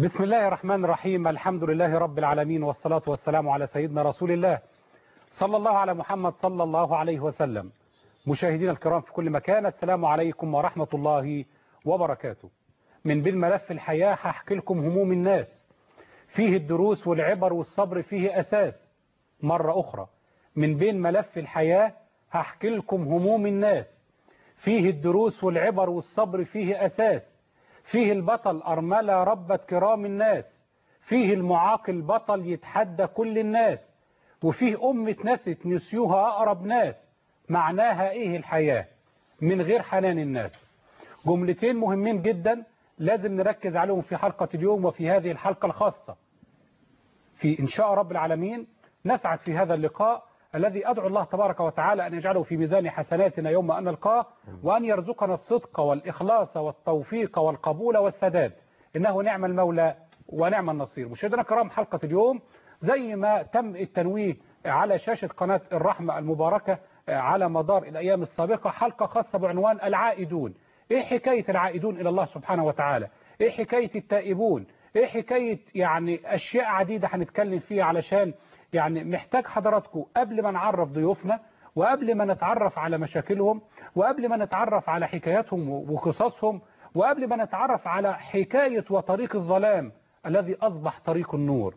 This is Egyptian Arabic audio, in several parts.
بسم الله الرحمن الرحيم الحمد لله رب العالمين والصلاة والسلام على سيدنا رسول الله صلى الله على محمد صلى الله عليه وسلم مشاهدينا الكرام في كل مكان السلام عليكم ورحمة الله وبركاته من بين ملف الحياة هحكي لكم هموم الناس فيه الدروس والعبر والصبر فيه أساس مرة أخرى من بين ملف الحياة هحكي لكم هموم الناس فيه الدروس والعبر والصبر فيه أساس فيه البطل أرملة ربة كرام الناس فيه المعاقل بطل يتحدى كل الناس وفيه أمة نست نسيوها أقرب ناس معناها إيه الحياة من غير حنان الناس جملتين مهمين جدا لازم نركز عليهم في حلقة اليوم وفي هذه الحلقة الخاصة في إن شاء رب العالمين نسعد في هذا اللقاء الذي أدعو الله تبارك وتعالى أن يجعله في ميزان حسناتنا يوم أن نلقاه وأن يرزقنا الصدق والإخلاص والتوفيق والقبول والسداد إنه نعم المولى ونعم النصير مشاهدينا الكرام حلقة اليوم زي ما تم التنويه على شاشة قناة الرحمة المباركة على مدار الأيام السابقة حلقة خاصة بعنوان العائدون إيه حكاية العائدون إلى الله سبحانه وتعالى إيه حكاية التائبون إيه حكاية يعني أشياء عديدة هنتكلم فيها علشان يعني محتاج حضراتكم قبل ما نعرف ضيوفنا وقبل ما نتعرف على مشاكلهم وقبل ما نتعرف على حكاياتهم وقصصهم وقبل ما نتعرف على حكاية وطريق الظلام الذي أصبح طريق النور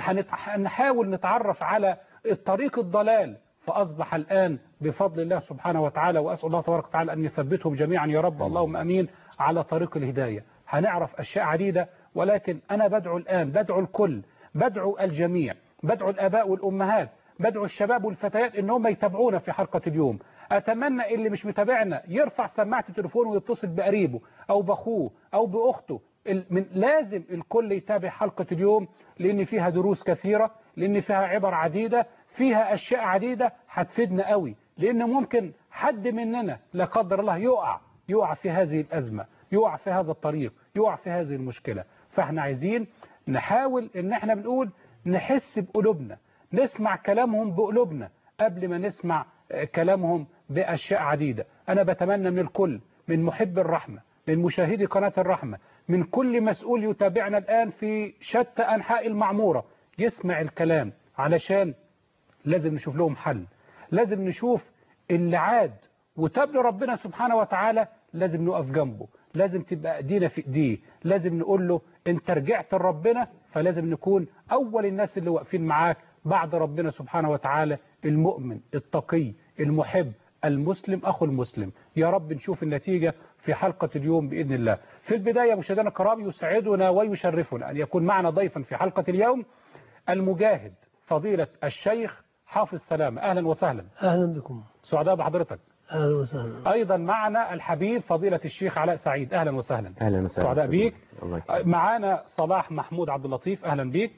نحاول نتعرف على الطريق الضلال فأصبح الآن بفضل الله سبحانه وتعالى وأسأل الله تبارك وتعالى أن يثبتهم جميعا يا رب اللهم أمين على طريق الهداية هنعرف أشياء عديدة ولكن أنا بدعو الآن بدعو الكل بدعو الجميع بدعو الآباء والأمهات بدعو الشباب والفتيات ان هم يتابعونا في حلقة اليوم أتمنى اللي مش متابعنا يرفع سماعة التليفون ويتصل بقريبه أو بأخوه أو بأخته من لازم الكل يتابع حلقة اليوم لأن فيها دروس كثيرة لأن فيها عبر عديدة فيها أشياء عديدة هتفيدنا قوي لأن ممكن حد مننا لا قدر الله يقع يقع في هذه الأزمة يقع في هذا الطريق يقع في هذه المشكلة فاحنا عايزين نحاول ان احنا بنقول نحس بقلوبنا نسمع كلامهم بقلوبنا قبل ما نسمع كلامهم بأشياء عديدة أنا بتمنى من الكل من محب الرحمة من مشاهدي قناة الرحمة من كل مسؤول يتابعنا الآن في شتى أنحاء المعمورة يسمع الكلام علشان لازم نشوف لهم حل لازم نشوف اللي عاد وتاب ربنا سبحانه وتعالى لازم نقف جنبه لازم تبقى ايدينا في ايديه لازم نقول له انت رجعت لربنا فلازم نكون اول الناس اللي واقفين معاك بعد ربنا سبحانه وتعالى المؤمن التقي المحب المسلم اخو المسلم يا رب نشوف النتيجة في حلقة اليوم بإذن الله في البداية مشاهدينا الكرام يسعدنا ويشرفنا أن يكون معنا ضيفا في حلقة اليوم المجاهد فضيلة الشيخ حافظ سلامة أهلا وسهلا أهلا بكم سعداء بحضرتك أهلا وسهلا أيضا معنا الحبيب فضيلة الشيخ علاء سعيد أهلا وسهلا أهلا وسهلا سعداء بيك الله يكرمك. معانا صلاح محمود عبد اللطيف أهلا بيك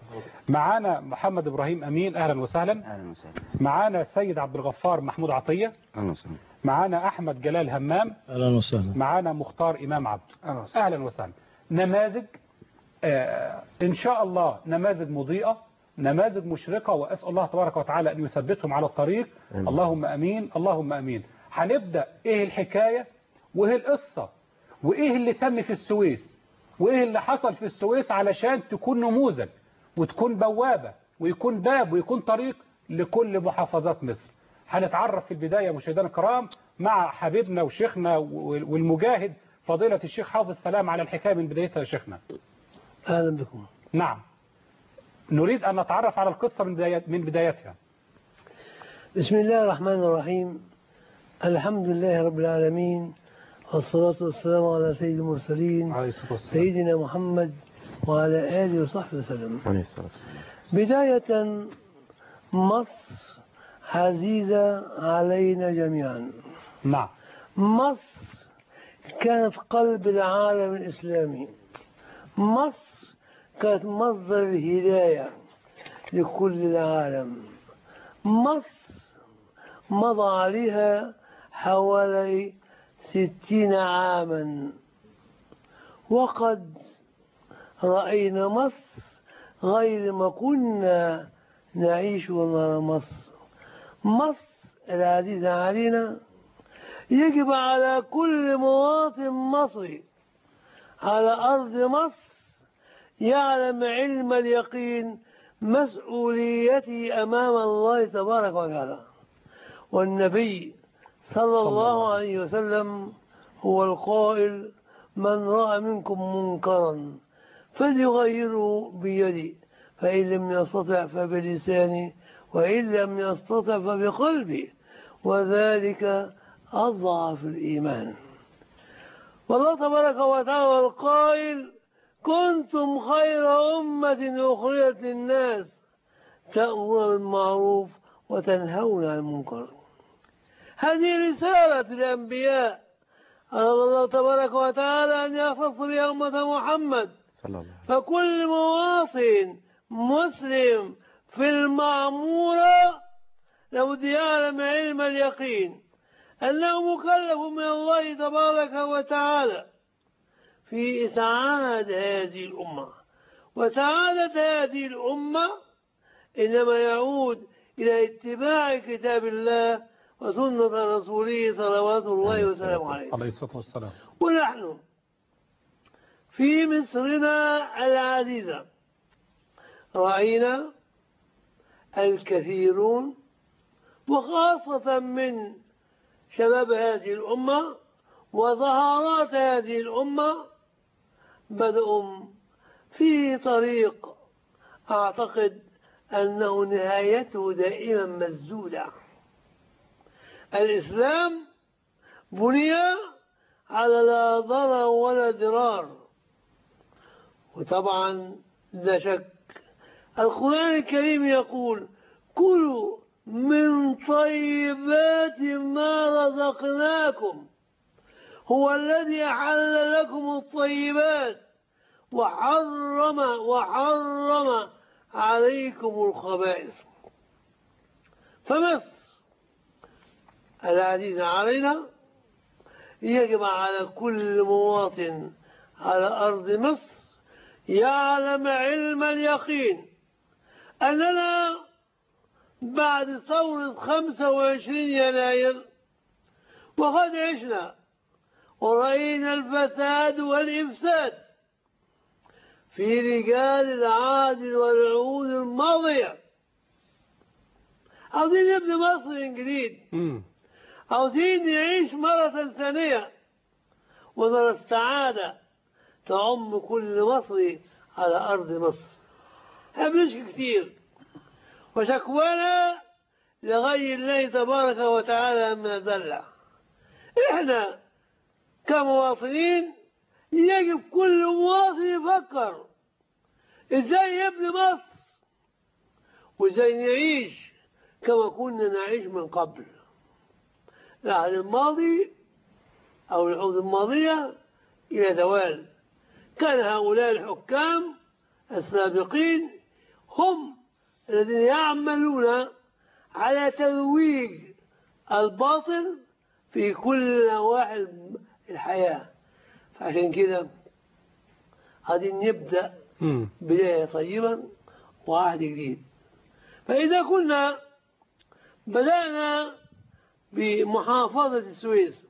معانا محمد إبراهيم أمين أهلا وسهلا أهلا وسهلا معانا السيد عبد الغفار محمود عطية أهلا وسهلا معانا أحمد جلال همام أهلا وسهلا معانا مختار إمام عبد أهلا وسهلا نماذج آه إن شاء الله نماذج مضيئة نماذج مشرقة وأسأل الله تبارك وتعالى أن يثبتهم على الطريق آمين. اللهم أمين اللهم أمين هنبدأ إيه الحكاية وإيه القصة وإيه اللي تم في السويس وإيه اللي حصل في السويس علشان تكون نموذج وتكون بوابة ويكون باب ويكون طريق لكل محافظات مصر هنتعرف في البداية مشاهدينا الكرام مع حبيبنا وشيخنا والمجاهد فضيلة الشيخ حافظ سلام على الحكاية من بدايتها يا شيخنا أهلا بكم نعم نريد أن نتعرف على القصة من, بداية من بدايتها بسم الله الرحمن الرحيم الحمد لله رب العالمين والصلاة والسلام على سيد المرسلين عليه الصلاة والسلام سيدنا محمد وعلى آله وصحبه وسلم عليه الصلاة والسلام بداية مصر عزيزة علينا جميعا نعم مصر كانت قلب العالم الإسلامي مصر كانت مصدر الهداية لكل العالم مصر مضى عليها حوالي ستين عاما وقد رأينا مصر غير ما كنا نعيش ونرى مصر مصر العزيزة علينا يجب على كل مواطن مصري على أرض مصر يعلم علم اليقين مسؤوليته أمام الله تبارك وتعالى والنبي صلى الله عليه وسلم هو القائل من رأى منكم منكرا فليغيره بيده فإن لم يستطع فبلسانه وإن لم يستطع فبقلبه وذلك أضعف الإيمان والله تبارك وتعالى القائل كنتم خير أمة أخرجت للناس تأمرون بالمعروف وتنهون عن المنكر هذه رسالة الأنبياء أمر الله تبارك وتعالى أن يختص بها أمة محمد صلى الله عليه فكل مواطن مسلم في المعمورة لابد يعلم علم اليقين أنه مكلف من الله تبارك وتعالى في إسعاد هذه الأمة وسعادة هذه الأمة إنما يعود إلى اتباع كتاب الله وسنة رسوله صلوات الله وسلامه عليه عليه الصلاة والسلام ونحن في مصرنا العزيزة رأينا الكثيرون وخاصة من شباب هذه الأمة وظهارات هذه الأمة بدأوا في طريق أعتقد أنه نهايته دائما مسدودة الإسلام بني على لا ضرر ولا ضرار وطبعا لا شك القرآن الكريم يقول كلوا من طيبات ما رزقناكم هو الذي أحل لكم الطيبات وحرم وحرم عليكم الخبائث فمصر العزيزة علينا يجب على كل مواطن على أرض مصر يعلم علم اليقين أننا بعد ثورة 25 يناير وقد عشنا ورأينا الفساد والإفساد في رجال العهد والعهود الماضية عاوزين نبني مصر من جديد مم. عاوزين نعيش مرة ثانية ونرى السعادة تعم كل مصري على أرض مصر احنا بنشكي كتير وشكوانا لغير الله تبارك وتعالى من الدلع احنا كمواطنين يجب كل مواطن يفكر ازاي يبني مصر وازاي نعيش كما كنا نعيش من قبل العهد الماضي او العهود الماضيه الى زوال كان هؤلاء الحكام السابقين هم الذين يعملون على ترويج الباطل في كل نواحي الحياة فعشان كده عايزين نبدأ مم. بداية طيبة وعهد جديد فإذا كنا بدأنا بمحافظة السويس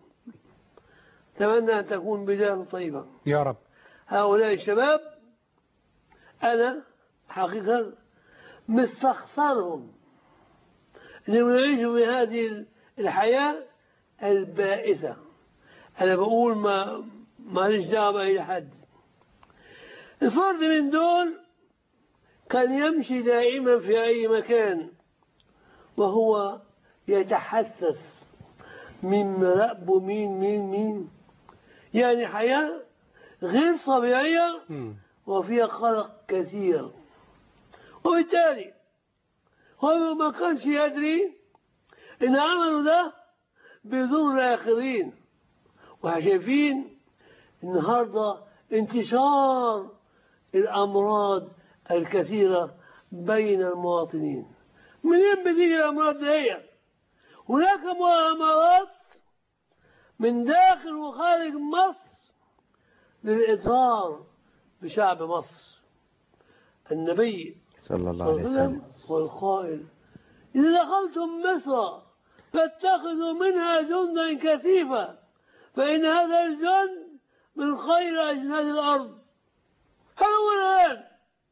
أتمنى أن تكون بداية طيبة يا رب هؤلاء الشباب أنا حقيقة مستخسرهم أنهم يعيشوا في هذه الحياة البائسة أنا بقول ما ماليش دعوة بأي حد الفرد من دول كان يمشي دائما في أي مكان وهو يتحسس من مراقبه مين مين مين يعني حياة غير طبيعية مم. وفيها قلق كثير وبالتالي هو ما كانش يدري ان عمله ده بيضر الاخرين وشايفين النهارده انتشار الامراض الكثيره بين المواطنين منين بتيجي الامراض دي هناك مؤامرات من داخل وخارج مصر للإضرار بشعب مصر النبي صلى الله صلى عليه الله عليه وسلم وسلم هو القائل إذا دخلتم مصر فاتخذوا منها جندا كثيفا فإن هذا الجند من خير أجناد الأرض فهو الآن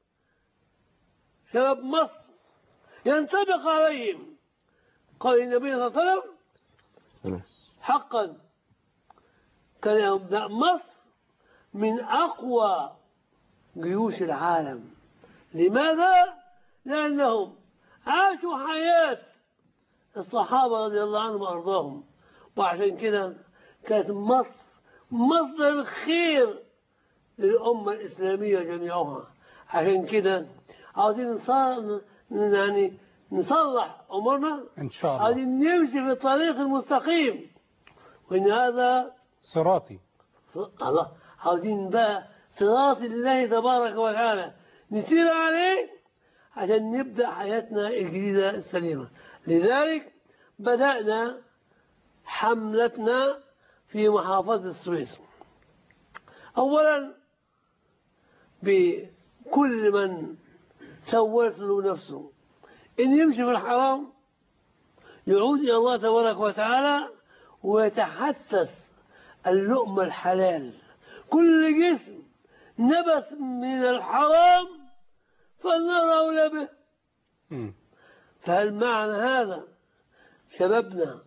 شباب مصر ينطبق عليهم قال النبي صلى الله عليه وسلم حقا كان يبدأ مصر من أقوى جيوش العالم لماذا؟ لأنهم عاشوا حياة الصحابة رضي الله عنهم وأرضاهم وعشان كده كانت مصر مصدر الخير للأمة الإسلامية جميعها عشان كده عاوزين نص- يعني نصلح أمورنا إن شاء الله عايزين نمشي في الطريق المستقيم وإن هذا صراطي الله عاوزين بقى صراط الله تبارك وتعالى نسير عليه عشان نبدأ حياتنا الجديدة السليمة لذلك بدأنا حملتنا في محافظة السويس أولا بكل من سولت له نفسه إن يمشي في الحرام يعود إلى الله تبارك وتعالى ويتحسس اللقمة الحلال كل جسم نبث من الحرام فالنار أولى به مم. فهل معنى هذا شبابنا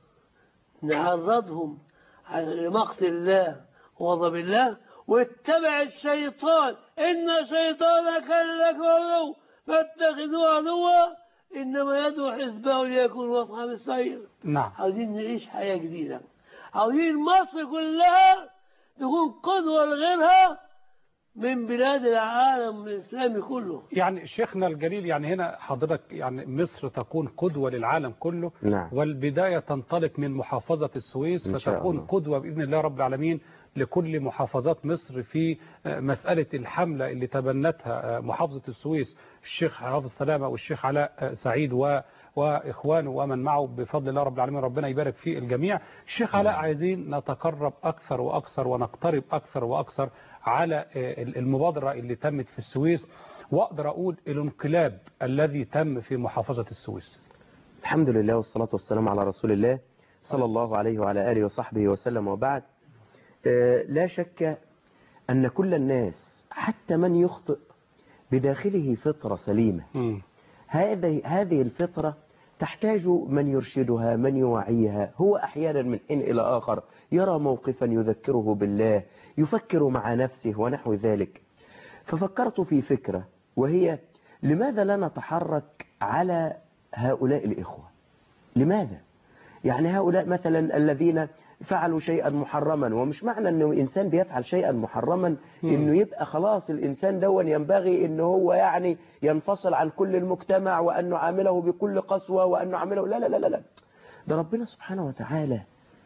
نعرضهم على مقت الله وغضب الله واتبع الشيطان إن الشيطان كان لك عدو فاتخذوه عدوا إنما يدعو حزبه ليكون أصحاب السعير نعم عاوزين نعيش حياة جديدة عاوزين مصر كلها تكون قدوة لغيرها من بلاد العالم الإسلامي كله يعني شيخنا الجليل يعني هنا حضرتك يعني مصر تكون قدوة للعالم كله نعم. والبداية تنطلق من محافظة السويس إن شاء فتكون الله. قدوة بإذن الله رب العالمين لكل محافظات مصر في آه، مسألة الحملة اللي تبنتها آه، محافظة السويس الشيخ حافظ سلامة والشيخ علاء آه، سعيد و وإخوانه ومن معه بفضل الله رب العالمين ربنا يبارك في الجميع الشيخ علاء عايزين نتقرب أكثر وأكثر ونقترب أكثر وأكثر على آه، المبادرة اللي تمت في السويس وأقدر أقول الانقلاب الذي تم في محافظة السويس الحمد لله والصلاة والسلام على رسول الله صلى الله عليه وعلى آله وصحبه وسلم وبعد آه، لا شك أن كل الناس حتى من يخطئ بداخله فطرة سليمة مم. هذه هذه الفطرة تحتاج من يرشدها من يوعيها هو أحيانا من حين إلى آخر يرى موقفا يذكره بالله يفكر مع نفسه ونحو ذلك ففكرت في فكرة وهي لماذا لا نتحرك على هؤلاء الإخوة لماذا يعني هؤلاء مثلا الذين فعلوا شيئا محرما ومش معنى انه انسان بيفعل شيئا محرما انه يبقى خلاص الانسان دون ينبغي انه هو يعني ينفصل عن كل المجتمع وان نعامله بكل قسوة وان نعامله لا لا لا لا لا ده ربنا سبحانه وتعالى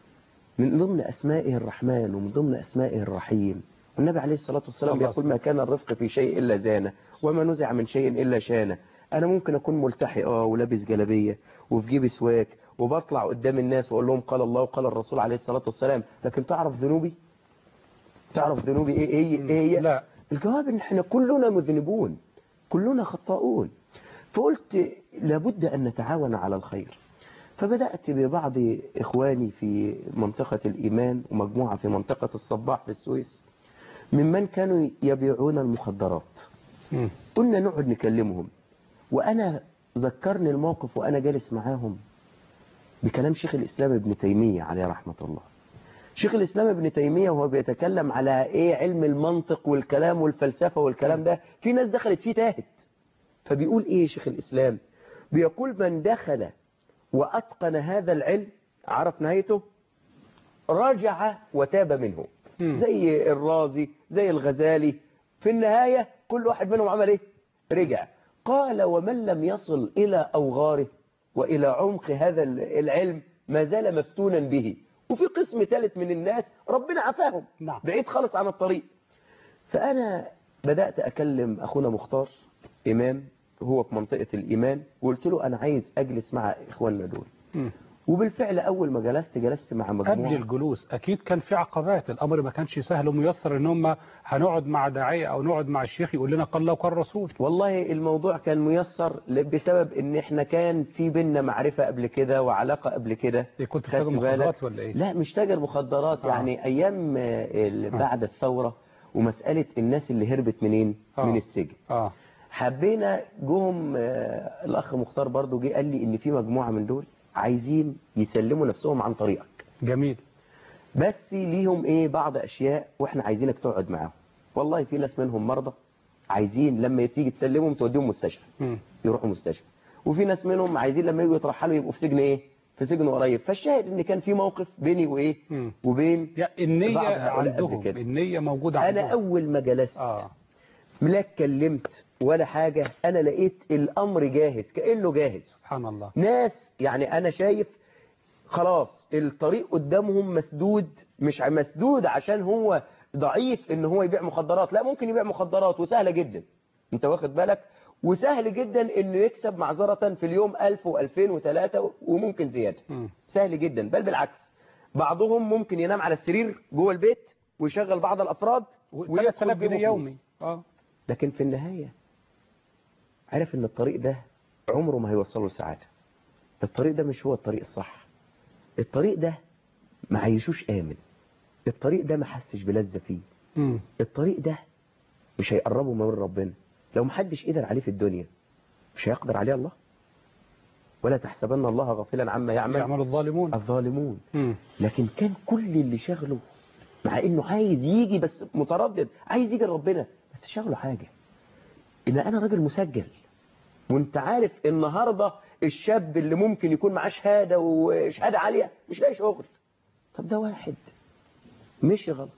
من ضمن اسمائه الرحمن ومن ضمن اسمائه الرحيم والنبي عليه الصلاة صلى والسلام الله يقول عليه ما كان الرفق في شيء إلا زانه وما نزع من شيء إلا شانه أنا ممكن أكون ملتحي آه ولابس جلبية وفي جيبي سواك وبطلع قدام الناس وأقول لهم قال الله وقال الرسول عليه الصلاة والسلام لكن تعرف ذنوبي تعرف ذنوبي إيه إيه, إيه هي لا الجواب إن إحنا كلنا مذنبون كلنا خطاؤون فقلت لابد أن نتعاون على الخير فبدأت ببعض إخواني في منطقة الإيمان ومجموعة في منطقة الصباح في السويس ممن كانوا يبيعون المخدرات مم. قلنا نقعد نكلمهم وأنا ذكرني الموقف وأنا جالس معاهم بكلام شيخ الإسلام ابن تيمية عليه رحمة الله شيخ الإسلام ابن تيمية وهو بيتكلم على إيه علم المنطق والكلام والفلسفة والكلام ده في ناس دخلت فيه تاهت فبيقول إيه شيخ الإسلام بيقول من دخل وأتقن هذا العلم عرف نهايته رجع وتاب منه مم. زي الرازي زي الغزالي في النهاية كل واحد منهم عمل ايه رجع قال ومن لم يصل إلى أوغاره وإلى عمق هذا العلم ما زال مفتونا به وفي قسم ثالث من الناس ربنا عفاهم نعم. بعيد خالص عن الطريق فأنا بدأت أكلم أخونا مختار إمام هو في منطقة الإيمان وقلت له أنا عايز أجلس مع إخواننا دول مم. وبالفعل أول ما جلست جلست مع قبل مجموعة الجلوس اكيد كان في عقبات الامر ما كانش سهل وميسر ان هم هنقعد مع داعيه او نقعد مع الشيخ يقول لنا قال الله وقال الرسول والله الموضوع كان ميسر ل- بسبب ان احنا كان في بينا معرفة قبل كده وعلاقة قبل كده إيه كنت خدت تاجر بالك؟ مخدرات ولا ايه لا مش تاجر مخدرات آه. يعني ايام آه، ال- بعد الثورة ومسألة الناس اللي هربت منين آه. من السجن اه حبينا جهم آه، الأخ مختار برضو جه قال لي إن في مجموعة من دول عايزين يسلموا نفسهم عن طريقك جميل بس ليهم ايه بعض اشياء واحنا عايزينك تقعد معاهم والله في ناس منهم مرضى عايزين لما تيجي تسلمهم توديهم مستشفى مم. يروحوا مستشفى وفي ناس منهم عايزين لما يجوا يترحلوا يبقوا في سجن ايه في سجن قريب فالشاهد ان كان في موقف بيني وايه مم. وبين يا النية بعض هؤلاء قبل عندهم كده. النية موجودة عندهم انا اول ما جلست اه لا اتكلمت ولا حاجة انا لقيت الامر جاهز كأنه جاهز سبحان الله ناس يعني انا شايف خلاص الطريق قدامهم مسدود مش ع- مسدود عشان هو ضعيف ان هو يبيع مخدرات لا ممكن يبيع مخدرات وسهلة جدا انت واخد بالك وسهل جدا انه يكسب معذرة في اليوم 1000 و2000 و3 وممكن زيادة مم. سهل جدا بل بالعكس بعضهم ممكن ينام على السرير جوه البيت ويشغل بعض الافراد ويدخل 3000 جيبه جنيه فلوس. يومي اه لكن في النهاية عرف ان الطريق ده عمره ما هيوصله لسعادة الطريق ده مش هو الطريق الصح الطريق ده ما عيشوش آمن الطريق ده ما حسش بلذة فيه مم. الطريق ده مش هيقربه من ربنا لو محدش قدر عليه في الدنيا مش هيقدر عليه الله ولا تحسبن الله غافلا عما يعمل يعمل الظالمون الظالمون مم. لكن كان كل اللي شغله مع انه عايز يجي بس متردد عايز يجي لربنا بس شغله حاجة ان انا راجل مسجل وانت عارف النهاردة الشاب اللي ممكن يكون معاه شهادة وشهادة عالية مش لاقي شغل طب ده واحد مشي غلط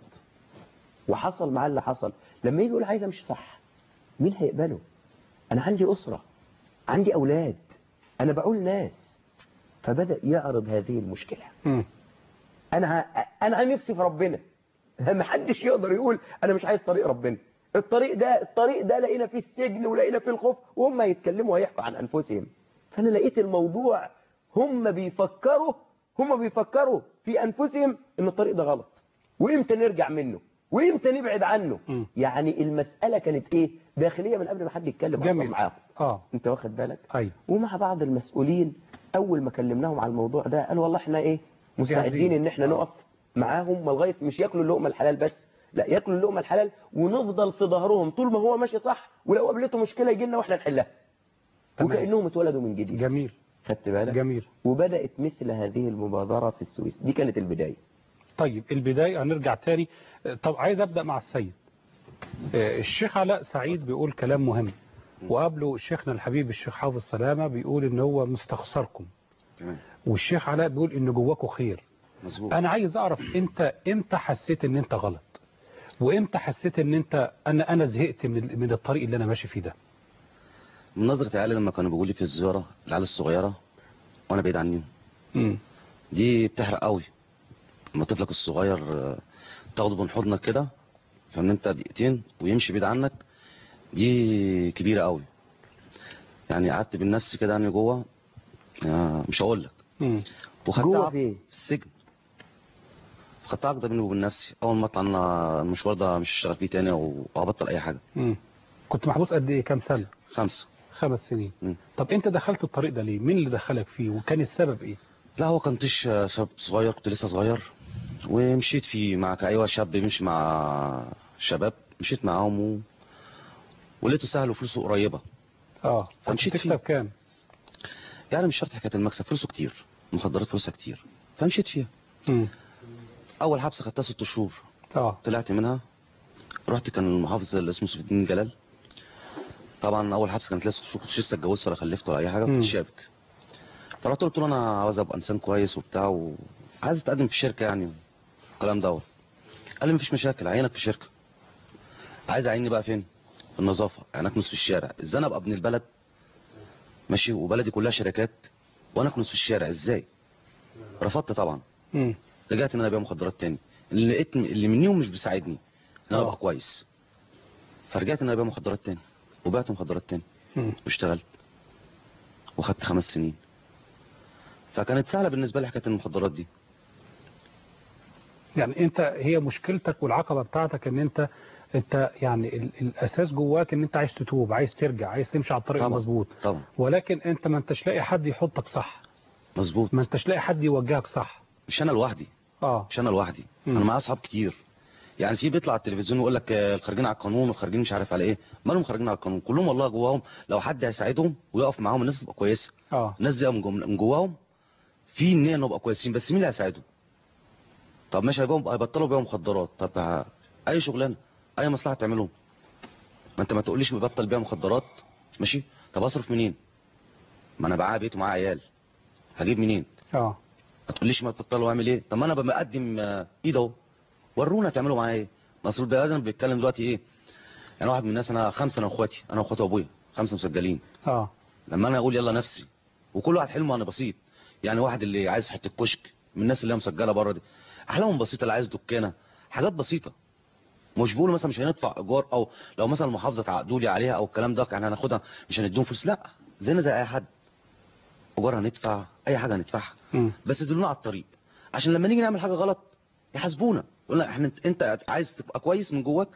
وحصل معاه اللي حصل لما يجي يقول عايز امشي صح مين هيقبله انا عندي اسرة عندي اولاد انا بعول ناس فبدأ يعرض هذه المشكلة مم. انا ع- انا عن نفسي في ربنا ما حدش يقدر يقول انا مش عايز طريق ربنا الطريق ده الطريق ده لقينا فيه السجن ولقينا فيه الخوف وهم يتكلموا ويحكوا عن انفسهم فانا لقيت الموضوع هم بيفكروا هم بيفكروا في انفسهم ان الطريق ده غلط وامتى نرجع منه وامتى نبعد عنه مم. يعني المسألة كانت ايه داخلية من قبل ما حد يتكلم اصلا جميل معاهم اه انت واخد بالك ايوه ومع بعض المسؤولين اول ما كلمناهم على الموضوع ده قالوا والله احنا ايه مستعدين جاهزين. ان احنا آه. نقف معاهم ما لغايه مش ياكلوا اللقمه الحلال بس لا ياكلوا اللقمه الحلال ونفضل في ظهرهم طول ما هو ماشي صح ولو قابلته مشكله يجي لنا واحنا نحلها تمام. وكانهم اتولدوا من جديد جميل خدت بالك جميل وبدات مثل هذه المبادره في السويس دي كانت البدايه طيب البداية هنرجع تاني طب عايز أبدأ مع السيد آه، الشيخ علاء سعيد بيقول كلام مهم وقبله شيخنا الحبيب الشيخ حافظ سلامة بيقول ان هو مستخسركم تمام والشيخ علاء بيقول ان جواكم خير مظبوط انا عايز اعرف انت امتى حسيت ان انت غلط وامتى حسيت ان انت انا انا زهقت من من الطريق اللي انا ماشي فيه ده من نظرة عيالي لما كانوا بيقولوا لي في الزيارة العيال الصغيرة وانا بعيد عنهم امم دي بتحرق قوي لما طفلك الصغير آه، تاخده من حضنك كده فان انت دقيقتين ويمشي بعيد عنك دي كبيرة قوي يعني قعدت بالنفس كده يعني جوه آه، مش هقول لك امم وخدت جوه عقد فين في السجن خدت عقد بيني وبين نفسي اول ما اطلع انا المشوار ده مش هشتغل فيه تاني وابطل اي حاجه امم كنت محبوس قد ايه كام سنة خمسه خمس سنين مم. طب انت دخلت الطريق ده ليه مين اللي دخلك فيه وكان السبب ايه لا هو كان طيش شاب صغير كنت لسه صغير ومشيت فيه مع ايوه شاب بيمشي مع شباب مشيت معاهم و... ولقيته سهل وفلوسه قريبه اه كنت فمشيت تكسب فيه. كام يعني مش شرط حكايه المكسب فلوسه كتير مخدرات فلوسها كتير فمشيت فيها امم اول حبسه خدتها ست شهور اه طلعت منها رحت كان المحافظ اللي اسمه سيف الدين جلال طبعا اول حبسه كانت لسه ست شهور كنتش لسه اتجوزت ولا خلفت ولا اي حاجه مم. كنت شابك فرحت قلت له انا عاوز ابقى انسان كويس وبتاع وعايز اتقدم في الشركه يعني الكلام دوت قال لي مفيش مشاكل عينك في الشركه عايز اعيني بقى فين في النظافه يعني اكنس في الشارع ازاي انا ابقى ابن البلد ماشي وبلدي كلها شركات وانا اكنس في الشارع ازاي رفضت طبعا امم رجعت ان انا ابيع مخدرات تاني اللي لقيت اللي منيهم مش بيساعدني ان انا آه. ابقى كويس فرجعت ان انا ابيع مخدرات تاني وبعت مخدرات تاني امم واشتغلت وخدت خمس سنين فكانت سهله بالنسبه لي حكايه المخدرات دي يعني انت هي مشكلتك والعقبة بتاعتك ان انت انت يعني ال- الاساس جواك ان انت عايز تتوب عايز ترجع عايز تمشي على الطريق طبعا. المظبوط طبعا ولكن انت ما انتش لاقي حد يحطك صح مظبوط ما انتش لاقي حد يوجهك صح مش انا لوحدي اه مش انا لوحدي مم. انا معايا اصحاب كتير يعني في بيطلع على التلفزيون ويقول لك آه، الخارجين على القانون والخارجين مش عارف على ايه مالهم خارجين على القانون كلهم والله جواهم لو حد هيساعدهم ويقف معاهم الناس تبقى كويسه اه الناس دي من جم- من جواهم في نيه انهم يبقوا كويسين بس مين اللي هيساعدهم طب ماشي هيبقوا هيبطلوا بيهم مخدرات طب ه- اي شغلانه اي مصلحه تعملهم ما انت ما تقوليش ببطل بيها مخدرات ماشي طب اصرف منين ما انا معايا بيت ومعايا عيال هجيب منين اه ما تقوليش ما تبطلوا واعمل ايه طب ما انا بقدم آه، ايد اهو ورونا تعملوا معايا ايه ما اصل البني ادم بيتكلم دلوقتي ايه انا واحد من الناس انا خمسه انا واخواتي انا واخواتي وابويا خمسه مسجلين اه لما انا اقول يلا نفسي وكل واحد حلمه انا بسيط يعني واحد اللي عايز حته كشك من الناس اللي هي مسجله بره دي احلامهم بسيطه اللي عايز دكانه حاجات بسيطه مش بيقولوا مثلا مش هندفع ايجار او لو مثلا المحافظه تعقدوا لي عليها او الكلام ده يعني هناخدها مش هنديهم فلوس لا زينا زي اي حد ايجار هندفع اي حاجه هندفعها مم. بس دلونا على الطريق عشان لما نيجي نعمل حاجه غلط يحاسبونا يقول لنا احنا انت عايز تبقى كويس من جواك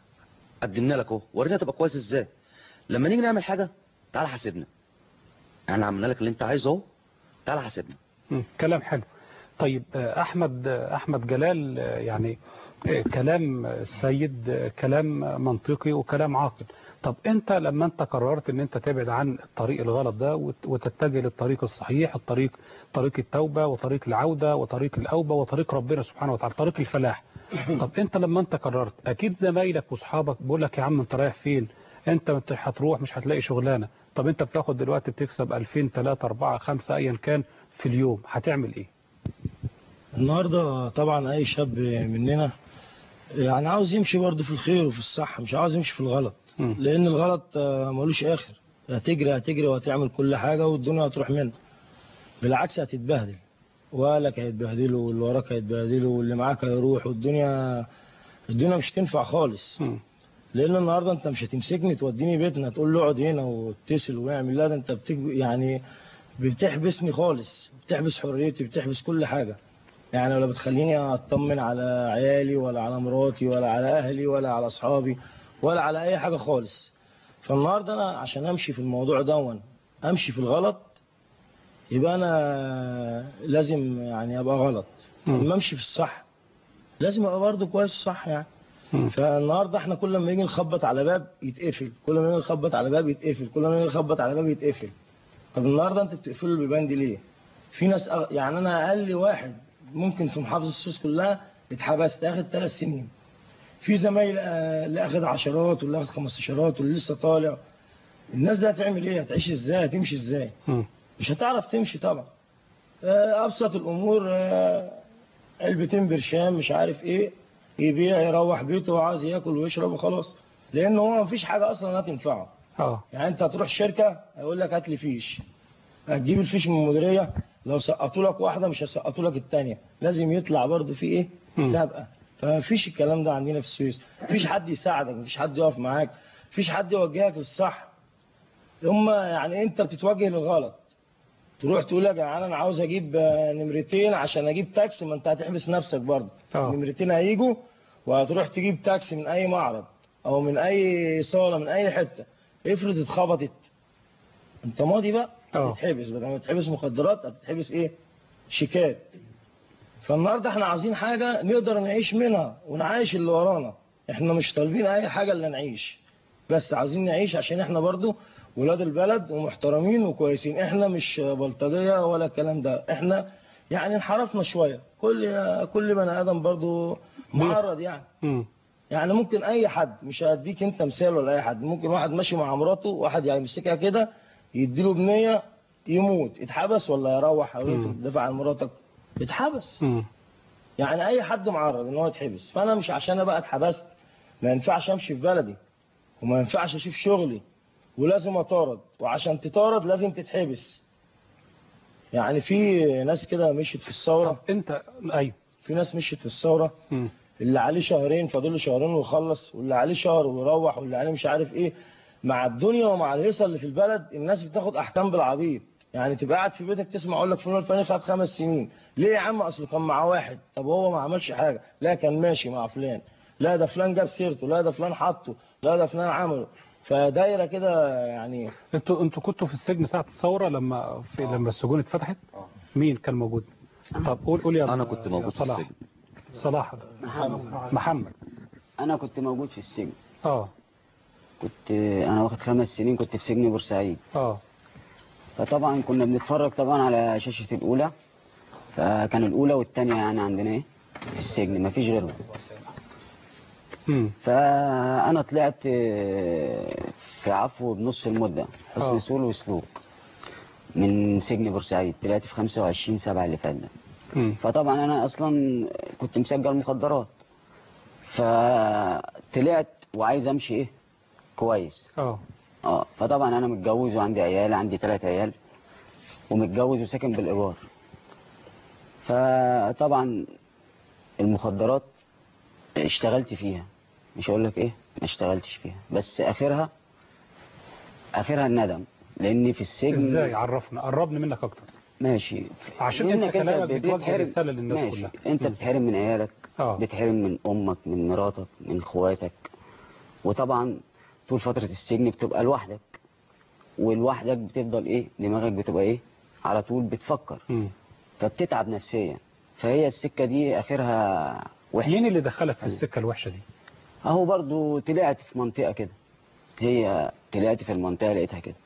قدمنا لك اهو ورينا تبقى كويس ازاي لما نيجي نعمل حاجه تعال حاسبنا احنا عملنا لك اللي انت عايزه اهو تعال حاسبنا مم. كلام حلو طيب آه، احمد آه، احمد جلال آه، يعني آه، كلام السيد آه، كلام آه، منطقي وكلام عاقل طب انت لما انت قررت ان انت تبعد عن الطريق الغلط ده وت- وتتجه للطريق الصحيح الطريق طريق التوبة وطريق العودة وطريق الأوبة وطريق ربنا سبحانه وتعالى طريق الفلاح طب انت لما انت قررت اكيد زمايلك واصحابك بيقول لك يا عم انت رايح فين انت مت- هتروح مش هتلاقي شغلانة طب انت بتاخد دلوقتي بتكسب 2000 3 4 5 ايا كان في اليوم هتعمل ايه النهارده طبعا اي شاب مننا يعني عاوز يمشي برضه في الخير وفي الصح مش عاوز يمشي في الغلط مم. لان الغلط آه، ملوش اخر هتجري هتجري وهتعمل كل حاجه والدنيا هتروح منك بالعكس هتتبهدل واهلك هيتبهدلوا واللي وراك هيتبهدلوا واللي معاك هيروح والدنيا الدنيا مش تنفع خالص مم. لان النهارده انت مش هتمسكني توديني بيتنا تقول له اقعد هنا واتصل واعمل لا ده انت بتج... يعني بتحبسني خالص بتحبس حريتي بتحبس كل حاجه يعني ولا بتخليني اطمن على عيالي ولا على مراتي ولا على اهلي ولا على اصحابي ولا على اي حاجه خالص فالنهارده انا عشان امشي في الموضوع دون امشي في الغلط يبقى انا لازم يعني ابقى غلط مم. اما امشي في الصح لازم ابقى برضه كويس صح يعني مم. فالنهارده احنا كل ما يجي نخبط على باب يتقفل كل ما يجي نخبط على باب يتقفل كل ما يجي نخبط على باب يتقفل طب النهارده انت بتقفلوا البيبان دي ليه في ناس أغ... يعني انا اقل واحد ممكن في محافظه السويس كلها اتحبست اخد ثلاث سنين في زمايل آه، اللي اخد عشرات واللي اخد خمستاشرات واللي لسه طالع الناس دي هتعمل ايه هتعيش ازاي هتمشي ازاي مم. مش هتعرف تمشي طبعا آه، ابسط الامور آه، علبتين برشام مش عارف ايه يبيع يروح بيته وعاوز ياكل ويشرب وخلاص لان هو مفيش حاجه اصلا هتنفعه اه يعني انت هتروح شركه هيقول لك هات لي فيش هتجيب الفيش من المديريه لو سقطوا لك واحده مش هيسقطوا لك الثانيه لازم يطلع برضه في ايه مم. سابقه فمفيش الكلام ده عندنا في السويس مفيش حد يساعدك مفيش حد يقف معاك مفيش حد يوجهك للصح هم يعني انت بتتوجه للغلط تروح تقول يا جدعان انا عاوز اجيب آه، نمرتين عشان اجيب تاكسي ما انت هتحبس نفسك برضه اه نمرتين هيجوا وهتروح تجيب تاكسي من اي معرض او من اي صاله من اي حته افرض اتخبطت انت ماضي بقى اه. هتتحبس بدل ما تتحبس مخدرات هتتحبس ايه شيكات فالنهارده احنا عايزين حاجه نقدر نعيش منها ونعيش اللي ورانا احنا مش طالبين اي حاجه الا نعيش بس عايزين نعيش عشان احنا برضو ولاد البلد ومحترمين وكويسين احنا مش بلطجيه ولا الكلام ده احنا يعني انحرفنا شويه كل كل بني ادم برضو معرض يعني مم. يعني ممكن اي حد مش هديك انت مثال ولا اي حد ممكن واحد ماشي مع مراته واحد يمسكها كده يديله بنيه يموت اتحبس ولا يروح او انت مم. بتدافع عن مراتك اتحبس مم. يعني اي حد معرض ان هو يتحبس فانا مش عشان ابقى اتحبست ما ينفعش امشي في بلدي وما ينفعش اشوف شغلي ولازم اطارد وعشان تطارد لازم تتحبس يعني في ناس كده مشيت في الثوره انت ايوه في ناس مشيت في الثوره مم. اللي عليه شهرين فاضل له شهرين ويخلص واللي عليه شهر ويروح واللي عليه مش عارف ايه مع الدنيا ومع الهيصه اللي في البلد الناس بتاخد احكام بالعبيط يعني تبقى قاعد في بيتك تسمع اقول لك فلان الفلاني خد خمس سنين ليه يا عم اصل كان معاه واحد طب هو ما عملش حاجه لا كان ماشي مع فلان لا ده فلان جاب سيرته لا ده فلان حطه لا ده فلان عمله فدايره كده يعني انتوا انتوا كنتوا في السجن ساعة الثورة لما في لما السجون اتفتحت اه. مين كان موجود طب قول قول يا انا كنت يا موجود في صلاح السجن صلاح محمد محمد انا كنت موجود في السجن اه كنت انا واخد خمس سنين كنت في سجن بورسعيد اه فطبعا كنا بنتفرج طبعا على شاشة الأولى فكان الأولى والتانية يعني عندنا إيه في السجن مفيش غيرهم امم فأنا طلعت آه، في عفو بنص المدة آه. حسن سول وسلوك من سجن بورسعيد طلعت في 25 سبعة اللي فات ده امم فطبعا أنا أصلا كنت مسجل مخدرات فطلعت وعايز أمشي إيه كويس اه اه فطبعا انا متجوز وعندي عيال عندي ثلاث عيال ومتجوز وساكن بالايجار فطبعا المخدرات اشتغلت فيها مش هقول لك ايه ما اشتغلتش فيها بس اخرها اخرها الندم لاني في السجن ازاي عرفنا قربني منك اكتر ماشي عشان لأنك انت كلامك بتوجه بتحرم- رساله للناس ماشي. كلها انت مم. بتحرم من عيالك اه بتحرم من امك من مراتك من اخواتك وطبعا طول فترة السجن بتبقى لوحدك ولوحدك بتفضل ايه دماغك بتبقى ايه على طول بتفكر مم. فبتتعب نفسيا فهي السكة دي اخرها وحش مين اللي دخلك في السكه الوحشه دي اهو برضو طلعت في منطقة كده هي طلعت في المنطقة لقيتها كده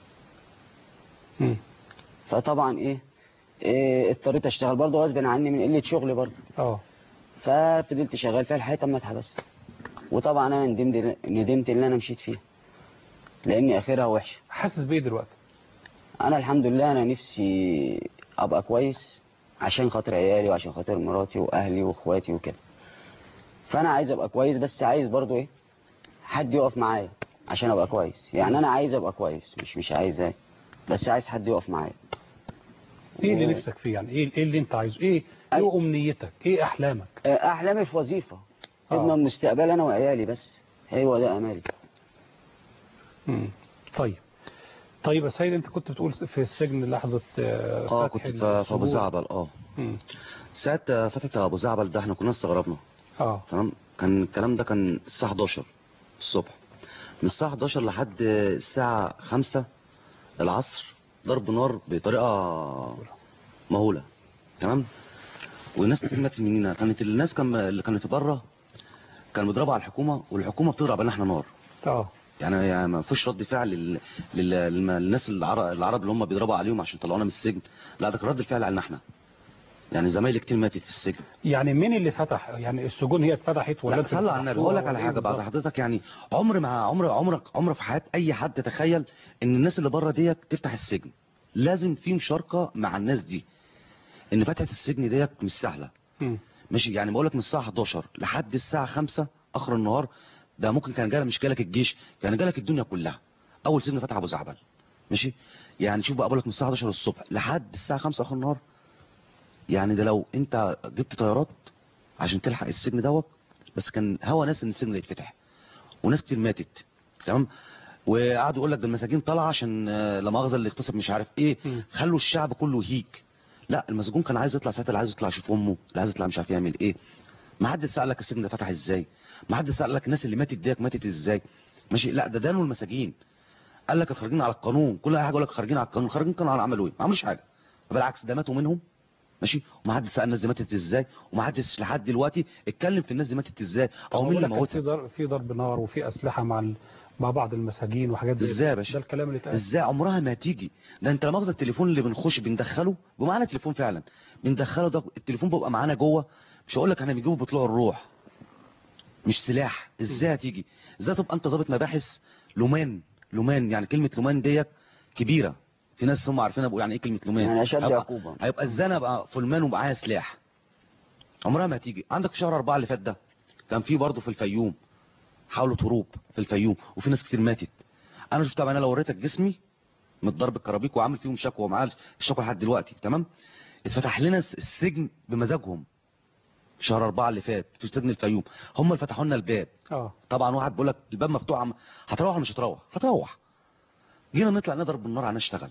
مم. فطبعا ايه, إيه اضطريت اشتغل برضو غصب عني من قلة شغل برضو اه ففضلت شغال فيها لحد ما اتحبست وطبعا انا ندمت ندمت ان انا مشيت فيها لان اخرها وحشه حاسس بايه دلوقتي انا الحمد لله انا نفسي ابقى كويس عشان خاطر عيالي وعشان خاطر مراتي واهلي واخواتي وكده فانا عايز ابقى كويس بس عايز برضو ايه حد يقف معايا عشان ابقى كويس يعني انا عايز ابقى كويس مش مش عايز ايه بس عايز حد يقف معايا ايه اللي و- نفسك فيه يعني ايه ايه اللي انت عايزه ايه أي- ايه امنيتك ايه احلامك آه، احلامي في وظيفه آه. خدمه مستقبل انا وعيالي بس هو ده امالي مم. طيب طيب يا سيد انت كنت بتقول في السجن لحظه آه، اه فتح كنت في في ابو السجون. زعبل اه مم. ساعة فتحة ابو زعبل ده احنا كنا استغربنا اه تمام كان الكلام ده كان الساعة 11 الصبح من الساعة 11 لحد الساعة 5 العصر ضرب نار بطريقة مهولة تمام والناس كتير ماتت مننا كانت الناس كان اللي كانت بره كانوا بيضربوا على الحكومة والحكومة بتضرب علينا احنا نار اه يعني يعني ما فيش رد فعل لل... لل... للم- للناس العرب, العرب اللي هم بيضربوا عليهم عشان طلعونا من السجن لا ده كان رد الفعل علينا احنا يعني زمايلي كتير ماتت في السجن يعني مين اللي فتح يعني السجون هي اتفتحت ولا لا انتوا صلى على النبي فتحتوها هقول لك على ولا حاجه إيه بعد بالظبط؟ حضرتك يعني عمر ما عمر عمرك عمر في حياه اي حد تخيل ان الناس اللي بره ديت تفتح السجن لازم في مشاركه مع الناس دي ان فتحه السجن ديت مش سهله مم. ماشي يعني بقول لك من الساعه 11 لحد الساعه 5 اخر النهار ده ممكن كان جالك مش جالك الجيش كان جالك الدنيا كلها اول سجن فتح ابو زعبل ماشي يعني شوف بقى بقول لك من الساعه 11 الصبح لحد الساعه 5 اخر النهار يعني ده لو انت جبت طيارات عشان تلحق السجن دوت بس كان هوا ناس ان السجن ده يتفتح وناس كتير ماتت تمام وقعدوا يقول لك ده المساجين طالعه عشان آه، لا مؤاخذه اللي اغتصب مش عارف ايه مم. خلوا الشعب كله يهيج لا المسجون كان عايز يطلع ساعتها اللي عايز يطلع يشوف امه اللي عايز يطلع مش عارف يعمل ايه ما حد سال لك السجن ده فتح ازاي ما حد سال لك الناس اللي ماتت ديت ماتت ازاي ماشي لا ده دانوا المساجين قال لك خارجين على القانون كل حاجه يقول لك خارجين على القانون خارجين كانوا على عملوا ايه ما عملوش حاجه بالعكس ده ماتوا منهم ماشي وما حد سال الناس دي ماتت ازاي وما حدش لحد دلوقتي اتكلم في الناس دي ماتت ازاي او مين اللي بقول لك كان في موتها ضرب في ضرب نار وفي اسلحه مع ال... مع بعض المساجين وحاجات زي ازاي كده. يا باشا؟ ده الكلام اللي اتقال ازاي عمرها ما هتيجي ده انت لا مؤاخذه التليفون اللي بنخش بندخله بمعنى تليفون فعلا بندخله ده التليفون بيبقى معانا جوه مش هقول لك احنا بنجيبه بطلوع الروح مش سلاح ازاي هتيجي ازاي تبقى انت ضابط مباحث لومان لومان يعني كلمه لومان ديت كبيره في ناس هم عارفين ابقوا يعني ايه كلمه لومان يعني اشد هيبقى- عقوبه هيبقى ازاي انا ابقى فلمان ومعايا سلاح عمرها ما هتيجي عندك في شهر أربعة اللي فات ده كان في برضه في الفيوم حاولة هروب في الفيوم وفي ناس كتير ماتت انا شفت طبعا انا لو وريتك جسمي متضرب الكرابيك وعامل فيهم شكوى ومعاه الشكوى لحد دلوقتي تمام اتفتح لنا السجن بمزاجهم في شهر أربعة اللي فات في سجن الفيوم هم اللي فتحوا لنا الباب اه طبعا واحد بيقول لك الباب مفتوح عم هتروح ولا مش هتروح هتروح جينا نطلع نضرب بالنار على نشتغل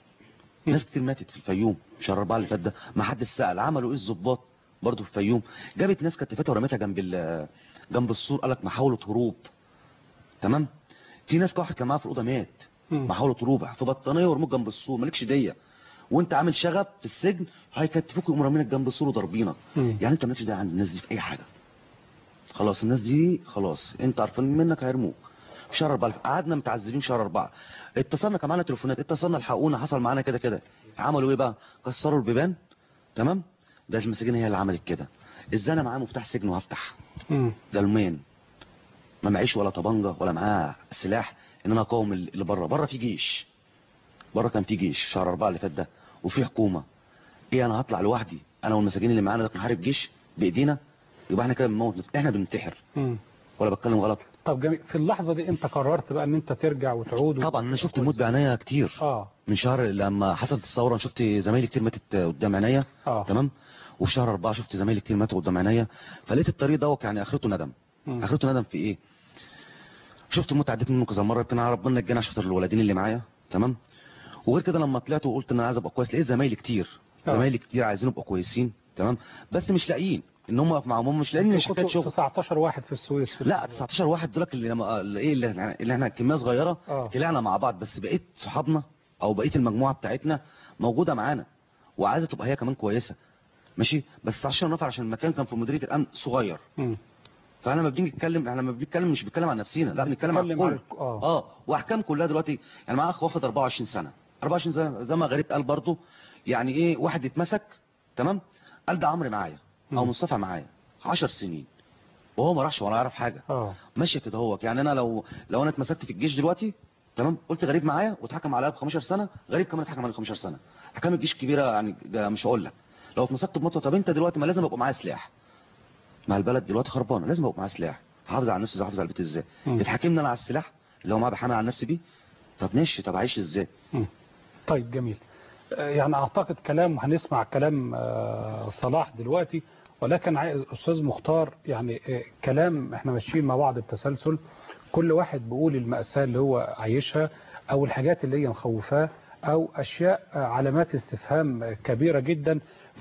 ناس كتير ماتت في الفيوم في شهر أربعة اللي فات ده ما حدش سأل عملوا ايه الظباط برضه في الفيوم جابت ناس كتفتها ورميتها جنب ال- جنب السور قال لك محاولة هروب تمام في ناس واحد كان معاه في الأوضة مات مم. محاولة هروب في بطانية ورموك جنب السور مالكش دية وانت عامل شغب في السجن هيكتفوك ويقوموا رامينك جنب السور وضاربينك مم. يعني انت مالكش دعوه عند الناس دي في اي حاجه خلاص الناس دي خلاص انت عارفين منك هيرموك في شهر أربعة قعدنا متعذبين في شهر أربعة اتصلنا كان معانا تليفونات اتصلنا الحقونا حصل معانا كده كده عملوا ايه بقى كسروا البيبان تمام ده المساجين هي اللي عملت كده ازاي انا معايا مفتاح سجن وهفتح مم. ده المين ما معيش ولا طبنجة ولا معاه سلاح ان انا اقاوم اللي بره بره في جيش بره كان في جيش شهر أربعة اللي فات ده وفي حكومة ايه انا هطلع لوحدي انا والمساجين اللي معانا ده نحارب جيش بايدينا يبقى احنا كده بنموت احنا بننتحر مم. ولا بتكلم غلط طب جميل في اللحظة دي انت قررت بقى ان انت ترجع وتعود و- طبعا انا شفت الموت بعينيا كتير اه من شهر لما حصلت الثوره أنا شفت زمايلي كتير ماتت قدام عينيا اه تمام وفي شهر أربعة شفت زمايلي كتير ماتوا قدام عينيا فلقيت الطريق دوت يعني اخرته ندم مم. اخرته ندم في ايه شفت الموت عديت منه كذا مره يمكن ربنا يجينا عشان خاطر الولدين اللي معايا تمام وغير كده لما طلعت وقلت ان انا عايز ابقى كويس لقيت زمايلي كتير آه. زمايلي كتير عايزين يبقوا كويسين تمام بس مش لاقيين ان هم يقفوا معاهم هم مش لاقيين كنتوا شركات شغل 19 واحد في السويس في لا 19 واحد دول اللي لما اللي ايه اللي, اللي احنا كميه صغيره آه. طلعنا مع بعض بس بقيت صحابنا او بقيه المجموعه بتاعتنا موجوده معانا وعايزه تبقى هي كمان كويسه ماشي بس 19 نفر عشان المكان كان في مديريه الامن صغير مم. فاحنا لما بنيجي نتكلم احنا لما بنتكلم مش بنتكلم عن نفسنا لا بنتكلم عن بنتكلم عن الكل الك- آه. اه واحكام كلها دلوقتي يعني معاه اخ واخد 24 سنه 24 سنه زي ما غريب قال برضه يعني ايه واحد اتمسك تمام قال ده عمرو معايا او مم. مصطفى معايا 10 سنين وهو ما راحش ولا يعرف حاجه اه ماشيه كده هو يعني انا لو لو انا اتمسكت في الجيش دلوقتي تمام قلت غريب معايا واتحكم عليا ب 15 سنه غريب كمان اتحكم عليه ب 15 سنه احكام الجيش كبيره يعني ده مش هقول لك لو اتمسكت بمطوه طب انت دلوقتي ما لازم يبقى معايا سلاح ما البلد دلوقتي خربانه لازم يبقى معايا سلاح حافظ على نفسي ازاي حافظ على البيت ازاي مم. بتحاكمني انا على السلاح اللي هو معاه بحامي على نفسي بيه طب ماشي طب عايش ازاي مم. طيب جميل آه، يعني اعتقد كلام هنسمع كلام آه، صلاح دلوقتي ولكن عايز استاذ مختار يعني آه، كلام احنا ماشيين مع بعض بتسلسل كل واحد بيقول المأساة اللي هو عايشها او الحاجات اللي هي مخوفاه او اشياء آه، علامات استفهام آه، كبيرة جدا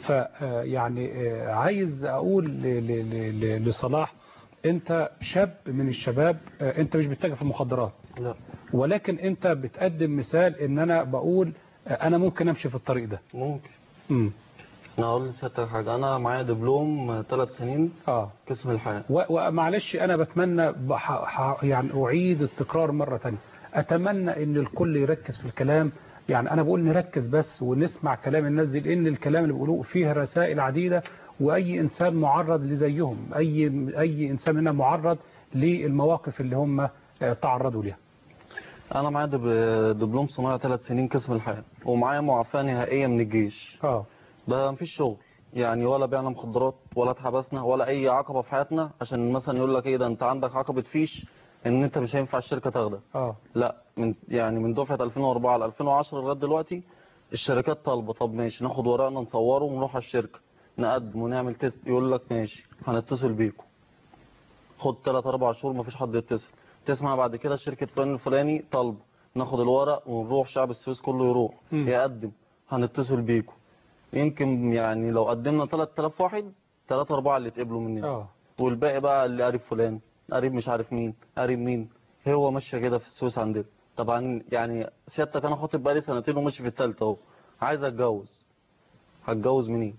فيعني عايز اقول ل- ل- ل- ل- لصلاح انت شاب من الشباب آه، انت مش بتتاجر في المخدرات لا ولكن انت بتقدم مثال ان انا بقول انا ممكن امشي في الطريق ده ممكن امم انا اقول لسيادتك حاجه انا معايا دبلوم ثلاث سنين اه قسم الحياه و- ومعلش انا بتمنى بح- ح- يعني اعيد التكرار مره ثانيه اتمنى ان الكل يركز في الكلام يعني انا بقول نركز بس ونسمع كلام الناس دي لان الكلام اللي بيقولوه فيه رسائل عديده واي انسان معرض لزيهم اي اي انسان منا معرض للمواقف اللي هم آه، تعرضوا لها انا معايا دب- دبلوم صناعه ثلاث سنين قسم الحياه ومعايا معافاه نهائيه من الجيش اه بقى مفيش شغل يعني ولا بعنا مخدرات ولا اتحبسنا ولا اي عقبه في حياتنا عشان مثلا يقول لك ايه ده انت عندك عقبه فيش ان انت مش هينفع الشركه تاخدك اه لا من يعني من دفعه 2004 ل 2010 لغايه دلوقتي الشركات طالبه طب ماشي ناخد ورقنا نصوره ونروح على الشركه نقدم ونعمل تيست يقول لك ماشي هنتصل بيكم خد 3 4 شهور مفيش حد يتصل تسمع بعد كده شركه فلان الفلاني طالبه ناخد الورق ونروح شعب السويس كله يروح مم. يقدم هنتصل بيكم يمكن يعني لو قدمنا 3000 واحد 3 4 اللي اتقبلوا مننا اه والباقي بقى اللي قريب فلان قريب مش عارف مين قريب مين هو ماشيه كده في السويس عندنا طبعا يعني سيادتك انا خاطب بقالي سنتين وماشي في الثالثه اهو عايز اتجوز هتجوز منين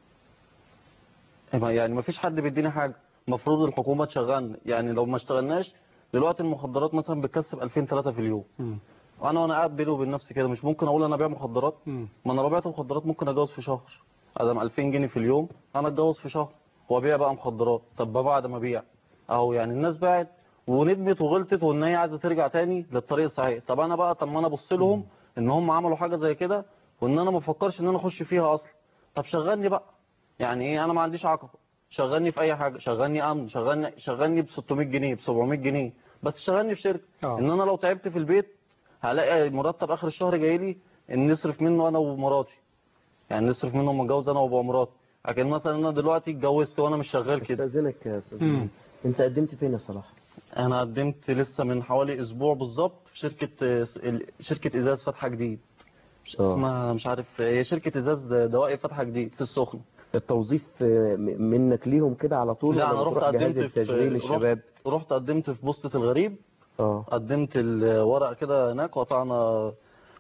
إيه يعني ما فيش حد بيديني حاجه المفروض الحكومه تشغلنا يعني لو ما اشتغلناش دلوقتي المخدرات مثلا بتكسب 2000 3 في اليوم مم. انا وانا قاعد بيني وبين نفسي كده مش ممكن اقول انا ابيع مخدرات مم. ما انا لو بعت مخدرات ممكن اتجوز في شهر ادم 2000 جنيه في اليوم انا اتجوز في شهر وابيع بقى مخدرات طب ما بعد ما ابيع اهو يعني الناس باعت وندمت وغلطت وان هي عايزه ترجع تاني للطريق الصحيح طب انا بقى طب ما انا ابص لهم ان هم عملوا حاجه زي كده وان انا ما بفكرش ان انا اخش فيها اصلا طب شغلني بقى يعني ايه انا ما عنديش عقبه شغلني في اي حاجه شغلني امن شغلني شغلني ب 600 جنيه ب 700 جنيه بس شغلني في شركه آه. ان انا لو تعبت في البيت هلاقي مرتب اخر الشهر جاي لي ان نصرف منه انا ومراتي يعني نصرف منه متجوز انا وابو مراتي لكن مثلا انا دلوقتي اتجوزت وانا مش شغال كده استاذنك يا استاذ مم. انت قدمت فين يا صلاح انا قدمت لسه من حوالي اسبوع بالظبط في شركه ال- شركه ازاز فتحه جديد مش آه. اسمها مش عارف هي شركه ازاز دوائي فتحه جديد في السخنه التوظيف آه، م- منك ليهم كده على طول لا ولا انا رحت بتروح جهاز قدمت في التشغيل الشباب رحت, رحت قدمت في بوسطه الغريب اه قدمت الورق كده هناك وقطعنا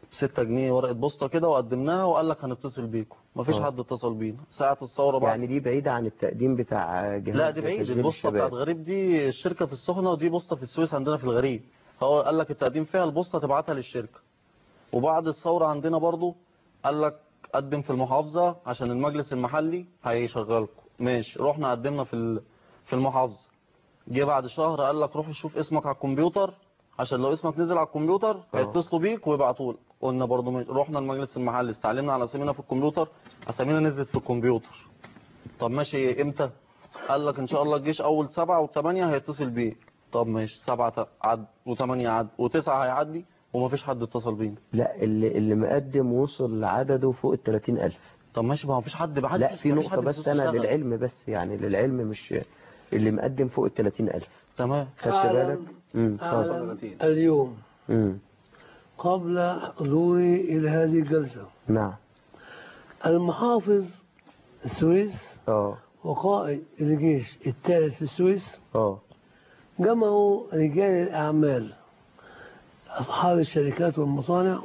6 جنيه ورقه بوسطه كده وقدمناها وقال لك هنتصل بيكم مفيش آه. حد اتصل بينا ساعه الثوره بعد يعني دي بعيدة عن التقديم بتاع جهاز لا دي بعيد تشغيل البوسطه الشباب. بتاعت غريب دي الشركه في السخنه ودي بوسطه في السويس عندنا في الغريب هو قال لك التقديم فيها البوسطه تبعتها للشركه وبعد الثوره عندنا برضو قال لك قدم في المحافظه عشان المجلس المحلي هيشغلكم ماشي رحنا قدمنا في ال- في المحافظه جه بعد شهر قال لك روح شوف اسمك على الكمبيوتر عشان لو اسمك نزل على الكمبيوتر هيتصلوا بيك ويبعتوا لك قلنا برضو ماشي. رحنا المجلس المحلي استعلمنا على اسامينا في الكمبيوتر اسامينا نزلت في الكمبيوتر طب ماشي امتى قال لك ان شاء الله الجيش اول سبعة وثمانية هيتصل بيك طب ماشي سبعة ت- عد وثمانية عد وتسعة هيعدي ومفيش حد اتصل بينا لا اللي, اللي مقدم وصل لعدده فوق ال 30000 طب ماشي ما مفيش حد بحد لا في نقطة بس أنا للعلم بس يعني للعلم مش اللي مقدم فوق ال 30000 تمام خدت أعلم- بالك؟ امم اتفضل. أعلم اليوم امم قبل حضوري إلى هذه الجلسة نعم المحافظ السويس اه وقائد الجيش الثالث في السويس اه جمعوا رجال الأعمال أصحاب الشركات والمصانع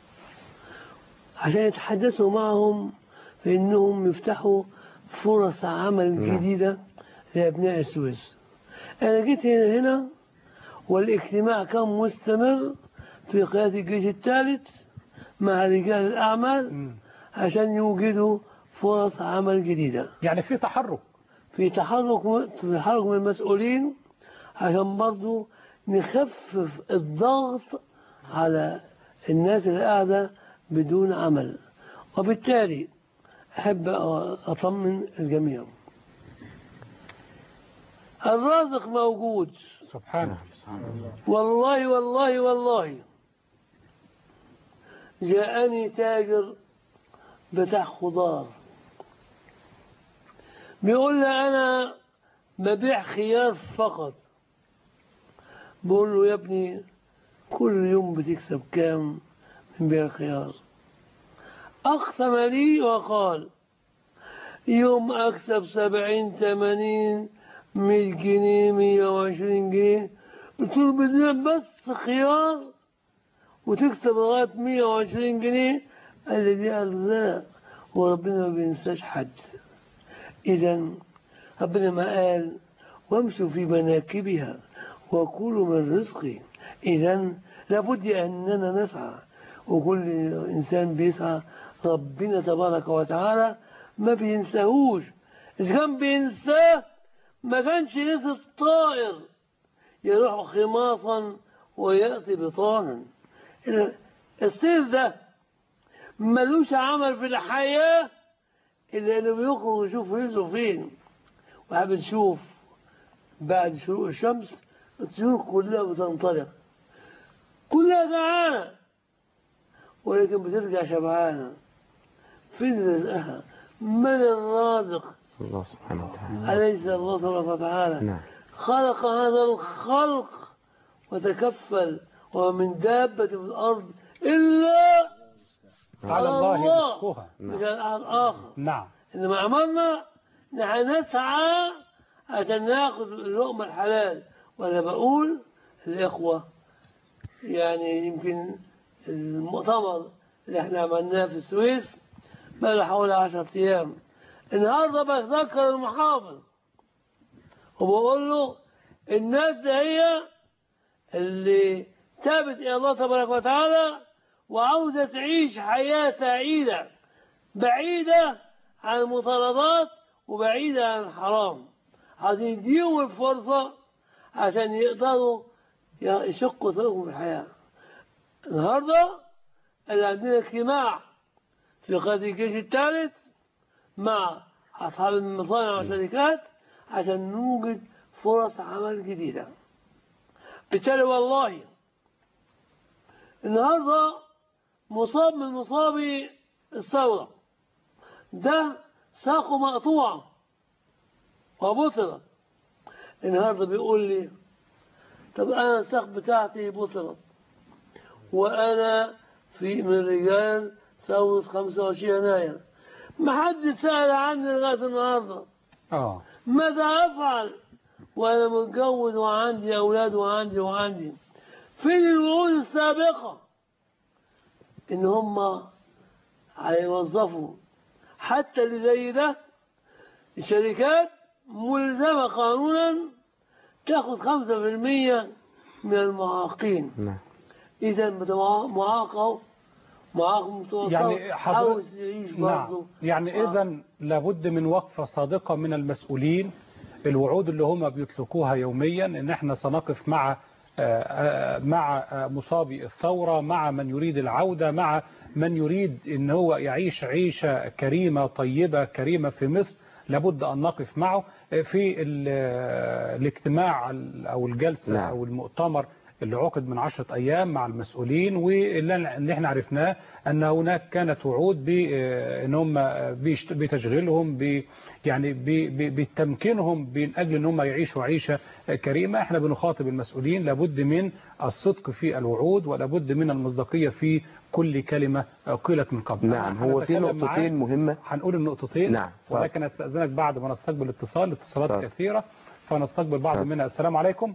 عشان يتحدثوا معهم في أنهم يفتحوا فرص عمل نعم. جديدة لأبناء السويس أنا جيت هنا هنا والاجتماع كان مستمر في قيادة الجيش الثالث مع رجال الأعمال مم. عشان يوجدوا فرص عمل جديدة يعني في تحرك في تحرك في تحرك من المسؤولين عشان برضو نخفف الضغط على الناس اللي قاعدة بدون عمل وبالتالي أحب أطمن الجميع الرازق موجود سبحانه والله والله والله جاءني تاجر بتاع خضار بيقول لي أنا ببيع خيار فقط بقول له يا ابني كل يوم بتكسب كام من بيع خيار أقسم لي وقال يوم أكسب سبعين ثمانين مية جنيه مية وعشرين جنيه قلت له بتبيع بس خيار وتكسب لغاية مية وعشرين جنيه قال لي دي أرزاق وربنا ما بينساش حد إذا ربنا ما قال وامشوا في مناكبها وكلوا من رزقي إذا لابد أننا نسعى وكل إنسان بيسعى ربنا تبارك وتعالى ما بينساهوش إذا كان بينساه ما كانش نسي الطائر يروح خماصا ويأتي بطانا الطير ده ملوش عمل في الحياة إلا إنه بيخرج يشوف رزقه فين وبنشوف بعد شروق الشمس الطيور كلها بتنطلق كلها جعانة ولكن بترجع شبعانة فين رزقها من الرازق الله سبحانه وتعالى أليس الله تبارك وتعالى نعم خلق هذا الخلق وتكفل ومن دابة في الأرض إلا على الله رزقها مش على أحد آخر نعم إنما عملنا نحن نسعى عشان ناخذ اللقمة الحلال وأنا بقول الإخوة يعني يمكن المؤتمر اللي احنا عملناه في السويس بقى له حوالي 10 أيام النهارده بتذكر المحافظ وبقول له الناس دي هي اللي تابت إلى الله تبارك وتعالى وعاوزة تعيش حياة سعيدة بعيدة عن المطاردات وبعيدة عن الحرام هتديهم الفرصة عشان يقدروا يشقوا طريقهم في الحياة النهاردة اللي عندنا اجتماع في قيادة الجيش الثالث مع أصحاب المصانع والشركات عشان نوجد فرص عمل جديدة بالتالي والله النهاردة مصاب من مصابي الثورة ده ساقه مقطوعة وبطلت النهاردة بيقول لي طب أنا الساق بتاعتي بطلت وأنا في من رجال ثورة 25 يناير ما حد سأل عني لغاية النهاردة اه ماذا أفعل وأنا متجوز وعندي أولاد وعندي وعندي فين الوعود السابقة إن هم هيوظفوا حتى اللي زي ده الشركات ملزمة قانونا تاخد خمسة في المية من المعاقين نعم إذا معاق أهو معاق متوسط يعني حضرتك عاوز يعيش نعم برضه يعني آه. اذا لابد من وقفة صادقة من المسؤولين الوعود اللي هم بيطلقوها يوميا ان احنا سنقف مع آه، آه، مع آه، مصابي الثورة مع من يريد العودة مع من يريد ان هو يعيش عيشة كريمة طيبة كريمة في مصر لابد ان نقف معه في ال- آه، الاجتماع ال- او الجلسة نعم. او المؤتمر اللي عقد من عشرة أيام مع المسؤولين واللي اللي احنا عرفناه أن هناك كانت وعود بأن هم بيشت- بتشغيلهم ب يعني ب- ب- بتمكينهم من أجل أن هم يعيشوا عيشة كريمة احنا بنخاطب المسؤولين لابد من الصدق في الوعود ولابد من المصداقية في كل كلمة قيلت من قبل نعم هو في هنتكلم نقطتين معاك. مهمة هنقول النقطتين نعم. ولكن استأذنك بعد ما نستقبل اتصال اتصالات اتفضل. كثيرة فنستقبل بعض اتفضل. منها السلام عليكم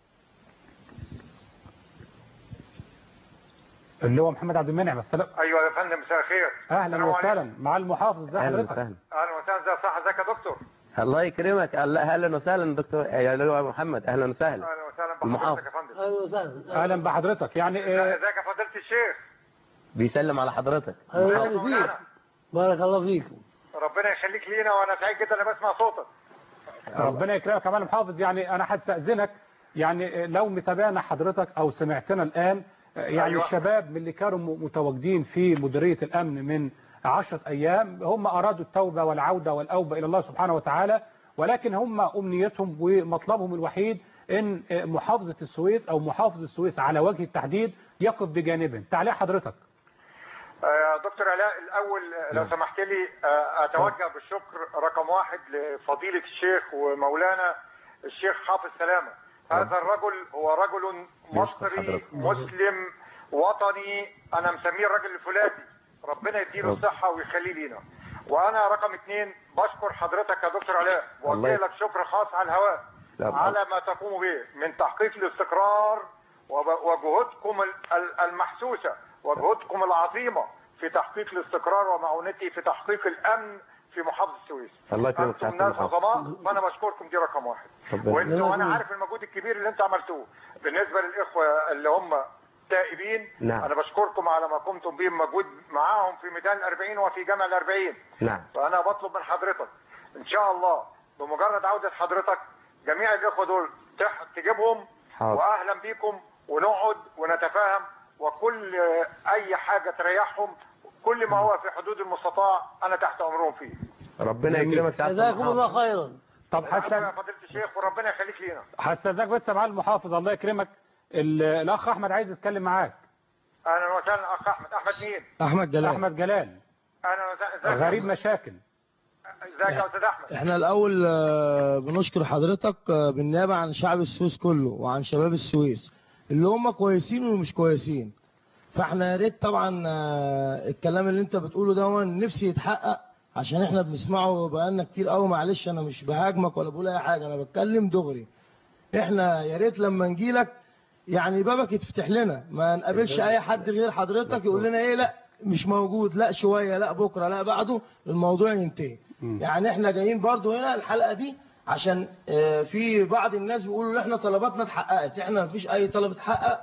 اللي هو محمد عبد المنعم السلام ايوه يا فندم مساء الخير اهلا السلام وسهلا مع المحافظ ازي أهلا حضرتك وسهلا اهلا وسهلا ازي صح ازيك يا دكتور الله يكرمك الله اهلا وسهلا دكتور يا لؤي محمد اهلا وسهلا اهلا وسهلا المحافظ. بحضرتك يا فندم أهلا وسهلا اهلا بحضرتك يعني آه، ازيك يا فضيله الشيخ بيسلم على حضرتك أهلا محمد فيك مولانا. بارك الله فيكم ربنا يخليك لينا وانا سعيد جدا انا بسمع صوتك ربنا يكرمك كمان المحافظ يعني انا هستأذنك يعني لو متابعنا حضرتك او سمعتنا الان يعني أيوة. الشباب من اللي كانوا متواجدين في مديرية الامن من عشرة ايام هم ارادوا التوبة والعودة والاوبة الى الله سبحانه وتعالى ولكن هم امنيتهم ومطلبهم الوحيد ان محافظة السويس او محافظ السويس على وجه التحديد يقف بجانبهم تعليق حضرتك آه، دكتور علاء الاول آه، لو سمحت لي آه، اتوجه بالشكر رقم واحد لفضيله الشيخ ومولانا الشيخ حافظ سلامه هذا الرجل هو رجل مصري حضرتك. مسلم وطني انا مسميه الراجل الفولاذي ربنا يديله رب. الصحه ويخليه لينا وانا رقم اثنين بشكر حضرتك يا دكتور علاء الله ووجه يك- لك شكر خاص على الهواء لا، على ما تقوم به من تحقيق الاستقرار وب- وجهودكم ال- ال- المحسوسة وجهودكم العظيمة في تحقيق الاستقرار ومعونتي في تحقيق الأمن في محافظة السويس الله يكرمك أنتم سعادة ناس المحافظ. عظماء وأنا بشكركم دي رقم واحد ربنا وانتوا يخليك. وأنا عارف المجهود الكبير اللي أنتوا عملتوه بالنسبة للإخوة اللي هم تائبين نعم. أنا بشكركم على ما قمتم به مجهود معاهم في ميدان الأربعين وفي جامع الأربعين نعم فأنا بطلب من حضرتك إن شاء الله بمجرد عودة حضرتك جميع الإخوة دول تح- تجيبهم حاضر. وأهلا بيكم ونقعد ونتفاهم وكل آه، أي حاجة تريحهم كل ما هو في حدود المستطاع أنا تحت أمرهم فيه ربنا جميل. يكرمك سعادة جزاكم المحافظ الله خيرا طب العفو يا حسن فضيلة الشيخ وربنا يخليك لينا هستأذنك بس مع المحافظ الله يكرمك ال- الاخ احمد عايز يتكلم معاك أهلا وسهلا أخ أحمد أحمد مين؟ احمد جلال احمد جلال أهلا وسهلا ازيك يا غريب أحمد؟ مشاكل ازيك يا أستاذ أحمد؟ احنا الاول آه، بنشكر حضرتك آه، بالنيابه عن شعب السويس كله وعن شباب السويس اللي هم كويسين ومش كويسين فاحنا يا ريت طبعا آه، الكلام اللي انت بتقوله ده هو نفسي يتحقق عشان احنا بنسمعه بقالنا كتير قوي معلش انا مش بهاجمك ولا بقول اي حاجه انا بتكلم دغري احنا يا ريت لما نجيلك يعني بابك يتفتح لنا ما نقابلش اي حد غير حضرتك يقول لنا ايه لا مش موجود لا شويه لا بكره لا بعده الموضوع ينتهي يعني احنا جايين برضو هنا الحلقه دي عشان آه، في بعض الناس بيقولوا ان احنا طلباتنا اتحققت احنا مفيش اي طلب اتحقق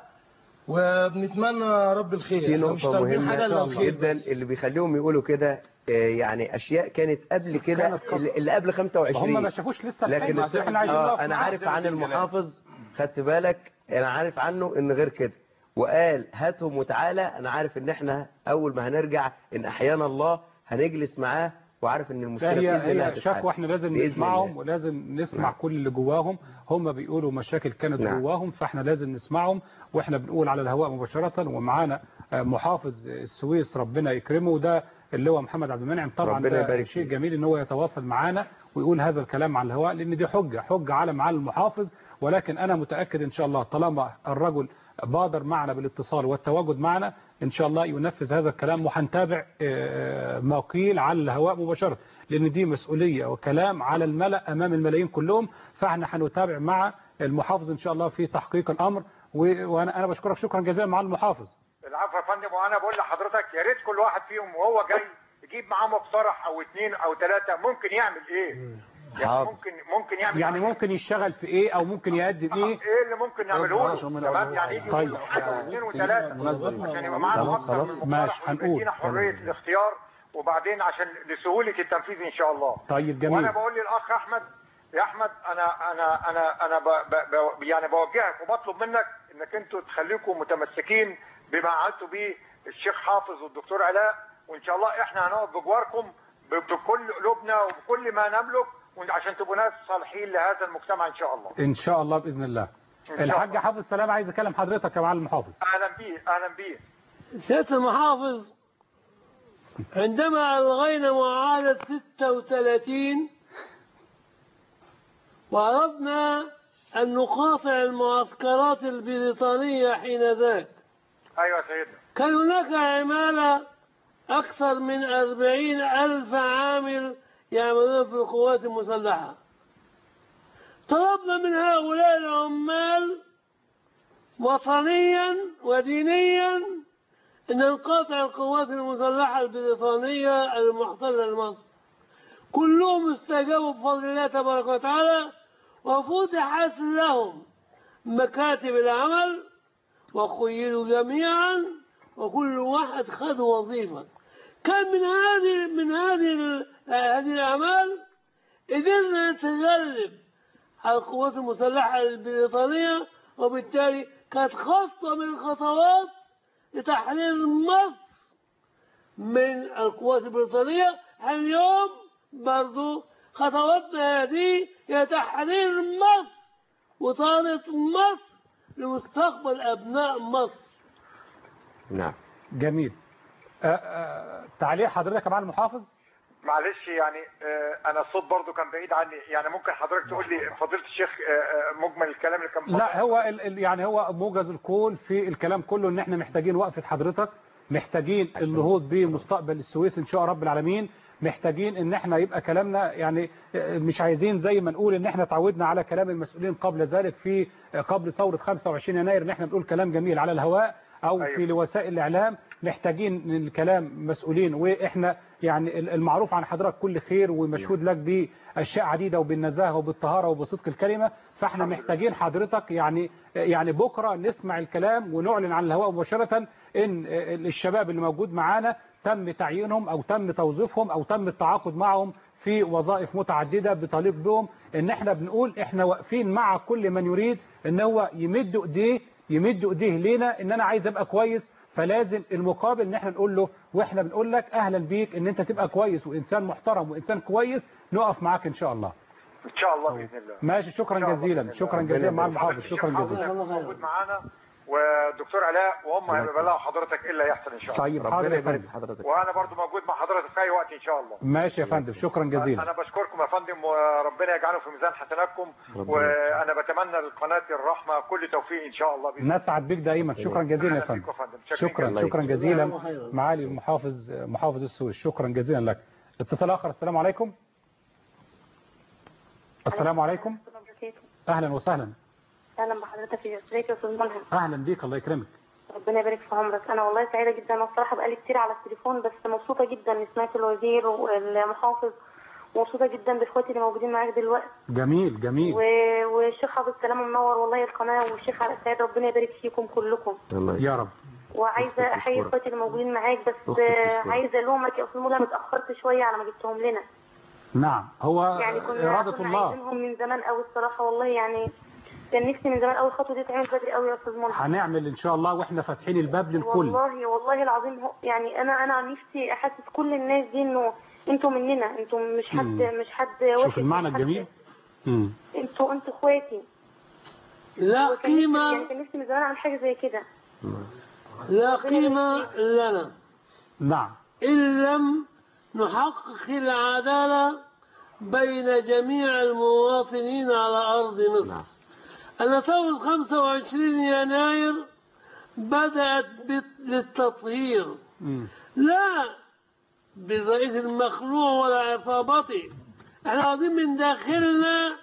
وبنتمنى رب الخير في احنا مش نقطة طالبين مهمة حاجه الا الخير جدا بس. اللي بيخليهم يقولوا كده آه، يعني أشياء كانت قبل كده كانت قبل. اللي اللي قبل هم 25 ما شافوش لسه لكن الحلم الس- احنا عايزين آه نقف انا معاه. عارف عن المحافظ خدت بالك انا عارف عنه ان غير كده وقال هاتهم وتعالى انا عارف ان احنا اول ما هنرجع ان احيانا الله هنجلس معاه وعارف ان لا المشكله هي بإذن الله هي هتتحل. شكوى احنا لازم بإذن نسمعهم الله. ولازم نسمع نعم. كل اللي جواهم هم بيقولوا مشاكل كانت نعم. جواهم فاحنا لازم نسمعهم واحنا بنقول على الهواء مباشرة ومعانا آه، محافظ السويس ربنا يكرمه ده اللي هو محمد عبد المنعم طبعا ربنا ده يبارك شيء فيه. جميل ان هو يتواصل معانا ويقول هذا الكلام على الهواء لان دي حجة حجة على معالي المحافظ ولكن انا متأكد ان شاء الله طالما الرجل بادر معنا بالاتصال والتواجد معنا ان شاء الله ينفذ هذا الكلام وهنتابع آه، ما قيل على الهواء مباشرة لان دي مسؤولية وكلام على الملأ امام الملايين كلهم فاحنا هنتابع مع المحافظ ان شاء الله في تحقيق الامر و- وانا انا بشكرك شكرا جزيلا مع المحافظ العفو يا فندم وانا بقول لحضرتك يا ريت كل واحد فيهم وهو جاي يجيب معاه مقترح او اثنين او ثلاثه ممكن يعمل ايه؟ يعني حاضر. ممكن ممكن يعمل يعني ممكن يشتغل في ايه او ممكن يقدم ايه ايه اللي ممكن نعمله له تمام يعني يجي طيب. يقول حاجه واثنين وثلاثه عشان يبقى معانا خلاص، اكتر خلاص، من مقترح ماشي، هنقول. ويدينا حريه الاختيار وبعدين عشان لسهوله التنفيذ ان شاء الله طيب جميل وانا بقول للاخ احمد يا احمد انا انا انا انا ب ب ب يعني بوجهك وبطلب منك انك انتوا تخليكم متمسكين بما عملتوا بيه الشيخ حافظ والدكتور علاء وان شاء الله احنا هنقف بجواركم ب- بكل قلوبنا وبكل ما نملك عشان تبقوا ناس صالحين لهذا المجتمع ان شاء الله ان شاء الله باذن الله شاء الله. الحاج حافظ سلام عايز اكلم حضرتك يا معلم حافظ اهلا بيه اهلا بيه سيادة المحافظ عندما ألغينا معاهدة 36 وأردنا أن نقاطع المعسكرات البريطانية حين ذاك ايوه يا سيدنا كان هناك عمالة أكثر من أربعين ألف عامل يعملون في القوات المسلحة طلبنا من هؤلاء العمال وطنيا ودينيا أن نقاطع القوات المسلحة البريطانية المحتلة لمصر كلهم استجابوا بفضل الله تبارك وتعالى وفتحت لهم مكاتب العمل وخيلوا جميعا وكل واحد خد وظيفة كان من هذه من هذه ال- هذه الأعمال قدرنا نتغلب على القوات المسلحة البريطانية وبالتالي كانت خطة من الخطوات لتحرير مصر من القوات البريطانية اليوم برضو خطواتنا هذه هي تحرير مصر وطالت مصر لمستقبل أبناء مصر نعم جميل آه، آه، تعليق حضرتك يا معلم محافظ معلش يعني آه، انا الصوت برضو كان بعيد عني يعني ممكن حضرتك تقول لي فضيله الشيخ آه، آه، مجمل الكلام اللي كان لا هو ال ال يعني هو موجز القول في الكلام كله ان احنا محتاجين وقفة حضرتك محتاجين النهوض بمستقبل السويس ان شاء رب العالمين محتاجين ان احنا يبقى كلامنا يعني مش عايزين زي ما نقول ان احنا تعودنا على كلام المسؤولين قبل ذلك في قبل ثورة 25 يناير ان احنا بنقول كلام جميل على الهواء او أيوة. في وسائل الاعلام محتاجين الكلام مسؤولين واحنا يعني المعروف عن حضرتك كل خير ومشهود لك باشياء عديده وبالنزاهه وبالطهاره وبصدق الكلمه فاحنا محتاجين حضرتك يعني يعني بكره نسمع الكلام ونعلن عن الهواء مباشره ان الشباب اللي موجود معانا تم تعيينهم او تم توظيفهم او تم التعاقد معهم في وظائف متعدده بطالب بهم ان احنا بنقول احنا واقفين مع كل من يريد ان هو يمد ايديه يمد ايديه لينا ان انا عايز ابقى كويس فلازم المقابل ان احنا نقول له واحنا بنقول لك اهلا بيك ان انت تبقى كويس وانسان محترم وانسان كويس نقف معاك ان شاء الله ان شاء الله باذن الله ماشي شكرا إن شاء الله جزيلا بإذن الله. شكرا جزيلا مع المحافظ شكرا جزيلا موجود معانا والدكتور علاء وهم هيبلغوا حضرتك ايه اللي هيحصل ان شاء الله طيب حاضر ربنا يا يبارك فندم في حضرتك وانا برضو موجود مع حضرتك في اي وقت ان شاء الله ماشي يا فندم شكرا جزيلا انا بشكركم يا فندم وربنا يجعله في ميزان حسناتكم ربنا وانا بتمنى لقناه الرحمه كل توفيق ان شاء الله باذن الله نسعد بك دائما شكرا جزيلا يا أهلا فندم بيكم يا فندم. شكراً شكرا جزيلاً. شكرا جزاكم جزيلا خيراً. معالي المحافظ محافظ السويس شكرا جزيلا لك اتصال اخر السلام عليكم السلام عليكم اهلا وسهلا اهلا بحضرتك يا ازيك يا استاذ ملهم اهلا بيك الله يكرمك ربنا يبارك في عمرك انا والله سعيده جدا انا الصراحه بقالي كتير على التليفون بس مبسوطه جدا اني سمعت الوزير والمحافظ ومبسوطه جدا باخواتي اللي موجودين معاك دلوقتي جميل جميل و... والشيخ حافظ سلام منور والله القناه والشيخ علاء سعيد ربنا يبارك فيكم كلكم الله يسلمك. يا رب وعايزه أختك احيي تشكرك. اخواتي اللي موجودين معاك بس أختك تشكرك. عايزه الومك يا استاذ ملهم اتاخرت شويه على ما جبتهم لنا نعم هو يعني كنا إرادة كنا الله عايزينهم من زمان قوي الصراحه والله يعني كان نفسي من زمان قوي الخطوه دي تعمل بدري قوي يا استاذ ملهم هنعمل إن شاء الله وإحنا فاتحين الباب للكل والله والله العظيم هو يعني انا انا عن نفسي احسس كل الناس دي انه انتوا مننا انتوا مش حد مم. مش حد وحش شوف المعنى مش حد- الجميل مم. انتوا انتوا اخواتي لا وكان نفسي- يعني قيمة كان نفسي من زمان اعمل حاجه زي كده لا قيمة لنا نعم إن لم نحقق العدالة بين جميع المواطنين على أرض مصر نعم. أن ثورة 25 يناير بدأت بت- للتطهير مم. لا بالرئيس المخلوع ولا عصابته احنا عاوزين من داخلنا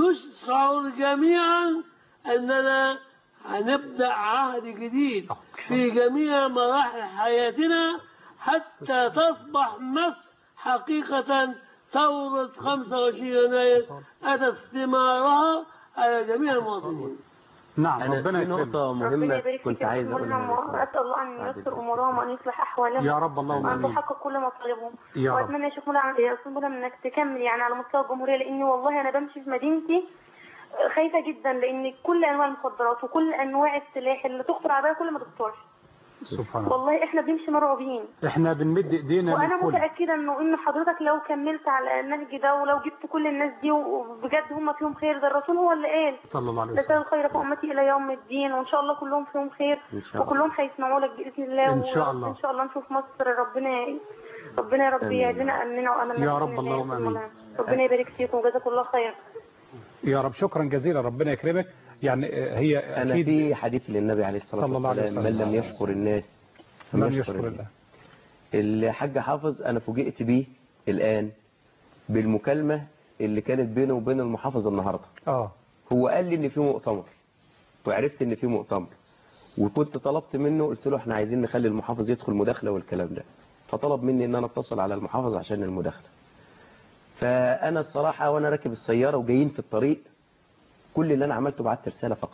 نشعر جميعا أننا هنبدأ عهد جديد في جميع مراحل حياتنا حتى تصبح مصر حقيقة ثورة 25 يناير أتت ثمارها على جميع المواطنين نعم أنا ربنا في يكرمك نقطة ربنا مهمة يبارك فيك كنت يا عايز أستاذ أقولها ملهم وأسأل الله أن ييسر أمورهم وأن يصلح أحوالهم يا رب اللهم وأن امين تحقق كل مطالبهم يا رب وأتمنى يا شيخ ملهم يا أستاذ ملهم إنك تكمل يعني على مستوى الجمهورية لأني والله أنا بمشي في مدينتي خايفة جدا لأن كل أنواع المخدرات وكل أنواع السلاح اللي تخطر على بالك كل ما تخطرش سبحان الله والله إحنا بنمشي مرعوبين احنا بنمد ايدينا وانا للكل متاكده انه ان حضرتك لو كملت على النهج ده ولو جبت كل الناس دي وبجد هم فيهم خير ده الرسول هو اللي قال صلى الله عليه رسالة وسلم الخير في امتي الى يوم الدين وان شاء الله كلهم فيهم خير إن شاء الله وكلهم هيسمعوا لك باذن الله إن شاء الله. ان شاء الله نشوف مصر ربنا ربنا يا رب آمين. يعزنا امنا وامنا يا بإذن رب الله اللهم آمين. ربنا يبارك فيكم وجزاكم الله خير يا رب شكرا جزيلا ربنا يكرمك يعني آه، هي أنا اكيد في حديث للنبي عليه الصلاة صلى الله عليه والسلام من وسلم. لم يشكر الناس لم فلم يشكر الله الحاج حافظ أنا فوجئت بيه الآن بالمكالمة اللي كانت بينه وبين المحافظ النهاردة اه هو قال لي إن في مؤتمر وعرفت إن في مؤتمر وكنت طلبت منه قلت له احنا عايزين نخلي المحافظ يدخل مداخلة والكلام ده فطلب مني ان انا اتصل على المحافظ عشان المداخلة فانا الصراحة وانا راكب السيارة وجايين في الطريق كل اللي انا عملته بعت رسالة فقط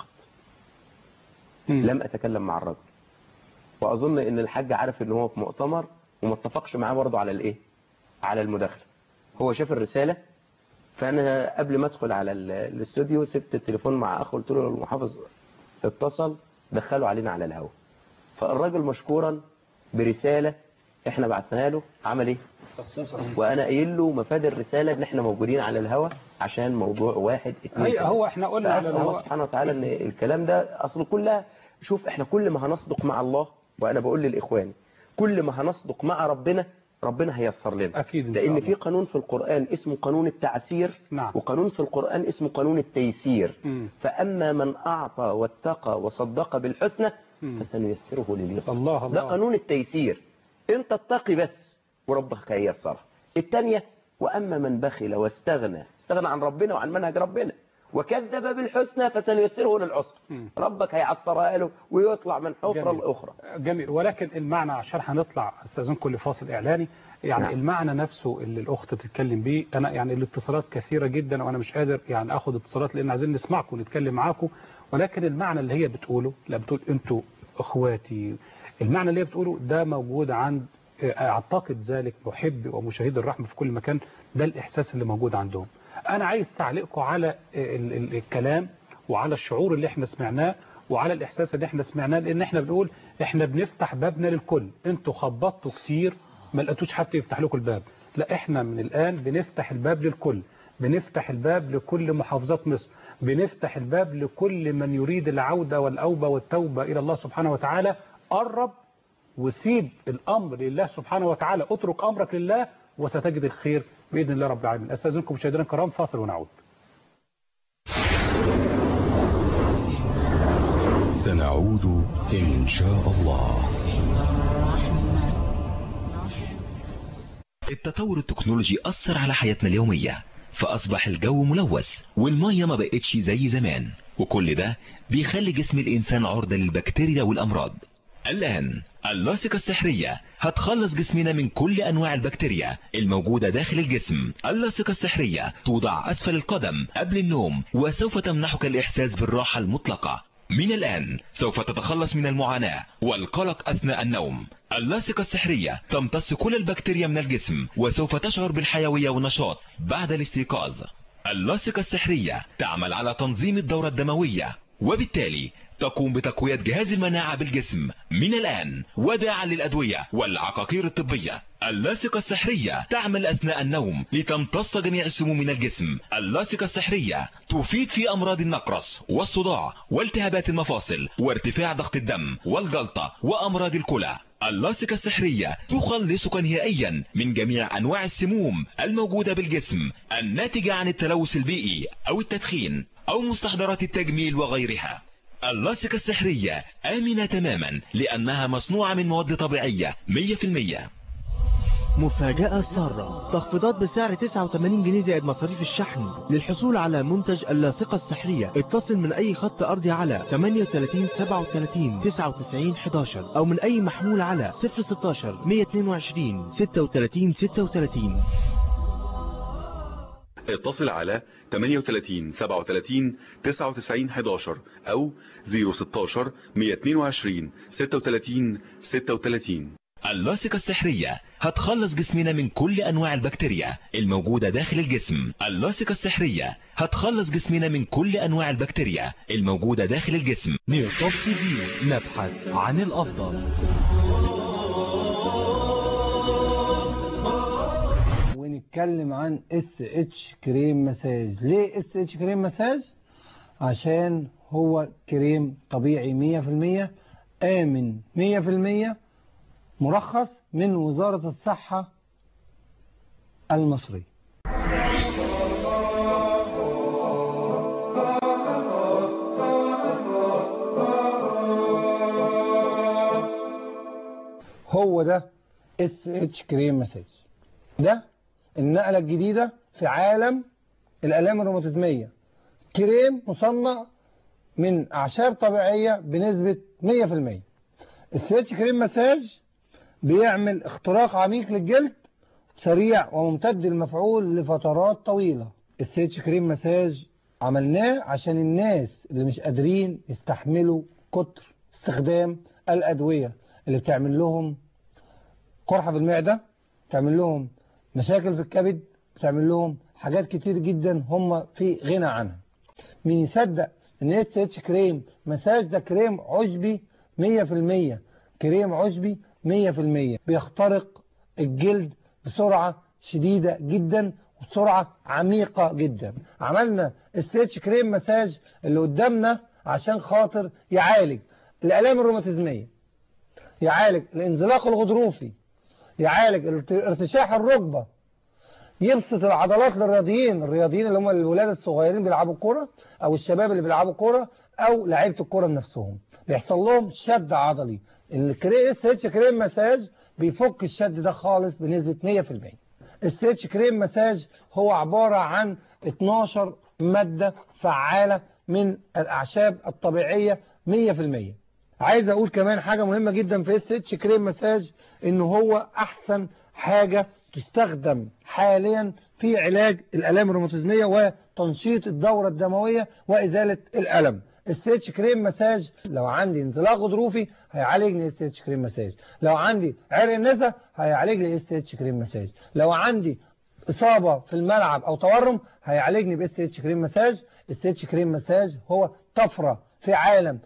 مم. لم اتكلم مع الرجل واظن ان الحاج عارف ان هو في مؤتمر وما اتفقش معاه برضه على الايه على المداخله هو شاف الرساله فانا قبل ما ادخل على ال- الاستوديو سبت التليفون مع اخو قلت له المحافظ اتصل دخله علينا على الهواء فالراجل مشكورا برساله احنا بعتناها له عمل ايه وانا قايل له مفاد الرساله ان احنا موجودين على الهواء عشان موضوع واحد اتنين هي تلاته. هو احنا قلنا على فأسأل الله الهواء سبحانه وتعالى ان الكلام ده اصل كلها شوف احنا كل ما هنصدق مع الله وانا بقول للاخوان كل ما هنصدق مع ربنا ربنا هيسر لنا اكيد إن شاء لان الله. في قانون في القرآن اسمه قانون التعسير نعم وقانون في القرآن اسمه قانون التيسير مم. فأما من أعطى واتقى وصدق بالحسنى مم. فسنيسره لليسر الله ده الله قانون التيسير انت اتقي بس وربك هيسرها الثانية وأما من بخل واستغنى استغنى عن ربنا وعن منهج ربنا وكذب بالحسنى فسنيسره للعسر مم. ربك هيعصرها له ويطلع من حفرة جميل. الأخرى جميل ولكن المعنى عشان هنطلع استاذنكم لفاصل اعلاني يعني نعم. نعم. المعنى نفسه اللي الاخت تتكلم بيه انا يعني الاتصالات كثيره جدا وانا مش قادر يعني اخد اتصالات لان عايزين نسمعكم ونتكلم معاكم ولكن المعنى اللي هي بتقوله لا بتقول انتوا اخواتي المعنى اللي هي بتقوله ده موجود عند اعتقد ذلك محب ومشاهد الرحمه في كل مكان ده الاحساس اللي موجود عندهم انا عايز تعليقكم على ال ال الكلام وعلى الشعور اللي احنا سمعناه وعلى الاحساس اللي احنا سمعناه لان احنا بنقول احنا بنفتح بابنا للكل انتوا خبطتوا كتير ما لقيتوش حد يفتح لكم الباب لا احنا من الان بنفتح الباب للكل بنفتح الباب لكل محافظات مصر بنفتح الباب لكل من يريد العودة والأوبة والتوبة إلى الله سبحانه وتعالى قرب وسيب الأمر لله سبحانه وتعالى اترك أمرك لله وستجد الخير بإذن الله رب العالمين أستاذنكم مشاهدينا الكرام فاصل ونعود سنعود إن شاء الله التطور التكنولوجي أثر على حياتنا اليومية فأصبح الجو ملوث والمية ما بقتش زي زمان وكل ده بيخلي جسم الإنسان عرضة للبكتيريا والأمراض الآن اللاصقة السحرية هتخلص جسمنا من كل أنواع البكتيريا الموجودة داخل الجسم اللاصقة السحرية توضع أسفل القدم قبل النوم وسوف تمنحك الإحساس بالراحة المطلقة من الآن سوف تتخلص من المعاناة والقلق أثناء النوم اللاصقة السحرية تمتص كل البكتيريا من الجسم وسوف تشعر بالحيوية والنشاط بعد الاستيقاظ اللاصقة السحرية تعمل على تنظيم الدورة الدموية وبالتالي تقوم بتقوية جهاز المناعة بالجسم من الآن وداعا للأدوية والعقاقير الطبية اللاصقة السحرية تعمل أثناء النوم لتمتص جميع السموم من الجسم اللاصقة السحرية تفيد في أمراض النقرس والصداع والتهابات المفاصل وارتفاع ضغط الدم والجلطة وأمراض الكلى اللاصقة السحرية تخلصك نهائيا من جميع أنواع السموم الموجودة بالجسم الناتجة عن التلوث البيئي أو التدخين أو مستحضرات التجميل وغيرها اللاصقة السحرية آمنة تماما لأنها مصنوعة من مواد طبيعية 100% مفاجأة سارة تخفيضات بسعر 89 جنيه زائد مصاريف الشحن للحصول على منتج اللاصقة السحرية اتصل من أي خط أرضي على 38 37 99 11 أو من أي محمول على 016 122 36 36 اتصل على 38 37 99 11 أو 016 122 36 36 اللاصقة السحرية هتخلص جسمنا من كل أنواع البكتيريا الموجودة داخل الجسم اللاصقة السحرية هتخلص جسمنا من كل أنواع البكتيريا الموجودة داخل الجسم نيوتوب تي في نبحث عن الأفضل ونتكلم عن اس اتش كريم مساج ليه اس اتش كريم مساج عشان هو كريم طبيعي 100% آمن 100% مرخص من وزارة الصحة المصرية هو ده اس اتش كريم مساج ده النقلة الجديدة في عالم الآلام الروماتيزمية كريم مصنع من أعشاب طبيعية بنسبة 100% السيتش كريم مساج بيعمل اختراق عميق للجلد سريع وممتد المفعول لفترات طويلة السيتش كريم مساج عملناه عشان الناس اللي مش قادرين يستحملوا كتر استخدام الأدوية اللي بتعمل لهم قرحة في المعدة بتعمل لهم مشاكل في الكبد بتعمل لهم حاجات كتير جدا هم في غنى عنها مين يصدق ان اس اتش كريم مساج ده كريم عشبي 100% كريم عشبي 100% بيخترق الجلد بسرعة شديدة جدا وبسرعة عميقة جدا عملنا السيتش كريم مساج اللي قدامنا عشان خاطر يعالج الآلام الروماتيزمية يعالج الانزلاق الغضروفي يعالج ارتشاح الركبة يبسط العضلات للرياضيين الرياضيين اللي هم الولاد الصغيرين بيلعبوا الكرة او الشباب اللي بيلعبوا كرة او لعيبه الكرة نفسهم بيحصل لهم شد عضلي الكريس اتش كريم مساج بيفك الشد ده خالص بنسبة 100% السيتش كريم مساج هو عبارة عن 12 مادة فعالة من الأعشاب الطبيعية 100% عايز أقول كمان حاجة مهمة جدا في السيتش كريم مساج إنه هو أحسن حاجة تستخدم حاليا في علاج الآلام الروماتيزمية وتنشيط الدورة الدموية وإزالة الألم السيتش كريم مساج لو عندي انزلاق غضروفي هيعالجني السيتش كريم مساج لو عندي عرق النسا هيعالجني السيتش كريم مساج لو عندي إصابة في الملعب أو تورم هيعالجني بالسيتش كريم مساج السيتش كريم مساج هو طفرة في عالم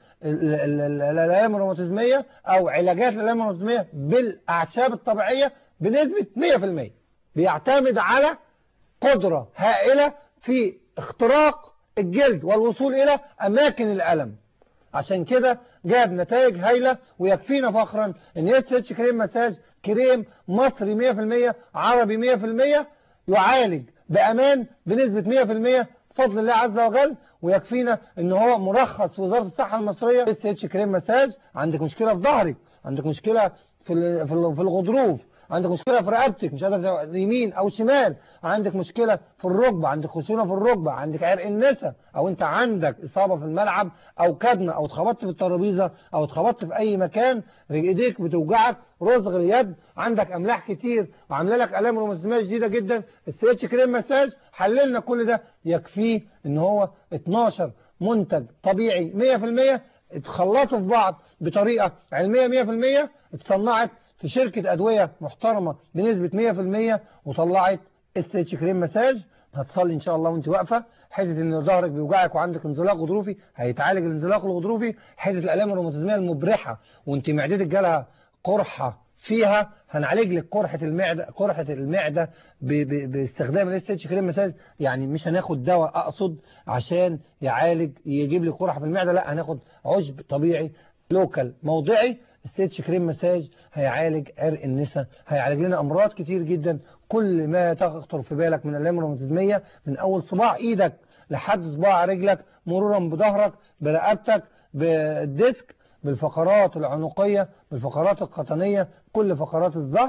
الآلام الروماتيزمية أو علاجات الآلام الروماتيزمية بالأعشاب الطبيعية بنسبة 100% بيعتمد على قدرة هائلة في اختراق الجلد والوصول إلى أماكن الألم عشان كده جاب نتائج هايلة ويكفينا فخرا ان اس اتش كريم مساج كريم مصري 100% عربي 100% يعالج بأمان بنسبة 100% بفضل الله عز وجل ويكفينا ان هو مرخص في وزارة الصحة المصرية اس اتش كريم مساج عندك مشكلة في ظهرك عندك مشكلة في في الغضروف عندك مشكلة في رقبتك مش قادر يمين او شمال عندك مشكلة في الركبة عندك خشونة في الركبة عندك عرق النسا او انت عندك اصابة في الملعب او كدمة او اتخبطت في الترابيزة او اتخبطت في اي مكان ايديك بتوجعك رزغ اليد عندك املاح كتير وعامله لك الام روماتيزميه شديده جدا السيتش كريم مساج حللنا كل ده يكفيه ان هو 12 منتج طبيعي 100% اتخلطوا في بعض بطريقة علمية 100% اتصنعت في شركة أدوية محترمة بنسبة 100% وطلعت اس اتش كريم مساج هتصلي ان شاء الله وانت واقفه حته ان ظهرك بيوجعك وعندك انزلاق غضروفي هيتعالج الانزلاق الغضروفي حته الالام الروماتيزميه المبرحه وانت معدتك جالها قرحه فيها هنعالج لك قرحه المعده قرحه المعده ب ب باستخدام الاس اتش كريم مساج يعني مش هناخد دواء اقصد عشان يعالج يجيب لك قرحه في المعده لا هناخد عشب طبيعي لوكال موضعي السيتش كريم مساج هيعالج عرق النسا هيعالج لنا امراض كتير جدا كل ما تخطر في بالك من الالام الروماتيزميه من اول صباع ايدك لحد صباع رجلك مرورا بظهرك برقبتك بالديسك بالفقرات العنقيه بالفقرات القطنيه كل فقرات الظهر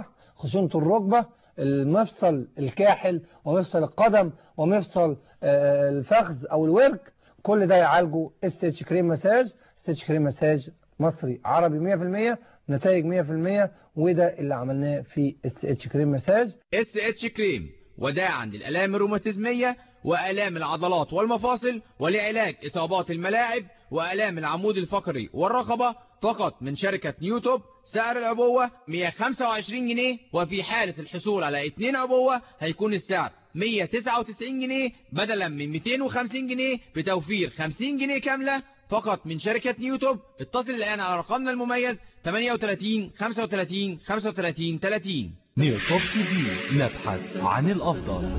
خشونة الركبة المفصل الكاحل ومفصل القدم ومفصل آه، الفخذ او الورك كل ده يعالجه اس اتش كريم مساج اس اتش كريم مساج مصري عربي 100% نتائج 100% وده اللي عملناه في اس اتش كريم مساج اس اتش كريم وداعا للآلام الروماتيزمية وآلام العضلات والمفاصل ولعلاج إصابات الملاعب وآلام العمود الفقري والرقبة فقط من شركة نيوتوب سعر العبوة 125 جنيه وفي حالة الحصول على 2 عبوة هيكون السعر 199 جنيه بدلا من 250 جنيه بتوفير 50 جنيه كاملة فقط من شركة نيوتوب اتصل الآن على رقمنا المميز 38 35 35 30 نيو توب تي في نبحث عن الأفضل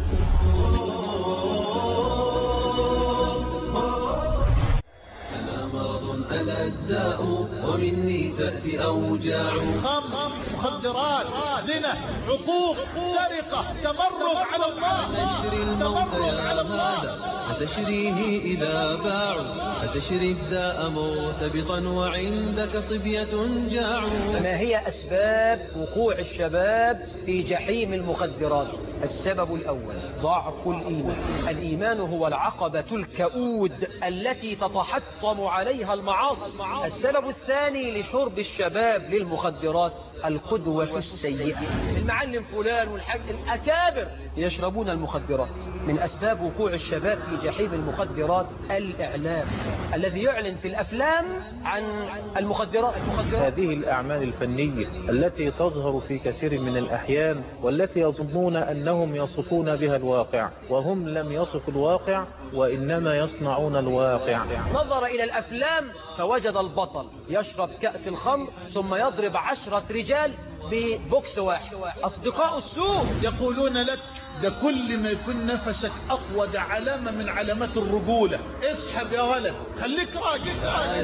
أنا مرض أنا الداء ومني تأتي أوجاع خمر مخدرات زنا عقوق سرقة تمرد على الله تشري الموت يا هذا أتشريه إذا باعوا أتشري الداء مرتبطا وعندك صبية جاع ما هي أسباب وقوع الشباب في جحيم المخدرات السبب الأول ضعف الإيمان الإيمان هو العقبة الكؤود التي تتحطم عليها المعاصي السبب الثاني لشرب الشباب للمخدرات القدوة السيئة المعلم فلان والحاج الأكابر يشربون المخدرات من أسباب وقوع الشباب في جحيم المخدرات الإعلام الذي يعلن في الأفلام عن المخدرات المخدرات هذه الأعمال الفنية التي تظهر في كثير من الأحيان والتي يظنون أنهم يصفون بها الواقع وهم لم يصفوا الواقع وإنما يصنعون الواقع نظر إلى الأفلام فوجد البطل يشرب كأس الخمر ثم يضرب عشرة رجال ببوكس واحد أصدقاء السوء يقولون لك ده كل ما يكون نفسك أقوى ده علامة من علامات الرجولة اسحب يا ولد خليك راجل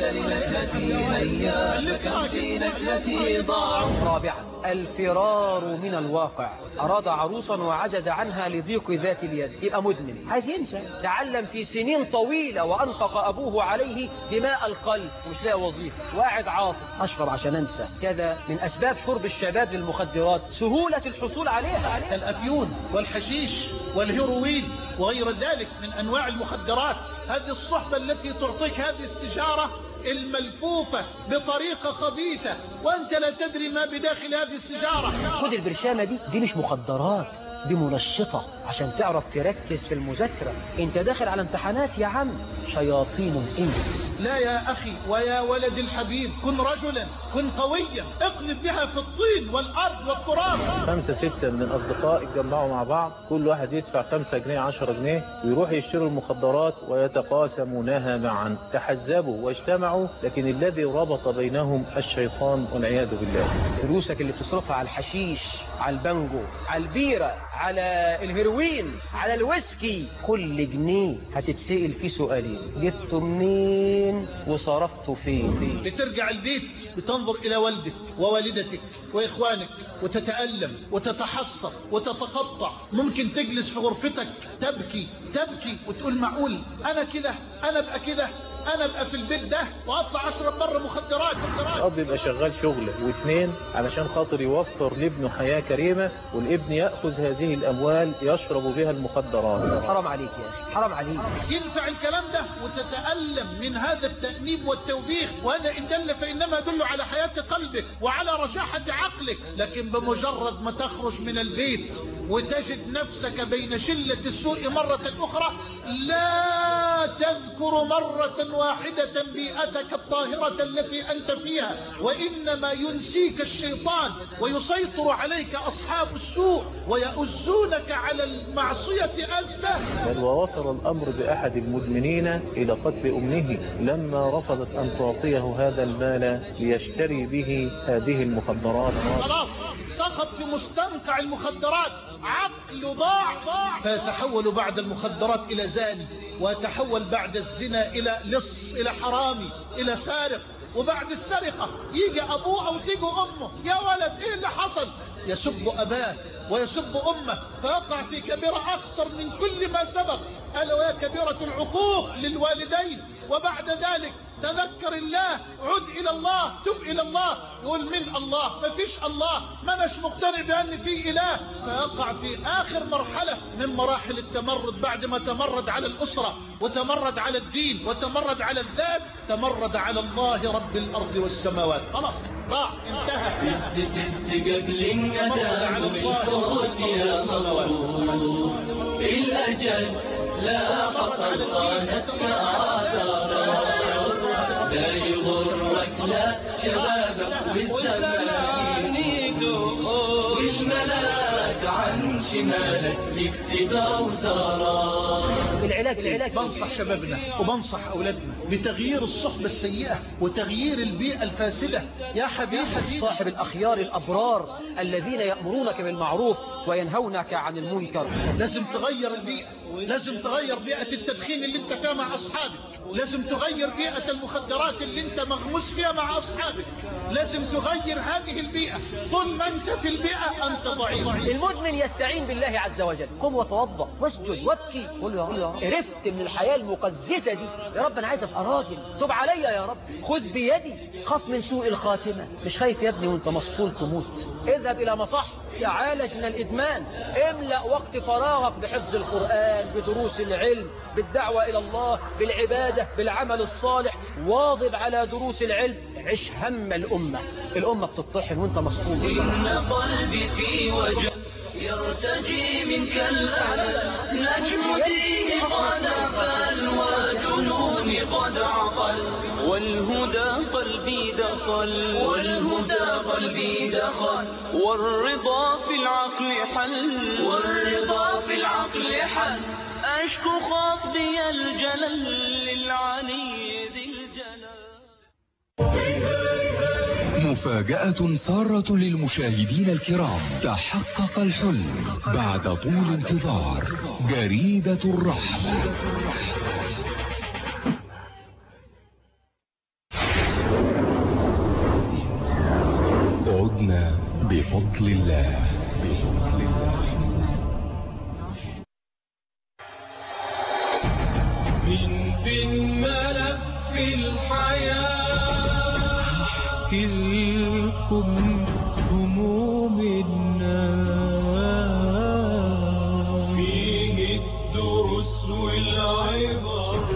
خليك راجل رابعا الفرار من الواقع أراد عروسا وعجز عنها لضيق ذات اليد يبقى مدمن عايز ينسى تعلم في سنين طويلة وأنفق أبوه عليه دماء القلب ومش لاقي وظيفة وقاعد عاطل أشرب عشان أنسى كذا من أسباب شرب الشباب للمخدرات سهولة الحصول عليها الأفيون والحشيش والهيروين وغير ذلك من أنواع المخدرات هذه الصحبة التي تعطيك هذه السجارة الملفوفة بطريقة خبيثة وأنت لا تدري ما بداخل هذه السجارة خد البرشامة دي دي مش مخدرات دي منشطة عشان تعرف تركز في المذاكرة انت داخل على امتحانات يا عم شياطين الإنس لا يا أخي ويا ولد الحبيب كن رجلا كن قويا اقلب بها في الطين والأرض والتراب خمسة ستة من الأصدقاء اتجمعوا مع بعض كل واحد يدفع خمسة جنيه عشرة جنيه ويروحوا يشتروا المخدرات ويتقاسمونها معا تحزبوا واجتمعوا لكن الذي ربط بينهم الشيطان والعياذ بالله فلوسك اللي بتصرفها على الحشيش على البانجو على البيرة على الهيروين على الويسكي كل جنيه هتتسأل فيه سؤالين جبته منين وصرفته فين لترجع البيت بتنظر إلى والدك ووالدتك وإخوانك وتتألم وتتحسر وتتقطع ممكن تجلس في غرفتك تبكي تبكي وتقول معقول أنا كده أنا أبقى كده انا ابقى في البيت ده واطلع اشرب بره مخدرات الاب يبقى شغال شغله واثنين علشان خاطر يوفر لابنه حياه كريمه والابن ياخذ هذه الاموال يشرب بها المخدرات حرام عليك يا اخي حرام عليك ينفع الكلام ده وتتالم من هذا التانيب والتوبيخ وهذا ان دل فانما يدل على حياه قلبك وعلى رشاحه عقلك لكن بمجرد ما تخرج من البيت وتجد نفسك بين شله السوء مره اخرى لا تذكر مره واحدة بيئتك الطاهرة التي أنت فيها وإنما ينسيك الشيطان ويسيطر عليك أصحاب السوء ويؤزونك على المعصية أزة بل ووصل الأمر بأحد المدمنين إلى قتل أمه لما رفضت أن تعطيه هذا المال ليشتري به هذه المخدرات خلاص سقط في مستنقع المخدرات عقل ضاع ضاع فيتحول بعد المخدرات إلى زاني ويتحول بعد الزنا إلى لص إلى حرامي إلى سارق وبعد السرقة يجي أبوه أو تيجي أمه يا ولد إيه اللي حصل يسب أباه ويسب أمه فيقع في كبيرة أكثر من كل ما سبق ألا وهي كبيرة العقوق للوالدين وبعد ذلك تذكر الله عد إلى الله تب إلى الله يقول من الله ما فيش الله ما نش مقتنع بأن في إله فيقع في آخر مرحلة من مراحل التمرد بعد ما تمرد على الأسرة وتمرد على الدين وتمرد على الذات تمرد على الله رب الأرض والسماوات خلاص ضاع انتهى قبل الندى بالفوت يا صبور بالأجل لا قصد خانتك آثارا لا يغرك لا شبابك والزمان والملاك عن شمالك يكتب أوزارا العلاج العلاج بنصح شبابنا وبنصح أولادنا بتغيير الصحبة السيئة وتغيير البيئة الفاسدة يا حبيبي صاحب الأخيار الأبرار الذين يأمرونك بالمعروف وينهونك عن المنكر لازم تغير البيئة لازم تغير بيئة التدخين اللي انت فيها مع أصحابك لازم تغير بيئة المخدرات اللي انت مغموس فيها مع أصحابك لازم تغير هذه البيئة طول ما انت في البيئة انت ضعيف المدمن يستعين بالله عز وجل قم وتوضا واسجد وابكي قول له يا رب قرفت من الحياة المقززة دي يا رب انا عايز ابقى راجل تب عليا يا رب خذ بيدي خاف من سوء الخاتمة مش خايف يا ابني وانت مسطول تموت اذهب الى مصح تعالج من الإدمان املأ وقت فراغك بحفظ القرآن بدروس العلم بالدعوة إلى الله بالعبادة بالعمل الصالح واظب على دروس العلم عش هم الأمة الأمة بتطحن وانت مسطول إن قلبي في وجه يرتجي منك الأعلى نجم دين قد أفل وجنون قد عقل والهدى قلبي دخل والهدى قلبي دخل والرضا في العقل حل والرضا في العقل حل أشكو خاطبي الجلل للعلي ذي الجلال مفاجأة سارة للمشاهدين الكرام تحقق الحلم بعد طول انتظار جريدة الرحمة عدنا بفضل الله بفضل الله من بين ملف الحياة احكي لكم هموم الناس فيه الدروس والعبر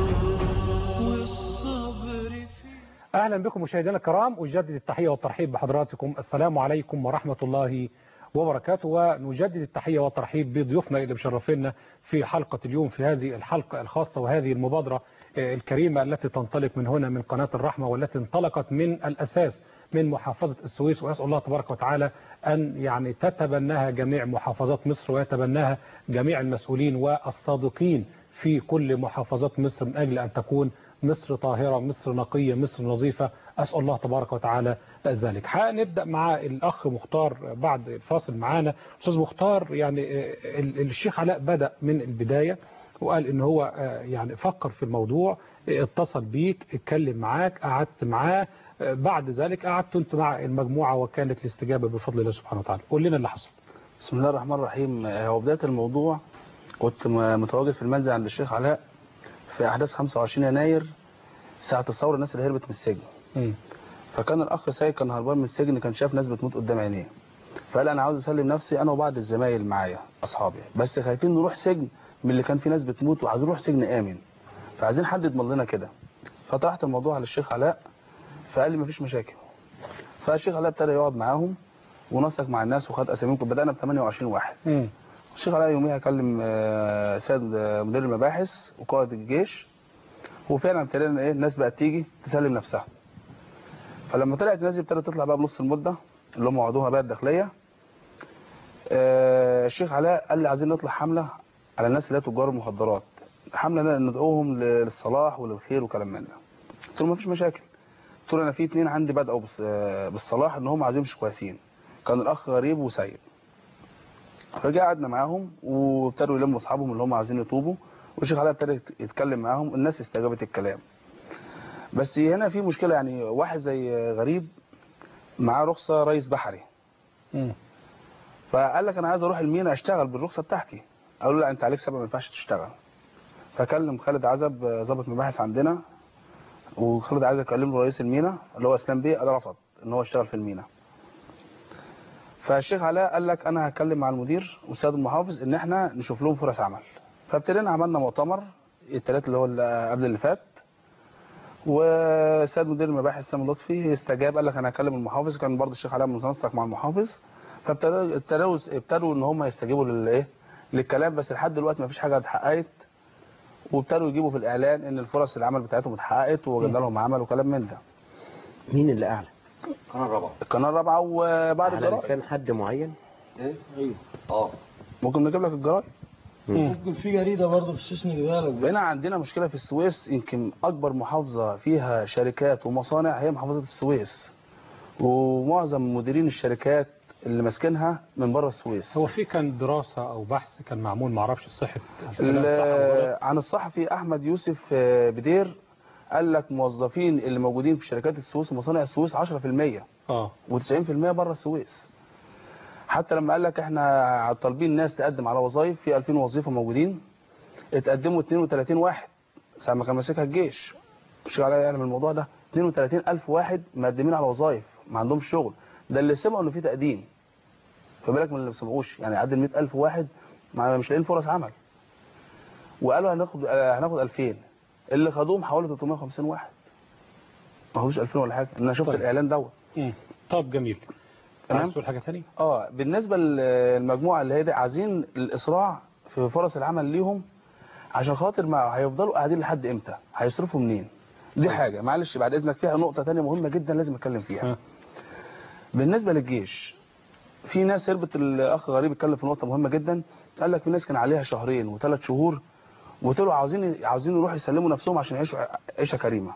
والصبر أهلا بكم مشاهدينا الكرام أجدد التحية والترحيب بحضراتكم السلام عليكم ورحمة الله وبركاته ونجدد التحية والترحيب بضيوفنا اللي مشرفينا في حلقة اليوم في هذه الحلقة الخاصة وهذه المبادرة الكريمة التي تنطلق من هنا من قناة الرحمة والتي انطلقت من الأساس من محافظة السويس وأسأل الله تبارك وتعالى أن يعني تتبناها جميع محافظات مصر ويتبناها جميع المسؤولين والصادقين في كل محافظات مصر من أجل أن تكون مصر طاهرة مصر نقية مصر نظيفة أسأل الله تبارك وتعالى ذلك هنبدأ مع الأخ مختار بعد الفاصل معانا أستاذ مختار يعني الشيخ علاء بدأ من البداية وقال ان هو يعني فكر في الموضوع اتصل بيك اتكلم معاك قعدت معاه بعد ذلك قعدت انت مع المجموعة وكانت الاستجابة بفضل الله سبحانه وتعالى قول لنا اللي حصل بسم الله الرحمن الرحيم هو بداية الموضوع كنت متواجد في المنزل عند الشيخ علاء في أحداث 25 يناير ساعة الثورة الناس اللي هربت من السجن م. فكان الأخ سيد كان هربان من السجن كان شاف ناس بتموت قدام عينيه فقال أنا عاوز أسلم نفسي أنا وبعض الزمايل معايا أصحابي بس خايفين نروح سجن من اللي كان في ناس بتموت وعايزين نروح سجن آمن فعايزين حد يضمن لنا كده فطرحت الموضوع على الشيخ علاء فقال لي مفيش مشاكل فالشيخ علاء ابتدى يقعد معاهم ونسق مع الناس وخد اساميهم بدانا ب 28 واحد م. الشيخ علاء يوميها كلم سيد مدير المباحث وقائد الجيش وفعلا ابتدينا ايه الناس بقت تيجي تسلم نفسها فلما طلعت الناس ابتدت تطلع بقى بنص المده اللي هم وعدوها بقى الداخليه آه الشيخ علاء قال لي عايزين نطلع حمله على الناس اللي هي تجار المخدرات حمله ندعوهم للصلاح وللخير وكلام من ده قلت له مفيش مشاكل قلت له انا في اثنين عندي بدأوا بالصلاح ان هم عايزين مش كويسين كان الاخ غريب وسيد فرجع قعدنا معاهم وابتدوا يلموا اصحابهم اللي هم عايزين يتوبوا والشيخ علاء ابتدى يتكلم معاهم الناس استجابت الكلام بس هنا في مشكله يعني واحد زي غريب معاه رخصه رئيس بحري م. فقال لك انا عايز اروح المينا اشتغل بالرخصه بتاعتي قالوا لا انت عليك سبب ما ينفعش تشتغل فكلم خالد عزب آه، ضابط مباحث عندنا وخالد عزب كلم له رئيس المينا اللي هو اسلام بيه قال رفض ان هو يشتغل في المينا فالشيخ علاء قال لك انا هتكلم مع المدير والسيد المحافظ ان احنا نشوف لهم فرص عمل فابتدينا عملنا مؤتمر الثلاث اللي هو اللي قبل اللي فات والسيد مدير المباحث سامي لطفي استجاب قال لك انا هكلم المحافظ كان برضه الشيخ علاء منسق مع المحافظ فابتدوا ابتدوا ابتدوا ان هم يستجيبوا للايه للكلام بس لحد دلوقتي ما فيش حاجه اتحققت وابتدوا يجيبوا في الاعلان ان الفرص العمل بتاعتهم اتحققت وجبنا لهم عمل وكلام من ده مين اللي اعلى القناه الرابعه القناه الرابعه وبعد على الجرائد لسان حد معين ايه ايوه اه ممكن نجيب لك الجرائد ممكن في جريده برضه في السويس نجيبها لك بقينا عندنا مشكله في السويس يمكن اكبر محافظه فيها شركات ومصانع هي محافظه السويس ومعظم مديرين الشركات اللي ماسكينها من بره السويس هو في كان دراسة أو بحث كان معمول معرفش صحة الكلام صح ولا لا. ال- عن الصحفي احمد يوسف آه، بدير قال لك موظفين اللي موجودين في شركات السويس ومصانع السويس 10% اه و90% بره السويس حتى لما قال لك احنا طالبين ناس تقدم على وظائف في 2000 وظيفه موجودين اتقدموا 32 واحد ساعه ما كان ماسكها الجيش مش على يعني من الموضوع ده 32 الف واحد مقدمين على وظائف ما عندهمش شغل ده اللي سمعوا انه في تقديم فبالك من اللي ما سمعوش يعني عدى 100 الف واحد ما مش لاقيين فرص عمل وقالوا هناخد آه، هناخد 2000 اللي خدوهم حوالي 350 واحد ما هوش 2000 ولا حاجه انا شفت طيب. الاعلان دوت مم. طب جميل تمام. عايز تقول حاجة تانية اه بالنسبه للمجموعه اللي هي دي عايزين الاسراع في فرص العمل ليهم عشان خاطر ما هيفضلوا قاعدين لحد امتى هيصرفوا منين دي حاجه معلش بعد اذنك فيها نقطه تانية مهمه جدا لازم اتكلم فيها بالنسبه للجيش في ناس هربت الاخ غريب اتكلم في نقطه مهمه جدا قال لك في ناس كان عليها شهرين وثلاث شهور وطلعوا عاوزين عاوزين يروحوا يسلموا نفسهم عشان يعيشوا عيشه كريمه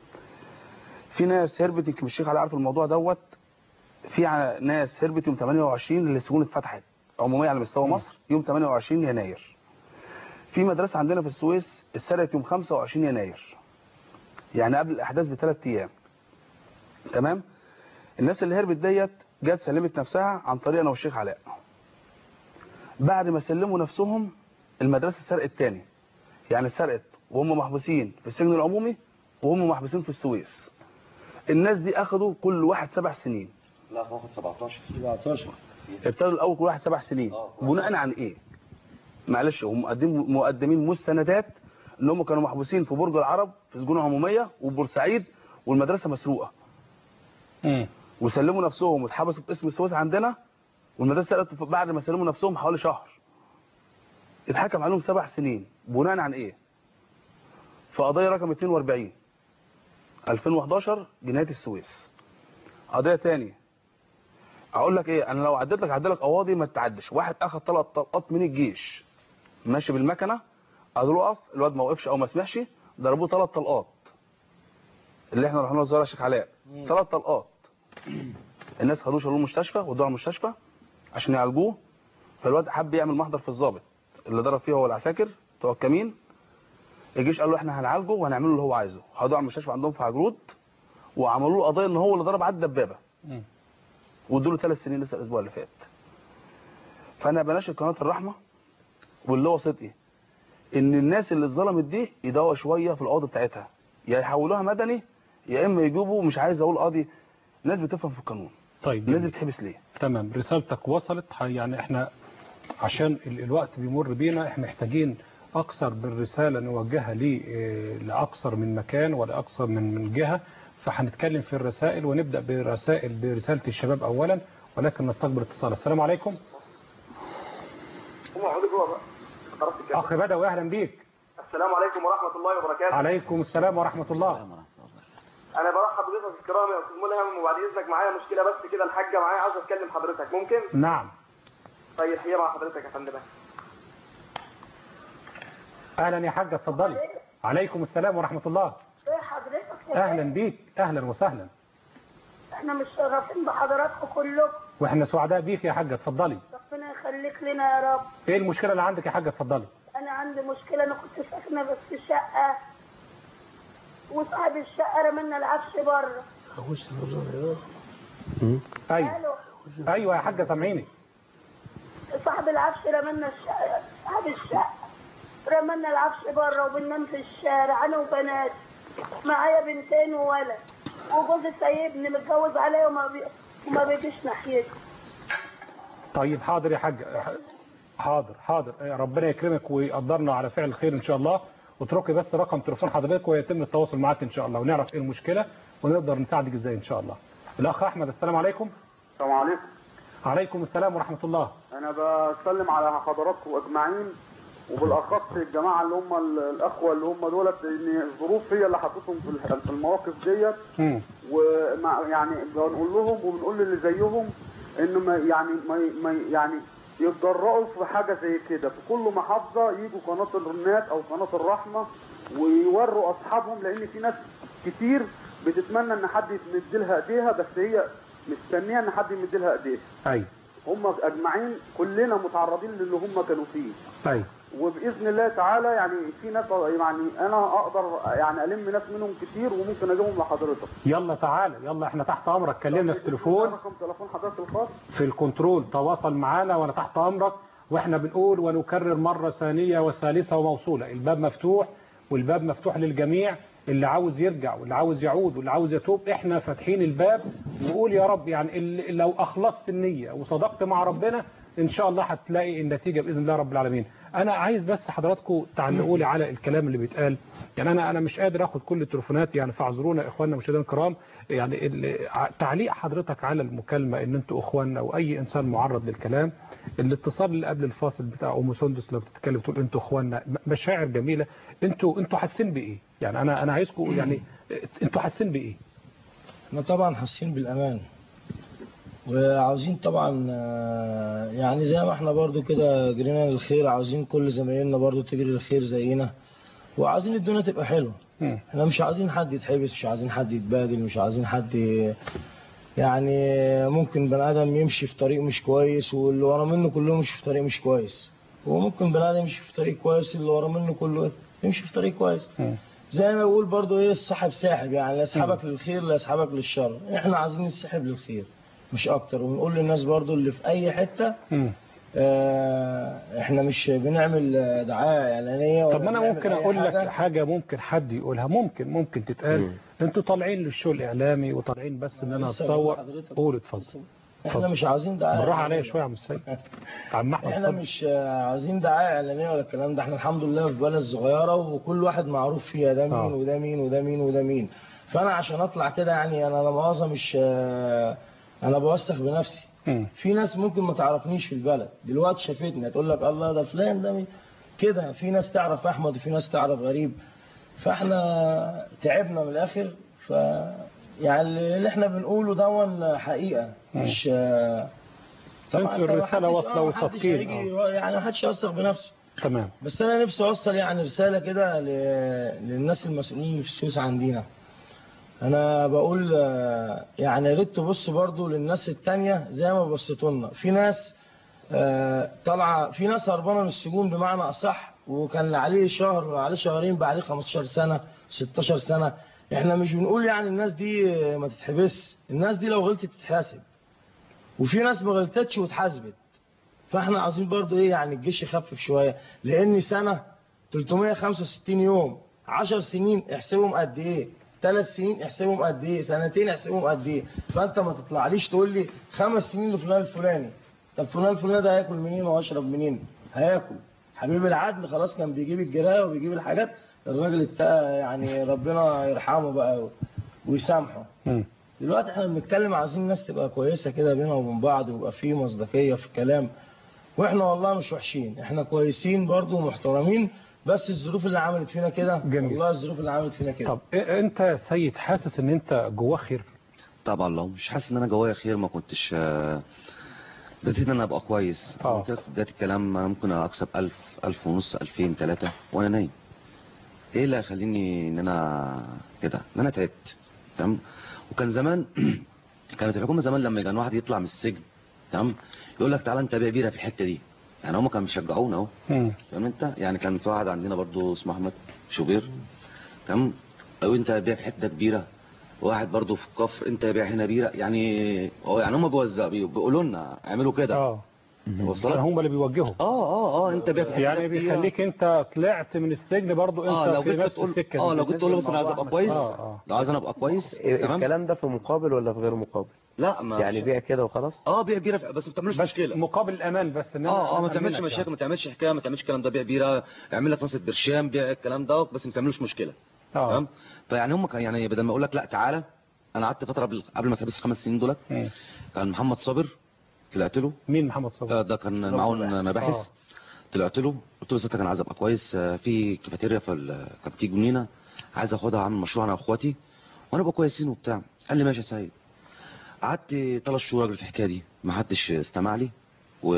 في ناس هربت يمكن الشيخ علي عارف الموضوع دوت في ع- ناس هربت يوم 28 اللي السجون اتفتحت عموميا على مستوى مصر يوم 28 يناير في مدرسة عندنا في السويس اتسرقت يوم 25 يناير يعني قبل الأحداث بثلاث أيام تمام الناس اللي هربت ديت جت سلمت نفسها عن طريق أنا والشيخ علاء بعد ما سلموا نفسهم المدرسة سرقت تاني يعني سرقت وهم محبوسين في السجن العمومي وهم محبوسين في السويس الناس دي أخدوا كل واحد سبع سنين لا واخد 17 17 ابتدوا الاول كل واحد سبع سنين بناء عن ايه معلش هم مقدمين مقدمين مستندات ان هم كانوا محبوسين في برج العرب في سجون عموميه وبورسعيد والمدرسه مسروقه وسلموا نفسهم واتحبسوا باسم السويس عندنا والمدرسه سرقت بعد ما سلموا نفسهم حوالي شهر اتحكم عليهم سبع سنين بناء عن ايه في قضيه رقم 42 2011 جنايه السويس قضيه تانية اقول لك ايه انا لو عديت لك هعدي لك قواضي ما تعدش واحد اخد ثلاث طلقات من الجيش ماشي بالمكنه قالوا له اقف الواد ما وقفش او ما سمعش ضربوه ثلاث طلقات اللي احنا رحنا الزهره شيخ علاء ثلاث طلقات الناس خدوه شالوه المستشفى ودوه على المستشفى عشان يعالجوه فالواد حب يعمل محضر في الضابط اللي ضرب فيه هو العساكر بتوع الكمين الجيش قال له احنا هنعالجه وهنعمله اللي هو عايزه خدوه على المستشفى عندهم في عجرود وعملوا له قضيه ان هو اللي ضرب على الدبابه وادوا له ثلاث سنين لسه الاسبوع اللي فات فانا بناشد قناه الرحمه واللي هو صدقي ان الناس اللي اتظلمت دي يدوروا شويه في القواضي بتاعتها يا يحولوها مدني يا اما يجيبوا مش عايز اقول قاضي ناس بتفهم في القانون طيب الناس دي بتحبس ليه تمام رسالتك وصلت ح- يعني احنا عشان ال- الوقت بيمر بينا احنا محتاجين اكثر بالرسالة نوجهها ليه إيه، لاكثر من مكان ولاكثر من من جهة فهنتكلم في الرسائل ونبدأ برسائل برسالة الشباب اولا ولكن نستقبل اتصال السلام عليكم اخ بدوي اهلا بيك السلام عليكم ورحمة الله وبركاته عليكم السلام ورحمة الله أنا برحب بضيوفك الكرام يا أستاذ ملهم وبعد إذنك معايا مشكلة بس كده الحاجة معايا عاوز أتكلم حضرتك ممكن؟ نعم طيب هي مع حضرتك يا فندم اهلا يا حاجة اتفضلي عليكم السلام ورحمة الله ايه حضرتك اهلا بيك اهلا وسهلا احنا متشرفين بحضراتكم كلكم واحنا سعداء بيك يا حاجة اتفضلي ربنا يخليك لنا يا رب ايه المشكلة اللي عندك يا حاجة اتفضلي انا عندي مشكله انا كنت ساكنه بس في شقه وصاحب الشقه رملنا العفش بره ايوه ايوه يا حاجة سامعيني صاحب العفش رملنا الشقه صاحب الشقه رمنا العفش بره وبننام في الشارع انا وبنات معايا بنتين وولد وجوزي سايبني متجوز عليا وما بي... وما بيجيش ناحيتي طيب حاضر يا حاج حاضر حاضر ربنا يكرمك ويقدرنا على فعل الخير ان شاء الله واتركي بس رقم تليفون حضرتك ويتم التواصل معاك ان شاء الله ونعرف ايه المشكله ونقدر نساعدك ازاي ان شاء الله الاخ احمد السلام عليكم السلام عليكم عليكم السلام ورحمه الله انا بسلم على حضراتكم اجمعين وبالاخص الجماعه اللي هم ال- الاخوه اللي هم دولت ان الظروف هي اللي حطتهم في ال- في المواقف ديت مم. ومع يعني بنقول لهم وبنقول للي زيهم انه ما يعني ما ما يعني يتجرأوا في حاجه زي كده في كل محافظه يجوا قناه الرنات او قناه الرحمه ويوروا اصحابهم لان في ناس كتير بتتمنى ان حد يمد لها ايديها بس هي مستنيه ان حد يمد لها ايديها ايوه هم اجمعين كلنا متعرضين للي هم كانوا فيه طيب وباذن الله تعالى يعني في ناس يعني انا اقدر يعني الم ناس منهم كتير وممكن اجيبهم لحضرتك يلا تعالى يلا احنا تحت امرك كلمنا في التليفون رقم تليفون حضرتك الخاص في الكنترول تواصل معانا وانا تحت امرك واحنا بنقول ونكرر مرة ثانية وثالثة وموصولة الباب مفتوح والباب مفتوح للجميع اللي عاوز يرجع واللي عاوز يعود واللي عاوز يتوب احنا فاتحين الباب وقول يا رب يعني ال- لو اخلصت النية وصدقت مع ربنا ان شاء الله هتلاقي النتيجة باذن الله رب العالمين انا عايز بس حضراتكم تعلقوا لي على الكلام اللي بيتقال يعني انا انا مش قادر اخد كل التليفونات يعني فاعذرونا اخواننا مشاهدينا الكرام يعني ال- ع- تعليق حضرتك على المكالمة ان انتوا اخواننا واي انسان معرض للكلام الاتصال اللي قبل الفاصل بتاع ام سندس لو بتتكلم تقول انتوا اخواننا م- مشاعر جميله انتوا انتوا حاسين بايه يعني انا انا عايزكم يعني انتوا حاسين بايه احنا طبعا حاسين بالامان وعاوزين طبعا آه، يعني زي ما احنا برضو كده جرينا للخير عاوزين كل زمايلنا برضو تجري للخير زينا وعاوزين الدنيا تبقى حلوه احنا مش عايزين حد يتحبس مش عايزين حد يتبادل مش عايزين حد ي- يعني ممكن بني ادم يمشي في طريق مش كويس واللي ورا منه كله يمشي في طريق مش كويس وممكن بني ادم يمشي في طريق كويس اللي ورا منه كله يمشي في طريق كويس زي ما بقول برضو ايه الصاحب ساحب يعني لا يسحبك للخير لا يسحبك للشر احنا عايزين نسحب للخير مش اكتر ونقول للناس برضو اللي في اي حتة اه احنا مش بنعمل آه، دعاية اعلانية ولا طب ما انا بنعمل ممكن أي اقول لك حاجة. حاجه ممكن حد يقولها ممكن ممكن تتقال مم. انتوا طالعين للشو الاعلامي وطالعين بس ان انا لسه اتصور بقول لحضرتك. قول اتفضل احنا مش عاوزين دعاية بالراحه عليا إعلانية. شويه يا عم السيد عم احمد احنا اتفضل. مش آه، عايزين دعاية اعلانية ولا الكلام ده احنا الحمد لله في بلد صغيرة وكل واحد معروف فيها ده مين آه. وده مين وده مين وده مين فانا عشان اطلع كده يعني انا لا مؤاخذة مش آه، انا بوسخ بنفسي في ناس ممكن ما تعرفنيش في البلد دلوقتي شافتني هتقول لك الله ده فلان ده مين كده في ناس تعرف احمد وفي ناس تعرف غريب فاحنا تعبنا من الاخر ف يعني اللي احنا بنقوله دون حقيقة مش آه، طبعا انتوا أنت الرسالة محدش- واصلة آه، محدش وصادقين، هيجي- يعني ما حدش يوثق بنفسه تمام بس انا نفسي اوصل يعني رساله كده ل- للناس المسؤولين اللي في السويس عندنا انا بقول آه، يعني يا ريت تبص برضو للناس التانية زي ما بصيتوا لنا في ناس آه، طالعه في ناس هربانه من السجون بمعنى اصح وكان عليه شهر وعليه شهرين بقى عليه 15 سنه 16 سنه احنا مش بنقول يعني الناس دي آه، ما تتحبس الناس دي لو غلطت تتحاسب وفي ناس ما غلطتش واتحاسبت فاحنا عايزين برضو ايه يعني الجيش يخفف شويه لان سنه 365 يوم 10 سنين احسبهم قد ايه ثلاث سنين احسبهم قد ايه سنتين احسبهم قد ايه فانت ما تطلعليش تقول لي خمس سنين لفلان الفلاني طب فلان الفلاني ده هياكل منين وهيشرب منين هياكل حبيب العدل خلاص كان بيجيب الجرايه وبيجيب الحاجات الراجل التا يعني ربنا يرحمه بقى ويسامحه دلوقتي احنا بنتكلم عايزين الناس تبقى كويسه كده بينا وبين بعض ويبقى في مصداقيه في الكلام واحنا والله مش وحشين احنا كويسين برضو ومحترمين بس الظروف اللي عملت فينا كده والله الظروف اللي عملت فينا كده طب إيه- انت يا سيد حاسس ان انت جواه خير طبعا لو مش حاسس ان انا جوايا خير ما كنتش آه، بديت ان انا ابقى كويس آه. قلت لك في بدايه الكلام انا ممكن اكسب 1000 1000 ونص 2000 3 وانا نايم ايه اللي هيخليني ان انا كده ان انا تعبت تمام وكان زمان كانت الحكومه زمان لما كان واحد يطلع من السجن تمام يقول لك تعالى انت بيع بيره في الحته دي يعني هم كانوا بيشجعونا اهو فاهم انت يعني كان في واحد عندنا برضو اسمه احمد شوبير تمام او انت بيع في حته كبيره واحد برضو في الكفر انت بيع هنا بيره يعني هو يعني هم بيوزعوا بيقولوا لنا اعملوا كده اه وصلت هم اللي بيوجهوا اه اه اه انت بيع في حتة يعني كبيرة. بيخليك انت طلعت من السجن برضو انت اه لو في جيت نفس تقول السكه اه دي. لو جيت تقول له مثلا عايز ابقى كويس آه، آه. لو عايز انا ابقى كويس تمام الكلام ده في مقابل ولا في غير مقابل لا ما يعني بيع كده وخلاص اه بيع بيره بس ما بتعملوش مشكله مقابل الامان بس ان أنا اه اه ما أأمنك تعملش يعني. مشاكل ما تعملش حكايه ما تعملش الكلام ده بيع بيره اعمل لك نص برشام بيع الكلام ده بس ما تعملوش مشكله اه تمام فيعني هم كان يعني بدل ما اقول لك لا تعالى انا قعدت فتره قبل قبل ما اتحبس خمس سنين دول مم. كان محمد صابر طلعت له مين محمد صبري آه، ده كان معاون مباحث طلعت له قلت له ستة كان عايز ابقى كويس آه، في كافيتيريا في ال- كان في جنينه عايز اخدها اعمل مشروع انا واخواتي وانا ابقى كويسين وبتاع قال لي ماشي يا سيد قعدت ثلاث شهور راجل في الحكايه دي ما حدش استمع لي و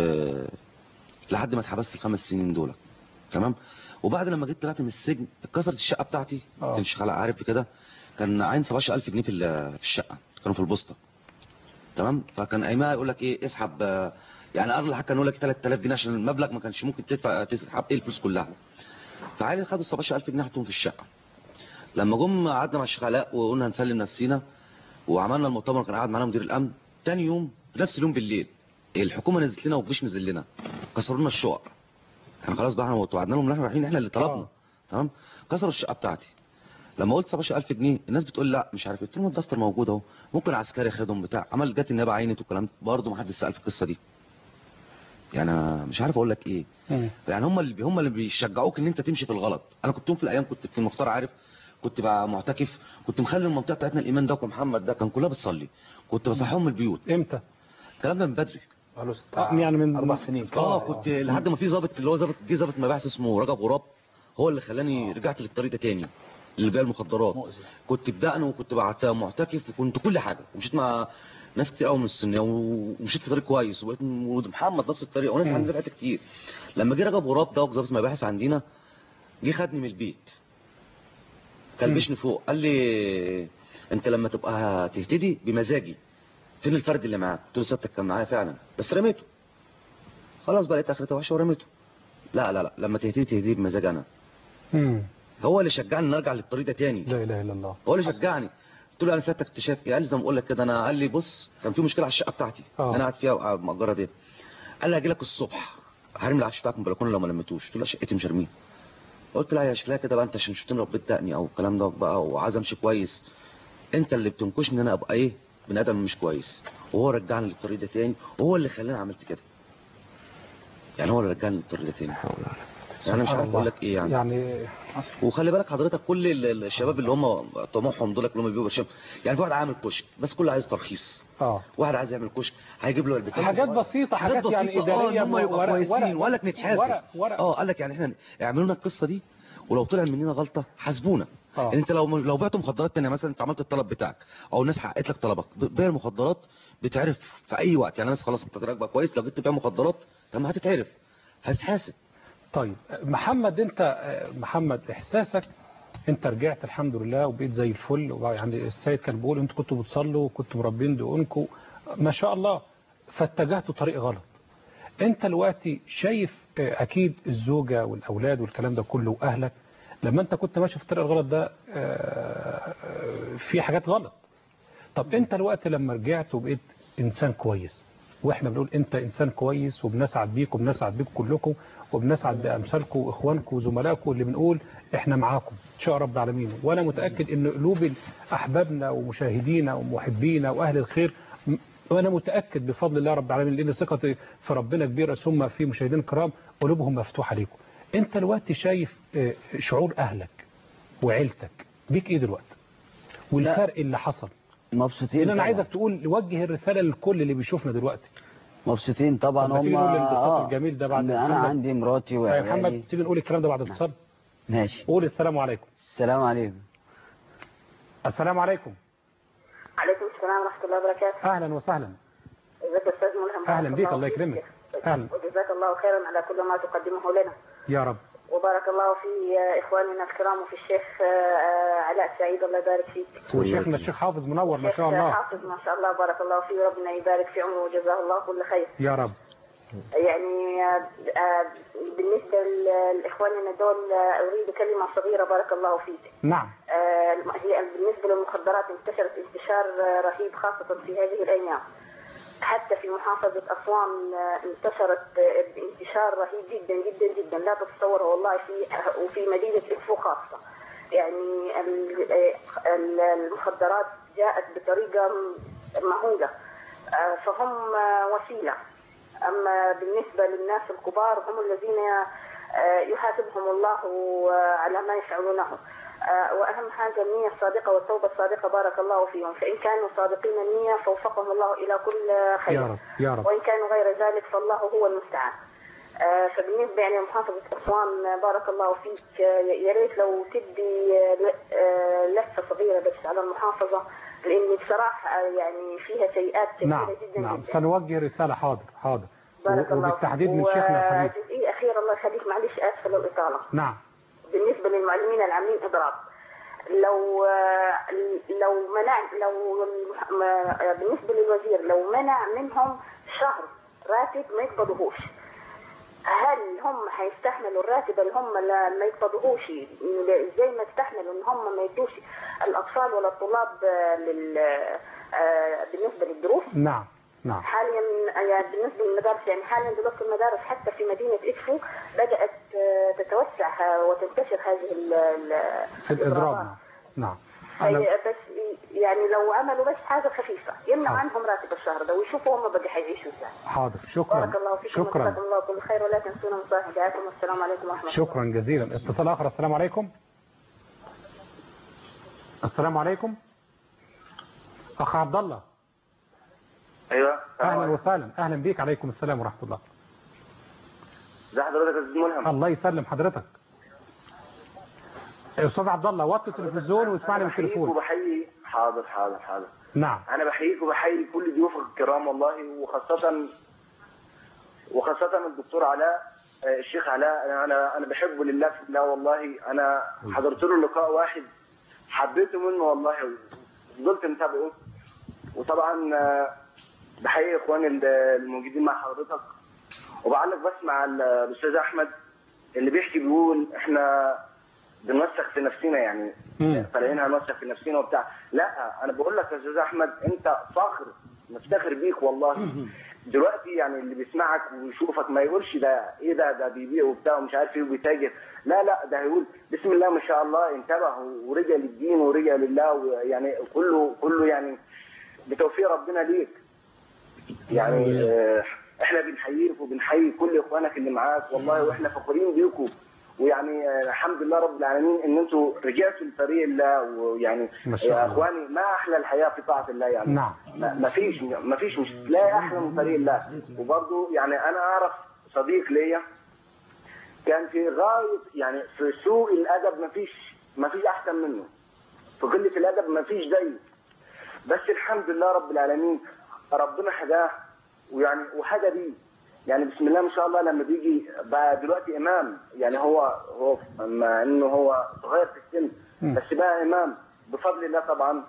لحد ما اتحبست الخمس سنين دول تمام وبعد لما جيت طلعت من السجن اتكسرت الشقه بتاعتي آه. كان الشيخ علاء عارف كده كان عين 17000 جنيه في ال- في الشقه كانوا في البوسطه تمام فكان ايامها يقول لك ايه اسحب آه، يعني اغلى حاجه كان يقول لك 3000 جنيه عشان المبلغ ما كانش ممكن تدفع تسحب ايه الفلوس كلها فعادي خدوا 17000 جنيه حطوهم في الشقه لما جم قعدنا مع الشيخ علاء وقلنا هنسلم نفسينا وعملنا المؤتمر كان قاعد معانا مدير الامن تاني يوم في نفس اليوم بالليل الحكومه نزلت لنا ومش نزل لنا كسروا لنا الشقق احنا خلاص بقى احنا وعدنا لهم ان احنا رايحين احنا اللي طلبنا تمام كسروا الشقه بتاعتي لما قلت 17000 جنيه الناس بتقول لا مش عارف إيه. قلت لهم الدفتر موجود اهو ممكن عسكري ياخدهم بتاع عمل جت النيابه عينت والكلام ده برضه ما حدش سال في القصه دي يعني أنا مش عارف اقول لك ايه مم. يعني هم اللي هم اللي بيشجعوك ان انت تمشي في الغلط انا كنت يوم في الايام كنت في المختار عارف كنت بقى معتكف كنت مخلي المنطقه بتاعتنا الايمان ده ومحمد ده كان كلها بتصلي كنت بصحيهم من البيوت امتى الكلام ده من بدري آه، يعني من اربع سنين كده. اه كنت لحد ما في ظابط اللي هو ظابط جه ظابط مباحث اسمه رجب غراب هو اللي خلاني رجعت للطريق ده تاني اللي بيع المخدرات كنت بدقن وكنت بعت معتكف وكنت كل حاجه ومشيت مع ناس كتير قوي من السنيه ومشيت في طريق كويس وبقيت محمد نفس الطريق وناس مم. عندنا بقت كتير لما جه رجب غراب ده ظابط مباحث عندنا جه خدني من البيت كلبشني فوق قال لي انت لما تبقى تهتدي بمزاجي فين الفرد اللي معاك قلت له سيادتك كان معايا فعلا بس رميته خلاص بقى لقيت اخرتها وحشه ورميته لا لا لا لما تهتدي تهتدي بمزاج انا مم. هو اللي شجعني ان ارجع للطريق ده تاني لا اله الا الله هو اللي شجعني قلت له انا سيادتك كنت شايف ايه قال لي زي ما بقول لك كده انا قال لي بص كان في مشكله على الشقه بتاعتي آه. اللي انا قاعد فيها وقاعد مأجرها ديت قال لي هاجي لك الصبح هرمي العفش بتاعك من البلكونه لو ما لميتوش قلت له لا شقتي مش هرميها قلت لا يا شكلها كده بقى انت عشان شفتني ربيت دقني او الكلام ده بقى وعايز امشي كويس انت اللي بتنكشني ان انا ابقى ايه بني ادم مش كويس وهو رجعني للطريق ده تاني وهو اللي خلاني عملت كده يعني هو اللي رجعني للطريق ده تاني يعني انا مش عارف اقول لك ايه يعني يعني وخلي بالك حضرتك كل ال- ال- الشباب اللي هم طموحهم دول اللي هم بيبقوا شباب يعني في واحد عامل كشك بس كله عايز ترخيص اه واحد عايز يعمل كشك هيجيب له علبتين حاجات بسيطة حاجات يعني بسيطة، اه إدارية ان هم يبقوا ورق- كويسين ورق- وقال لك نتحاسب ورق- ورق. اه قال لك يعني احنا اعملوا لنا القصه دي ولو طلع مننا غلطه حاسبونا آه. يعني انت لو لو بعتوا مخدرات تانية مثلا انت عملت الطلب بتاعك او الناس حققت لك طلبك ب- بيع المخدرات بتعرف في اي وقت يعني الناس خلاص انت راكبه كويس لو جيت تبيع مخدرات طب ما هتتعرف هتتحاسب طيب محمد انت محمد احساسك انت رجعت الحمد لله وبقيت زي الفل يعني السيد كان بيقول انتوا كنتوا بتصلوا وكنتوا مربين دقونكم ما شاء الله فاتجهتوا طريق غلط انت دلوقتي شايف اه، اكيد الزوجة والاولاد والكلام ده كله واهلك لما انت كنت ماشي في الطريق الغلط ده اه، اه، في حاجات غلط طب انت دلوقتي لما رجعت وبقيت انسان كويس واحنا بنقول انت انسان كويس وبنسعد بيك وبنسعد بيك كلكم وبنسعد بامثالكم واخوانكم وزملائكم اللي بنقول احنا معاكم ان شاء رب العالمين وانا متاكد ان قلوب احبابنا ومشاهدينا ومحبينا واهل الخير م- وانا متاكد بفضل الله رب العالمين لان ثقتي في ربنا كبيره ثم في مشاهدينا الكرام قلوبهم مفتوحه ليكم انت دلوقتي شايف اه، شعور اهلك وعيلتك بيك ايه دلوقتي والفرق اللي حصل مبسوطين لان انا طبعاً. عايزك تقول وجه الرساله للكل اللي بيشوفنا دلوقتي مبسوطين طبعا طب ما هم تيجي نقول الانبساط الجميل ده بعد انا محمد. عندي مراتي يا وعيالي محمد تيجي نقول الكلام ده بعد اتصال ماشي قول السلام عليكم السلام عليكم السلام عليكم عليكم السلام ورحمة الله وبركاته اهلا وسهلا ازيك يا أستاذ ملهم اهلا بارك بيك الله يكرمك اهلا وجزاك الله خيرا على كل ما تقدمه لنا يا رب وبارك الله في إخواننا الكرام وفي الشيخ آه، علاء سعيد الله يبارك فيك وشيخنا الشيخ حافظ منور ما الشيخ شاء الله حافظ ما شاء الله بارك الله فيه وربنا يبارك في عمره وجزاه الله كل خير يا رب يعني آه، آه، بالنسبة ل- لإخواننا دول آه، أريد كلمة صغيرة بارك الله فيك نعم آه، هي بالنسبة للمخدرات انتشرت انتشار آه، رهيب خاصة في هذه الأيام حتى في محافظة أسوان آه، انتشرت آه، بانتشار رهيب جدا جدا جدا لا تتصور والله في وفي مدينة إدفو خاصة يعني ال- آه، ال- المخدرات جاءت بطريقة مهولة آه، فهم آه، وسيلة أما بالنسبة للناس الكبار هم الذين آه، يحاسبهم الله آه، على ما يفعلونه آه، وأهم حاجة النية الصادقة والتوبة الصادقة بارك الله فيهم فإن كانوا صادقين النية فوفقهم الله إلى كل خير يا رب يا رب وإن كانوا غير ذلك فالله هو المستعان آه، فبالنسبة يعني لمحافظة أسوان آه، بارك الله فيك آه، يا ريت لو تدي آه، ل- آه، لفة صغيرة بس على المحافظة لأن بصراحة آه، يعني فيها سيئات كثيرة نعم جدا نعم جدا سنوجه رسالة حاضر حاضر بارك و- الله وبالتحديد من شيخنا الحبيب وجزئية أخيرة الله يخليك معلش آسفة للإطالة نعم بالنسبة للمعلمين العاملين إضراب لو لو منع لو المح- ما- بالنسبة للوزير لو منع منهم شهر راتب ما يقبضوهوش هل هم هيستحملوا الراتب اللي هم لا- ما يقبضوهوش زي ما استحملوا ان هم ما يدوش الاطفال ولا الطلاب آه، لل آه، بالنسبه للدروس نعم نعم حاليا يعني بالنسبه للمدارس يعني حاليا دلوقتي المدارس حتى في مدينه ادفو بدات آه، تتوسع آه، وتنتشر هذه ال- ال- في الإضراب نعم نعم أنا هي بس يعني لو عملوا بس حاجه خفيفه يمنعوا حاضر. عنهم راتب الشهر ده ويشوفوا هم بقى هيعيشوا ازاي حاضر شكرا بارك الله فيكم شكرا وجزاكم الله كل خير ولا تنسونا مشاهداتكم والسلام عليكم ورحمه الله شكرا جزيلا اتصال آخر السلام عليكم السلام عليكم أخ عبد الله ايوه أهلا وسهلا أهلا بيك عليكم السلام ورحمة الله ازي حضرتك يا استاذ ملهم الله يسلم حضرتك يا أستاذ عبد الله وطي التلفزيون واسمعني من بحييك التليفون وبحيي حاضر حاضر حاضر نعم انا بحييك وبحيي كل ضيوفك الكرام والله وخاصه وخاصه الدكتور علاء آه، الشيخ علاء انا انا انا بحبه لله في الله والله انا حضرت له لقاء واحد حبيته منه والله وفضلت متابعه وطبعا آه، بحيي اخواني ال- الموجودين مع حضرتك وبعلق بس مع ال- الاستاذ احمد اللي بيحكي بيقول احنا بنوسخ في نفسنا يعني طالعين هنوسخ في نفسنا وبتاع لا انا بقول لك يا استاذ احمد انت فخر نفتخر بيك والله دلوقتي يعني اللي بيسمعك ويشوفك ما يقولش ده ايه ده ده بيبيع وبتاع ومش عارف ايه وبيتاجر لا لا ده هيقول بسم الله ما شاء الله انتبه ورجع للدين ورجع لله ويعني كله كله يعني بتوفيق ربنا ليك يعني آه، احنا بنحييك وبنحيي كل اخوانك اللي معاك والله واحنا فخورين بيكم ويعني آه، الحمد لله رب العالمين ان انتوا رجعتوا لطريق الله ويعني ما شاء يا الله. اخواني ما احلى الحياه في طاعه الله يعني نعم ما ما فيش ما فيش مش لا احلى من طريق الله وبرضه يعني انا اعرف صديق ليا كان في غايه يعني في سوء الادب ما فيش ما فيش احسن منه في قله الادب ما فيش زيه بس الحمد لله رب العالمين ربنا هداه ويعني وهدى بيه يعني بسم الله ما شاء الله لما بيجي بقى دلوقتي امام يعني هو هو مع انه هو صغير في السن بس بقى امام بفضل الله طبعا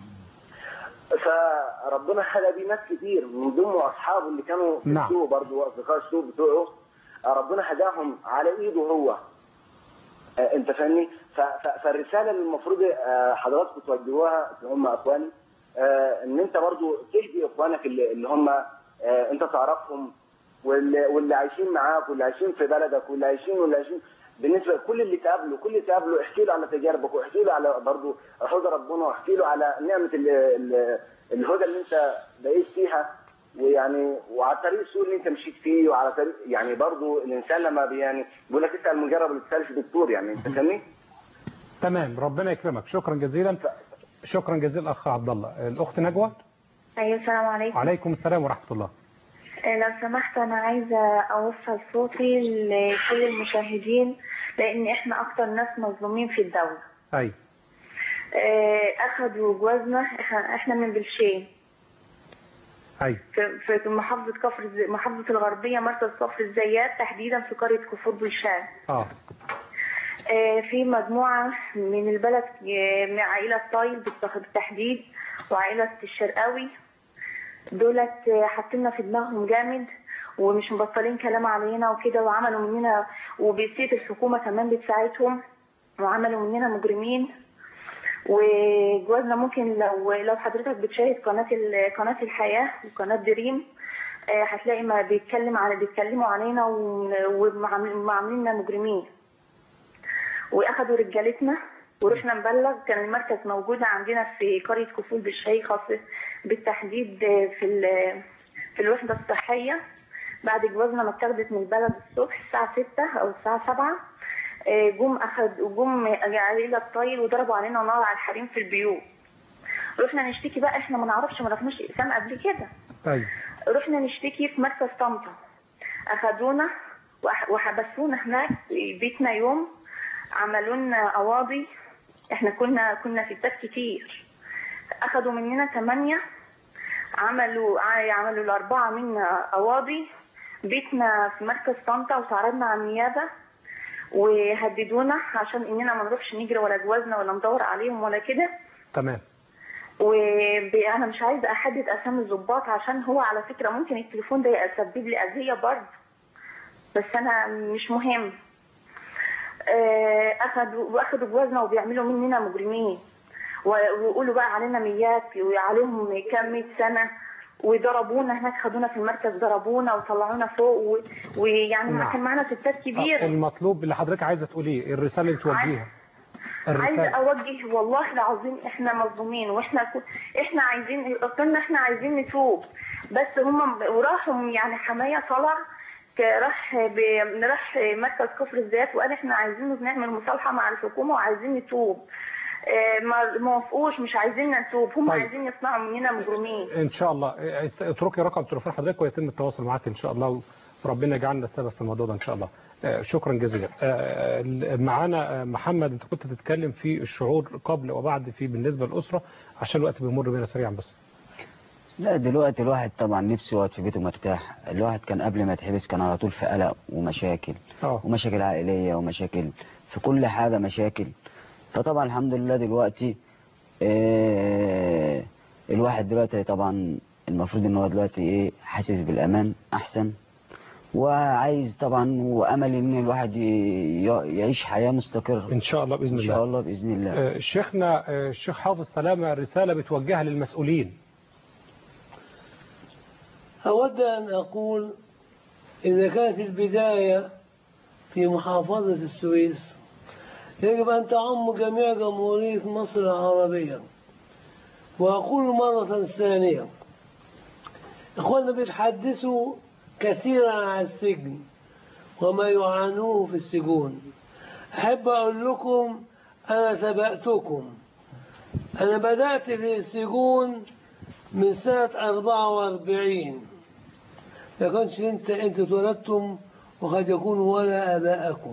فربنا هدى بيه ناس كتير من ضمن اصحابه اللي كانوا في نعم. السوق برضه واصدقاء السوق بتوعه ربنا هداهم على ايده هو آه، انت فاهمني ف- ف- فالرساله اللي المفروض آه، حضراتكم توجهوها اللي هم اخواني آه، ان انت برضو تهدي اخوانك اللي, اللي هم آه، انت تعرفهم واللي, واللي عايشين معاك واللي عايشين في بلدك واللي عايشين واللي عايشين بالنسبه لكل اللي تقابله كل اللي تقابله احكي له على تجاربك واحكي له على برضه هدى ربنا واحكي له على نعمه ال- ال- الهدى اللي انت بقيت فيها ويعني وعلى طريق السوق اللي انت مشيت فيه وعلى طريق يعني برضه الانسان لما بي- يعني بيقول لك اسال مجرب اللي تسالش دكتور يعني انت فاهمني؟ تمام ربنا يكرمك شكرا جزيلا شكرا جزيلا أخ عبد الله الأخت نجوى ايوه السلام عليكم عليكم السلام ورحمة الله آه، لو سمحت انا عايزه اوصل صوتي لكل المشاهدين لان احنا اكتر ناس مظلومين في الدوله أي آه، اخذوا جوازنا احنا إحنا من بلشين أي في في محافظه كفر الز- محافظه الغربيه مركز كفر الزيات تحديدا في قريه كفور بلشان آه آه، في مجموعة من البلد آه، من عائلة طايل بالتخ- بالتحديد وعائلة الشرقاوي دولت آه، حاطيننا في دماغهم جامد ومش مبطلين كلام علينا وكده وعملوا مننا وبسيط الحكومة كمان بتساعدهم وعملوا مننا مجرمين وجوازنا ممكن لو لو حضرتك بتشاهد قناة ال- قناة الحياة وقناة دريم آه، هتلاقي ما بيتكلم على بيتكلموا علينا وعامليننا مجرمين واخدوا رجالتنا ورحنا نبلغ كان المركز موجود عندنا في قرية كفول بالشاي خاص بالتحديد في ال- في الوحدة الصحية بعد جوازنا ما اتاخدت من البلد الصبح الساعة 6 أو الساعة 7 آه، جم أخد جم عيلة الطايل وضربوا علينا نار على الحريم في البيوت رحنا نشتكي بقى احنا ما نعرفش ما رحناش اقسام قبل كده طيب رحنا نشتكي في مركز طنطا اخدونا وح- وحبسونا هناك في بيتنا يوم عملوا لنا قواضي احنا كنا كنا ستات كتير اخدوا مننا ثمانية عملوا ع- عملوا الاربعة منا قواضي بيتنا في مركز طنطا وتعرضنا على النيابة وهددونا عشان اننا ما نروحش نجري ولا جوازنا ولا ندور عليهم ولا كده تمام وانا مش عايزه احدد اسامي الضباط عشان هو على فكره ممكن التليفون ده يسبب لي اذيه برضه بس انا مش مهم آه، اخدوا واخدوا جوازنا وبيعملوا مننا مجرمين و- ويقولوا بقى علينا ميات وعليهم كام مية سنه وضربونا هناك خدونا في المركز ضربونا وطلعونا فوق و- ويعني نعم. كان معانا ستات آه، كبيره المطلوب اللي حضرتك عايزه تقوليه الرساله اللي توجهيها عايزه الرساله اوجه والله العظيم احنا مظلومين واحنا كو- احنا عايزين قلنا احنا عايزين نتوب بس هم وراحوا يعني حمايه طلع ك- راح ب- راح مركز كفر الذات وقال احنا عايزين نعمل مصالحه مع الحكومه وعايزين نتوب آه، ما ما وافقوش مش عايزين نتوب هم طيب. عايزين يصنعوا مننا مجرمين ان شاء الله آه، اتركي رقم تليفون حضرتك ويتم التواصل معاك ان شاء الله وربنا يجعلنا السبب في الموضوع ده ان شاء الله آه، شكرا جزيلا آه، معانا آه، محمد انت كنت تتكلم في الشعور قبل وبعد في بالنسبه للاسره عشان الوقت بيمر بينا سريعا بس لا دلوقتي الواحد طبعا نفسه يقعد في بيته مرتاح الواحد كان قبل ما يتحبس كان على طول في قلق ومشاكل اه ومشاكل عائلية ومشاكل في كل حاجة مشاكل فطبعا الحمد لله دلوقتي آه الواحد دلوقتي طبعا المفروض ان هو دلوقتي ايه حاسس بالامان احسن وعايز طبعا وامل ان الواحد ي- يعيش حياة مستقرة ان شاء الله باذن ان الله شاء الله باذن الله آه، شيخنا آه، الشيخ حافظ سلامه رساله بتوجهها للمسؤولين أود أن أقول إذا كانت البداية في محافظة السويس يجب أن تعم جميع جمهورية مصر العربية وأقول مرة ثانية إخواننا بيتحدثوا كثيرا عن السجن وما يعانوه في السجون أحب أقول لكم أنا سبقتكم أنا بدأت في السجون من سنة 44 ما كانش انت انت اتولدتم وقد يكون ولا اباءكم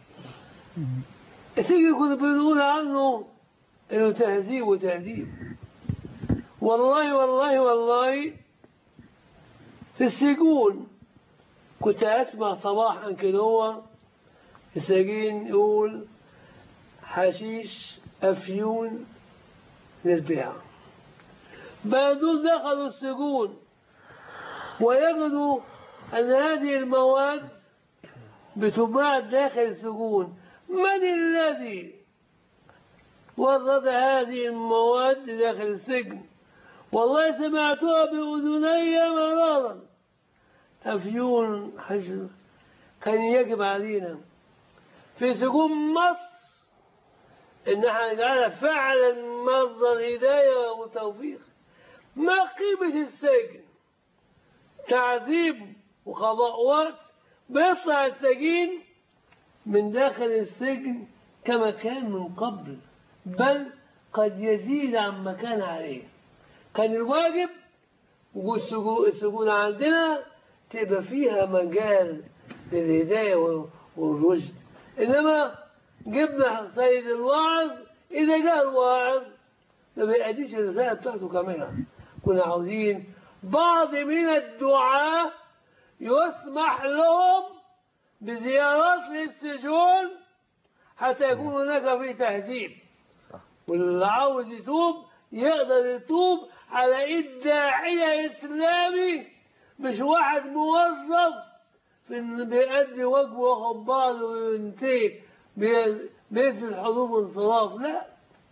تيجي كنا بنقول عنه انه تهذيب وتهذيب والله والله والله في السجون كنت اسمع صباحا كده هو السجين يقول حشيش افيون للبيع بعدون دخلوا السجون ويجدوا أن هذه المواد بتباع داخل السجون من الذي ورد هذه المواد داخل السجن والله سمعتها بأذني مرارا أفيون حشر كان يجب علينا في سجون مصر إن احنا نجعلها فعلا مصدر هداية وتوفيق ما قيمة السجن تعذيب وقضاء وقت بيطلع السجين من داخل السجن كما كان من قبل بل قد يزيد عما كان عليه كان الواجب وجود السجو- السجون عندنا تبقى فيها مجال للهداية وال- والرشد إنما جبنا سيد الواعظ إذا جاء الواعظ ما بيأديش الرسالة بتاعته كاملة كنا عاوزين بعض من الدعاة يسمح لهم بزيارات للسجون حتى يكون هناك في تهذيب واللي عاوز يتوب يقدر يتوب على ايد داعية اسلامي مش واحد موظف في انه بيأدي واجبه وياخد بعضه وينتهي بي- بيقفل الحضور وانصراف لا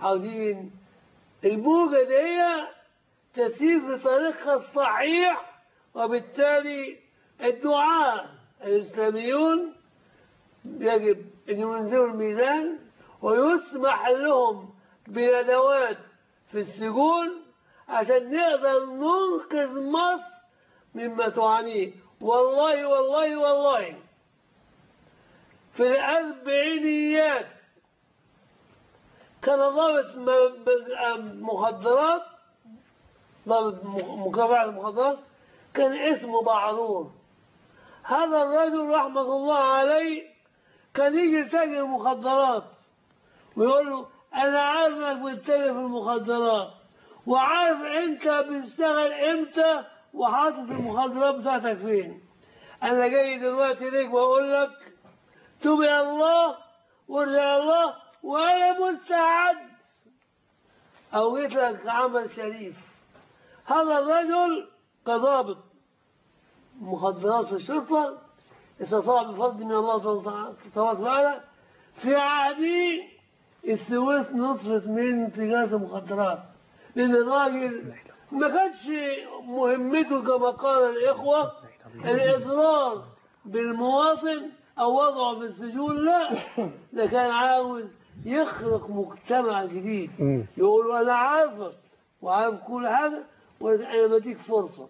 عاوزين الموجة دي تسير في طريقها الصحيح وبالتالي الدعاء الإسلاميون يجب أن ينزلوا الميزان ويسمح لهم بندوات في السجون عشان نقدر ننقذ مصر مما تعانيه والله والله والله في الأربعينيات كان ضابط م- ب- مخدرات ضابط م- مكافحة المخدرات كان اسمه بعرور هذا الرجل رحمة الله عليه كان يجي يتاجر مخدرات ويقول له أنا عارف إنك بتتاجر في المخدرات وعارف أنت بتشتغل إمتى وحاطط المخدرات بتاعتك فين أنا جاي دلوقتي ليك وأقول لك توب إلى الله وارجع إلى الله وأنا مستعد أو جيت لك عمل شريف هذا الرجل كضابط مخدرات في الشرطة استطاع بفضل من الله تبارك وتعالى في عهدي السويس نصرت من تجارة المخدرات لأن الراجل ما كانش مهمته كما قال الإخوة الإضرار بالمواطن أو وضعه في السجون لا ده كان عاوز يخلق مجتمع جديد يقول أنا عارفك وعارف كل حاجة وأنا بديك فرصة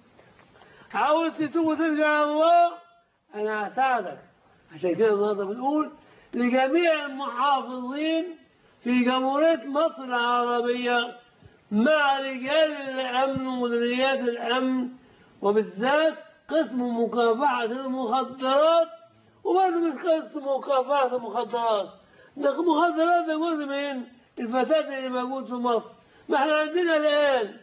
عاوز تتوب وترجع إلى الله أنا هساعدك عشان كده النهارده بنقول لجميع المحافظين في جمهورية مصر العربية مع رجال الأمن ومديريات الأمن وبالذات قسم مكافحة المخدرات وبرضه مش قسم مكافحة المخدرات ده المخدرات ده جزء من الفساد اللي موجود في مصر ما احنا عندنا الآن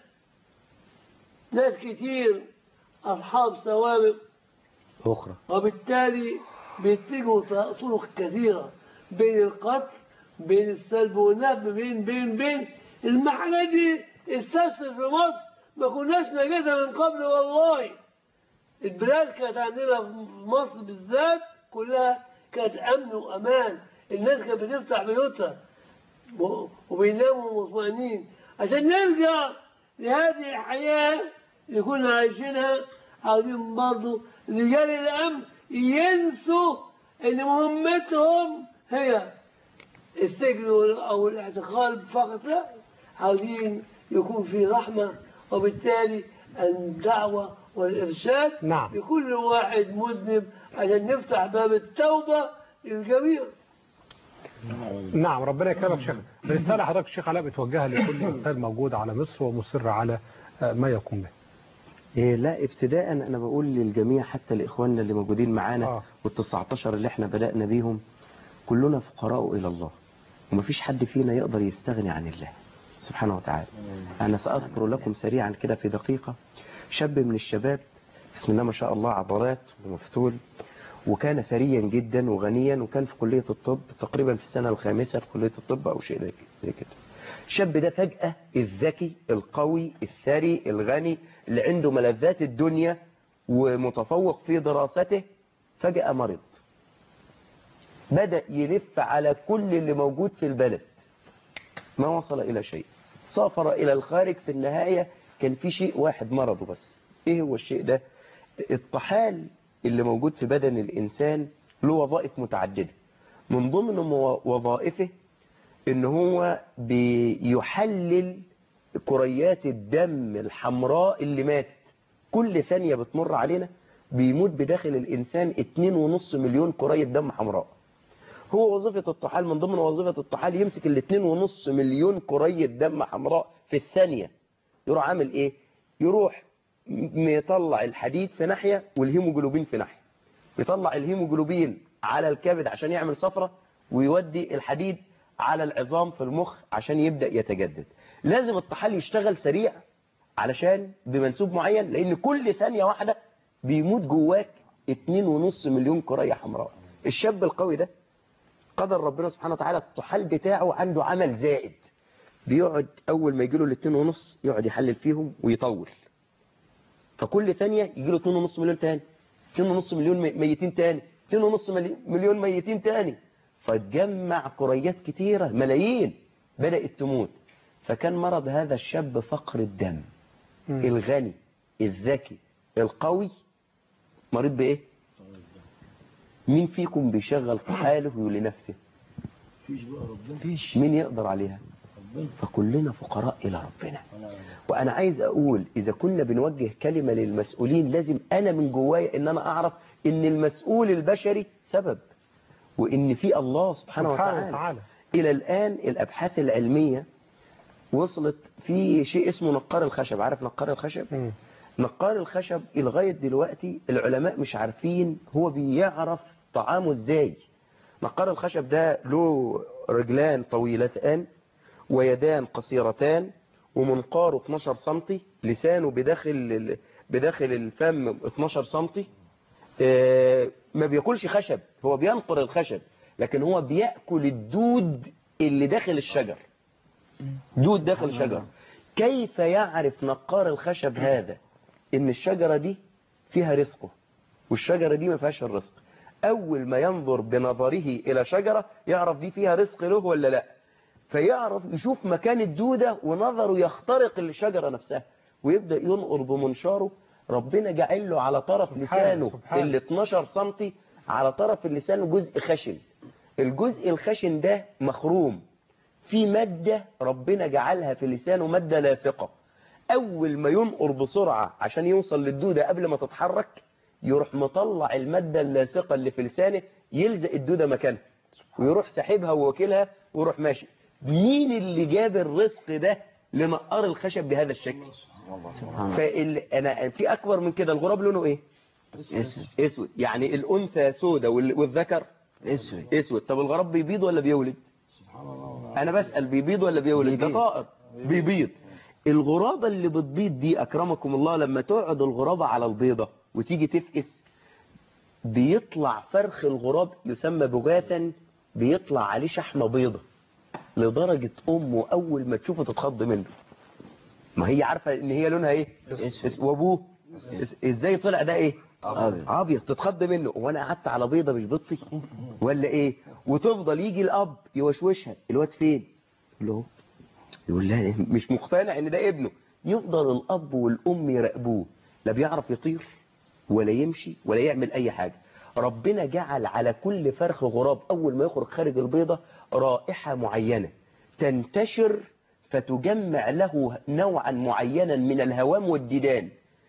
ناس كتير أصحاب سوابق أخرى وبالتالي بيتجهوا طرق كثيرة بين القتل بين السلب والنهب بين بين بين المحنة دي استشهد في مصر ما كناش نجدها من قبل والله البلاد كانت عندنا في مصر بالذات كلها كانت أمن وأمان الناس كانت بتفتح بيوتها و- وبيناموا مطمئنين عشان نرجع لهذه الحياة اللي كنا عايشينها عاوزين برضه رجال الأمن ينسوا إن مهمتهم هي السجن أو الاعتقال فقط لا عاوزين يكون في رحمة وبالتالي الدعوة والإرشاد نعم. لكل واحد مذنب عشان نفتح باب التوبة للجميع نعم ربنا يكرمك شيخ رسالة حضرتك الشيخ علاء بتوجهها لكل إنسان موجود على مصر ومصر على آه، ما يقوم به إيه لا ابتداء انا بقول للجميع حتى لاخواننا اللي موجودين معانا آه. وال19 اللي احنا بدأنا بيهم كلنا فقراء الى الله ومفيش حد فينا يقدر يستغني عن الله سبحانه وتعالى انا ساذكر لكم سريعا كده في دقيقة شاب من الشباب بسم الله ما شاء الله عضلات ومفتول وكان ثريا جدا وغنيا وكان في كلية الطب تقريبا في السنة الخامسة في كلية الطب او شيء زي- زي كده الشاب ده فجأة الذكي القوي الثري الغني اللي عنده ملذات الدنيا ومتفوق في دراسته فجأة مرض بدأ يلف على كل اللي موجود في البلد ما وصل إلى شيء سافر إلى الخارج في النهاية كان في شيء واحد مرضه بس إيه هو الشيء ده الطحال اللي موجود في بدن الإنسان له وظائف متعددة من ضمن مو- وظائفه ان هو بيحلل كريات الدم الحمراء اللي ماتت كل ثانية بتمر علينا بيموت بداخل الإنسان 2.5 مليون كرية دم حمراء هو وظيفة الطحال من ضمن وظيفة الطحال يمسك ال 2.5 مليون كرية دم حمراء في الثانية يروح عامل ايه يروح م- يطلع الحديد في ناحية والهيموجلوبين في ناحية يطلع الهيموجلوبين على الكبد عشان يعمل صفرة ويودي الحديد على العظام في المخ عشان يبدأ يتجدد لازم الطحال يشتغل سريع علشان بمنسوب معين لان كل ثانية واحدة بيموت جواك 2.5 مليون كرية حمراء الشاب القوي ده قدر ربنا سبحانه وتعالى الطحال بتاعه عنده عمل زائد بيقعد اول ما يجيله الاتنين ونص يقعد يحلل فيهم ويطول فكل ثانية يجيله 2.5 مليون تاني 2.5 مليون مي- ميتين تاني 2.5 ملي- مليون ميتين تاني فتجمع كريات كتيرة ملايين بدأت تموت فكان مرض هذا الشاب فقر الدم الغني الذكي القوي مريض بإيه مين فيكم بيشغل حاله لنفسه فيش بقى ربنا فيش مين يقدر عليها فكلنا فقراء إلى ربنا وأنا عايز أقول إذا كنا بنوجه كلمة للمسؤولين لازم أنا من جوايا إن أنا أعرف إن المسؤول البشري سبب وإن في الله سبحانه, سبحانه وتعالى. وتعالى. إلى الآن الأبحاث العلمية وصلت في شيء اسمه نقار الخشب عارف نقار الخشب نقار الخشب لغاية دلوقتي العلماء مش عارفين هو بيعرف طعامه ازاي نقار الخشب ده له رجلان طويلتان ويدان قصيرتان ومنقاره 12 سنتي لسانه بداخل ال- بداخل الفم 12 سنتي آه، ما بياكلش خشب هو بينقر الخشب لكن هو بيأكل الدود اللي داخل الشجر دود داخل الشجر كيف يعرف نقار الخشب هذا ان الشجرة دي فيها رزقه والشجرة دي ما فيهاش الرزق اول ما ينظر بنظره الى شجرة يعرف دي فيها رزق له ولا لا فيعرف يشوف مكان الدودة ونظره يخترق الشجرة نفسها ويبدأ ينقر بمنشاره ربنا جعل له على طرف سبحانه، لسانه سبحانه. ال 12 سنتي على طرف اللسان جزء خشن الجزء الخشن ده مخروم في مادة ربنا جعلها في لسانه مادة لاصقة أول ما ينقر بسرعة عشان يوصل للدودة قبل ما تتحرك يروح مطلع المادة اللاصقة اللي في لسانه يلزق الدودة مكانها ويروح ساحبها وواكلها ويروح ماشي مين اللي جاب الرزق ده لنقار الخشب بهذا الشكل فال... أنا في أكبر من كده الغراب لونه إيه اسود اسود يعني الأنثى سودة وال... والذكر اسود اسود طب الغراب بيبيض ولا بيولد انا بسأل بيبيض ولا بيولد ده طائر بيبيض الغرابة اللي بتبيض دي اكرمكم الله لما تقعد الغرابة على البيضة وتيجي تفقس بيطلع فرخ الغراب يسمى بغاثا بيطلع عليه شحمة بيضة لدرجة امه اول ما تشوفه تتخض منه ما هي عارفة ان هي لونها ايه اس- وابوه اس- ازاي طلع ده ايه أبيض. ابيض تتخض منه وانا قعدت على بيضة مش بيضتي ولا ايه وتفضل يجي الاب يوشوشها الواد فين يقول له يقول لها مش مقتنع ان ده ابنه يفضل الاب والام يراقبوه لا بيعرف يطير ولا يمشي ولا يعمل اي حاجة ربنا جعل على كل فرخ غراب اول ما يخرج خارج البيضة رائحة معينة تنتشر فتجمع له نوعا معينا من الهوام والديدان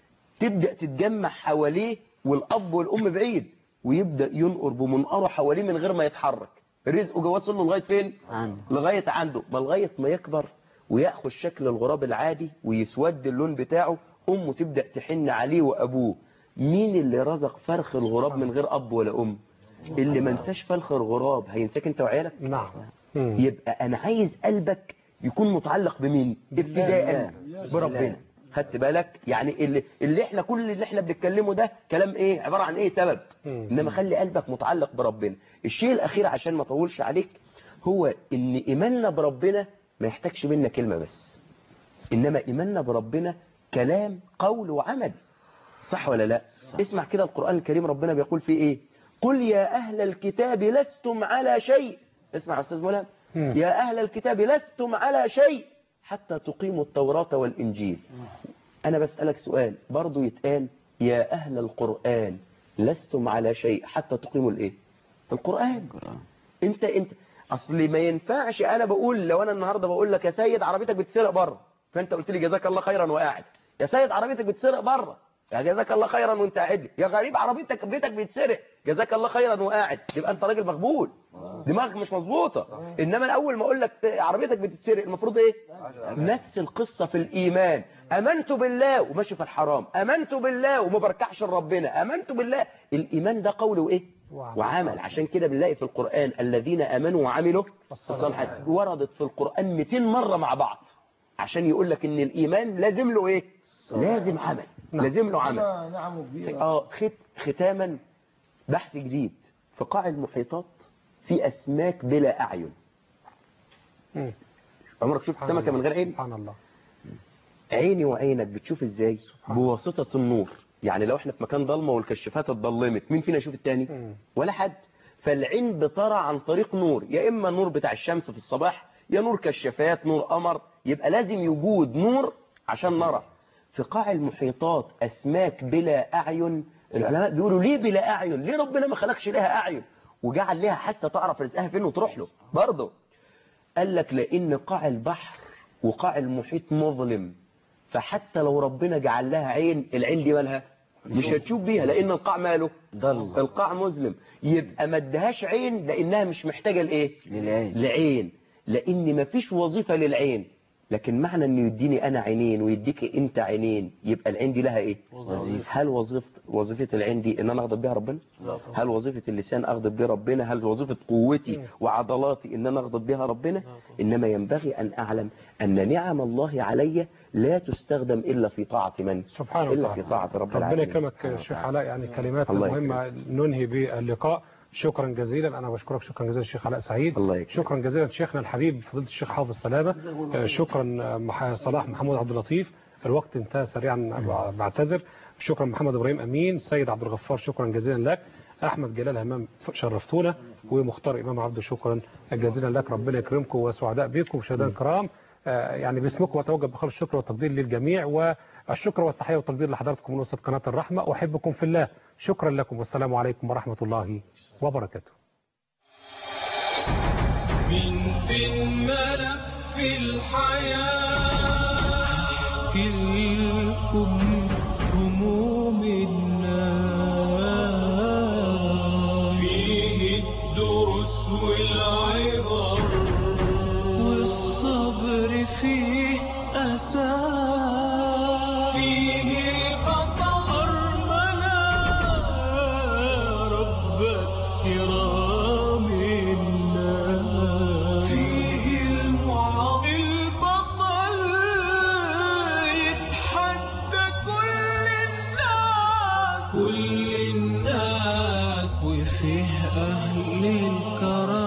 تبدأ تتجمع حواليه والأب والأم بعيد ويبدأ ينقر بمنقره حواليه من غير ما يتحرك رزقه جواه له لغاية فين؟ عنده لغاية عنده ما لغاية ما يكبر ويأخذ شكل الغراب العادي ويسود اللون بتاعه أمه تبدأ تحن عليه وأبوه مين اللي رزق فرخ الغراب من غير أب ولا أم اللي ما انساش فرخ الغراب هينساك انت وعيالك نعم يبقى أنا عايز قلبك يكون متعلق بمين ابتداء بالله. بربنا خدت بالك يعني اللي, اللي احنا كل اللي احنا بنتكلمه ده كلام ايه عبارة عن ايه سبب انما خلي قلبك متعلق بربنا الشيء الاخير عشان ما اطولش عليك هو ان ايماننا بربنا ما يحتاجش منا كلمة بس انما ايماننا بربنا كلام قول وعمل صح ولا لا اسمع كده القرآن الكريم ربنا بيقول فيه ايه قل يا اهل الكتاب لستم على شيء اسمع يا استاذ ملهم يا اهل الكتاب لستم على شيء حتى تقيموا التوراة والانجيل انا بسألك سؤال برضو يتقال يا اهل القرآن لستم على شيء حتى تقيموا الايه القرآن انت انت اصل ما ينفعش انا بقول لو انا النهارده بقول لك يا سيد عربيتك بتسرق بره فانت قلت لي جزاك الله خيرا وقاعد يا سيد عربيتك بتسرق بره يا جزاك الله خيرا وانت قاعد لي. يا غريب عربيتك بيتك بيتسرق جزاك الله خيرا وقاعد يبقى انت راجل مقبول دماغك مش مظبوطه انما انا اول ما اقول لك عربيتك بتتسرق المفروض ايه نفس القصه في الايمان امنت بالله وماشي في الحرام امنت بالله وما بركعش لربنا امنت بالله الايمان ده قول وايه وعمل عشان كده بنلاقي في القرآن الذين آمنوا وعملوا الصالحات وردت في القرآن 200 مرة مع بعض عشان يقول لك ان الإيمان لازم له ايه لازم عمل لازم له عمل نعم كبيرة اه خت ختاما بحث جديد في قاع المحيطات في أسماك بلا أعين عمرك شفت سمكة من غير عين سبحان الله عيني وعينك بتشوف ازاي بواسطة النور يعني لو احنا في مكان ضلمة والكشافات اتضلمت مين فينا يشوف التاني ولا حد فالعين بترى عن طريق نور يا اما النور بتاع الشمس في الصباح يا نور كشافات نور قمر يبقى لازم يوجود نور عشان نرى في قاع المحيطات أسماك بلا أعين العلماء بيقولوا ليه بلا أعين ليه ربنا ما خلقش لها أعين وجعل لها حاسة تعرف رزقها فين وتروح له برضه قال لك لأن قاع البحر وقاع المحيط مظلم فحتى لو ربنا جعل لها عين العين دي مالها مش هتشوف بيها لأن القاع ماله ضل القاع مظلم يبقى ما ادهاش عين لأنها مش محتاجة لإيه للعين لعين لأن مفيش وظيفة للعين لكن معنى انه يديني انا عينين ويديك انت عينين يبقى العين دي لها ايه وظيفة. هل وظيفه وظيفه العين دي ان انا اغضب بيها ربنا لا طبعا. هل وظيفه اللسان اغضب بيها ربنا هل وظيفه قوتي وعضلاتي ان انا اغضب بيها ربنا انما ينبغي ان اعلم ان نعم الله علي لا تستخدم الا في طاعه من سبحانه الا وتعالى في طاعه رب ربنا العالمين يكرمك شيخ علاء يعني كلمات الله مهمة ننهي باللقاء شكرا جزيلا أنا بشكرك شكرا جزيلا الشيخ علاء سعيد الله شكرا جزيلا شيخنا الحبيب فضيلة الشيخ حافظ سلامة آه، شكرا آه، مح- صلاح محمود عبد اللطيف الوقت انتهى سريعا بعتذر شكرا محمد إبراهيم أمين سيد عبد الغفار شكرا جزيلا لك أحمد جلال همام شرفتونا ومختار إمام عبده شكرا جزيلا لك ربنا يكرمكم وسعداء بكم مشاهدينا الكرام آه، يعني باسمكم واتوجه بخير الشكر والتقدير للجميع والشكر والتحيه والتقدير لحضراتكم من وسط قناه الرحمه احبكم في الله شكرا لكم والسلام عليكم ورحمه الله وبركاته من بين ملف الحياة كلكم هموم الناس فيه الدروس والعبر والصبر فيه أساس فيه البطل أرملة ربت كرام الناس فيه المعظم البطل يتحدى كل الناس كل الناس وفيه أهل الكرم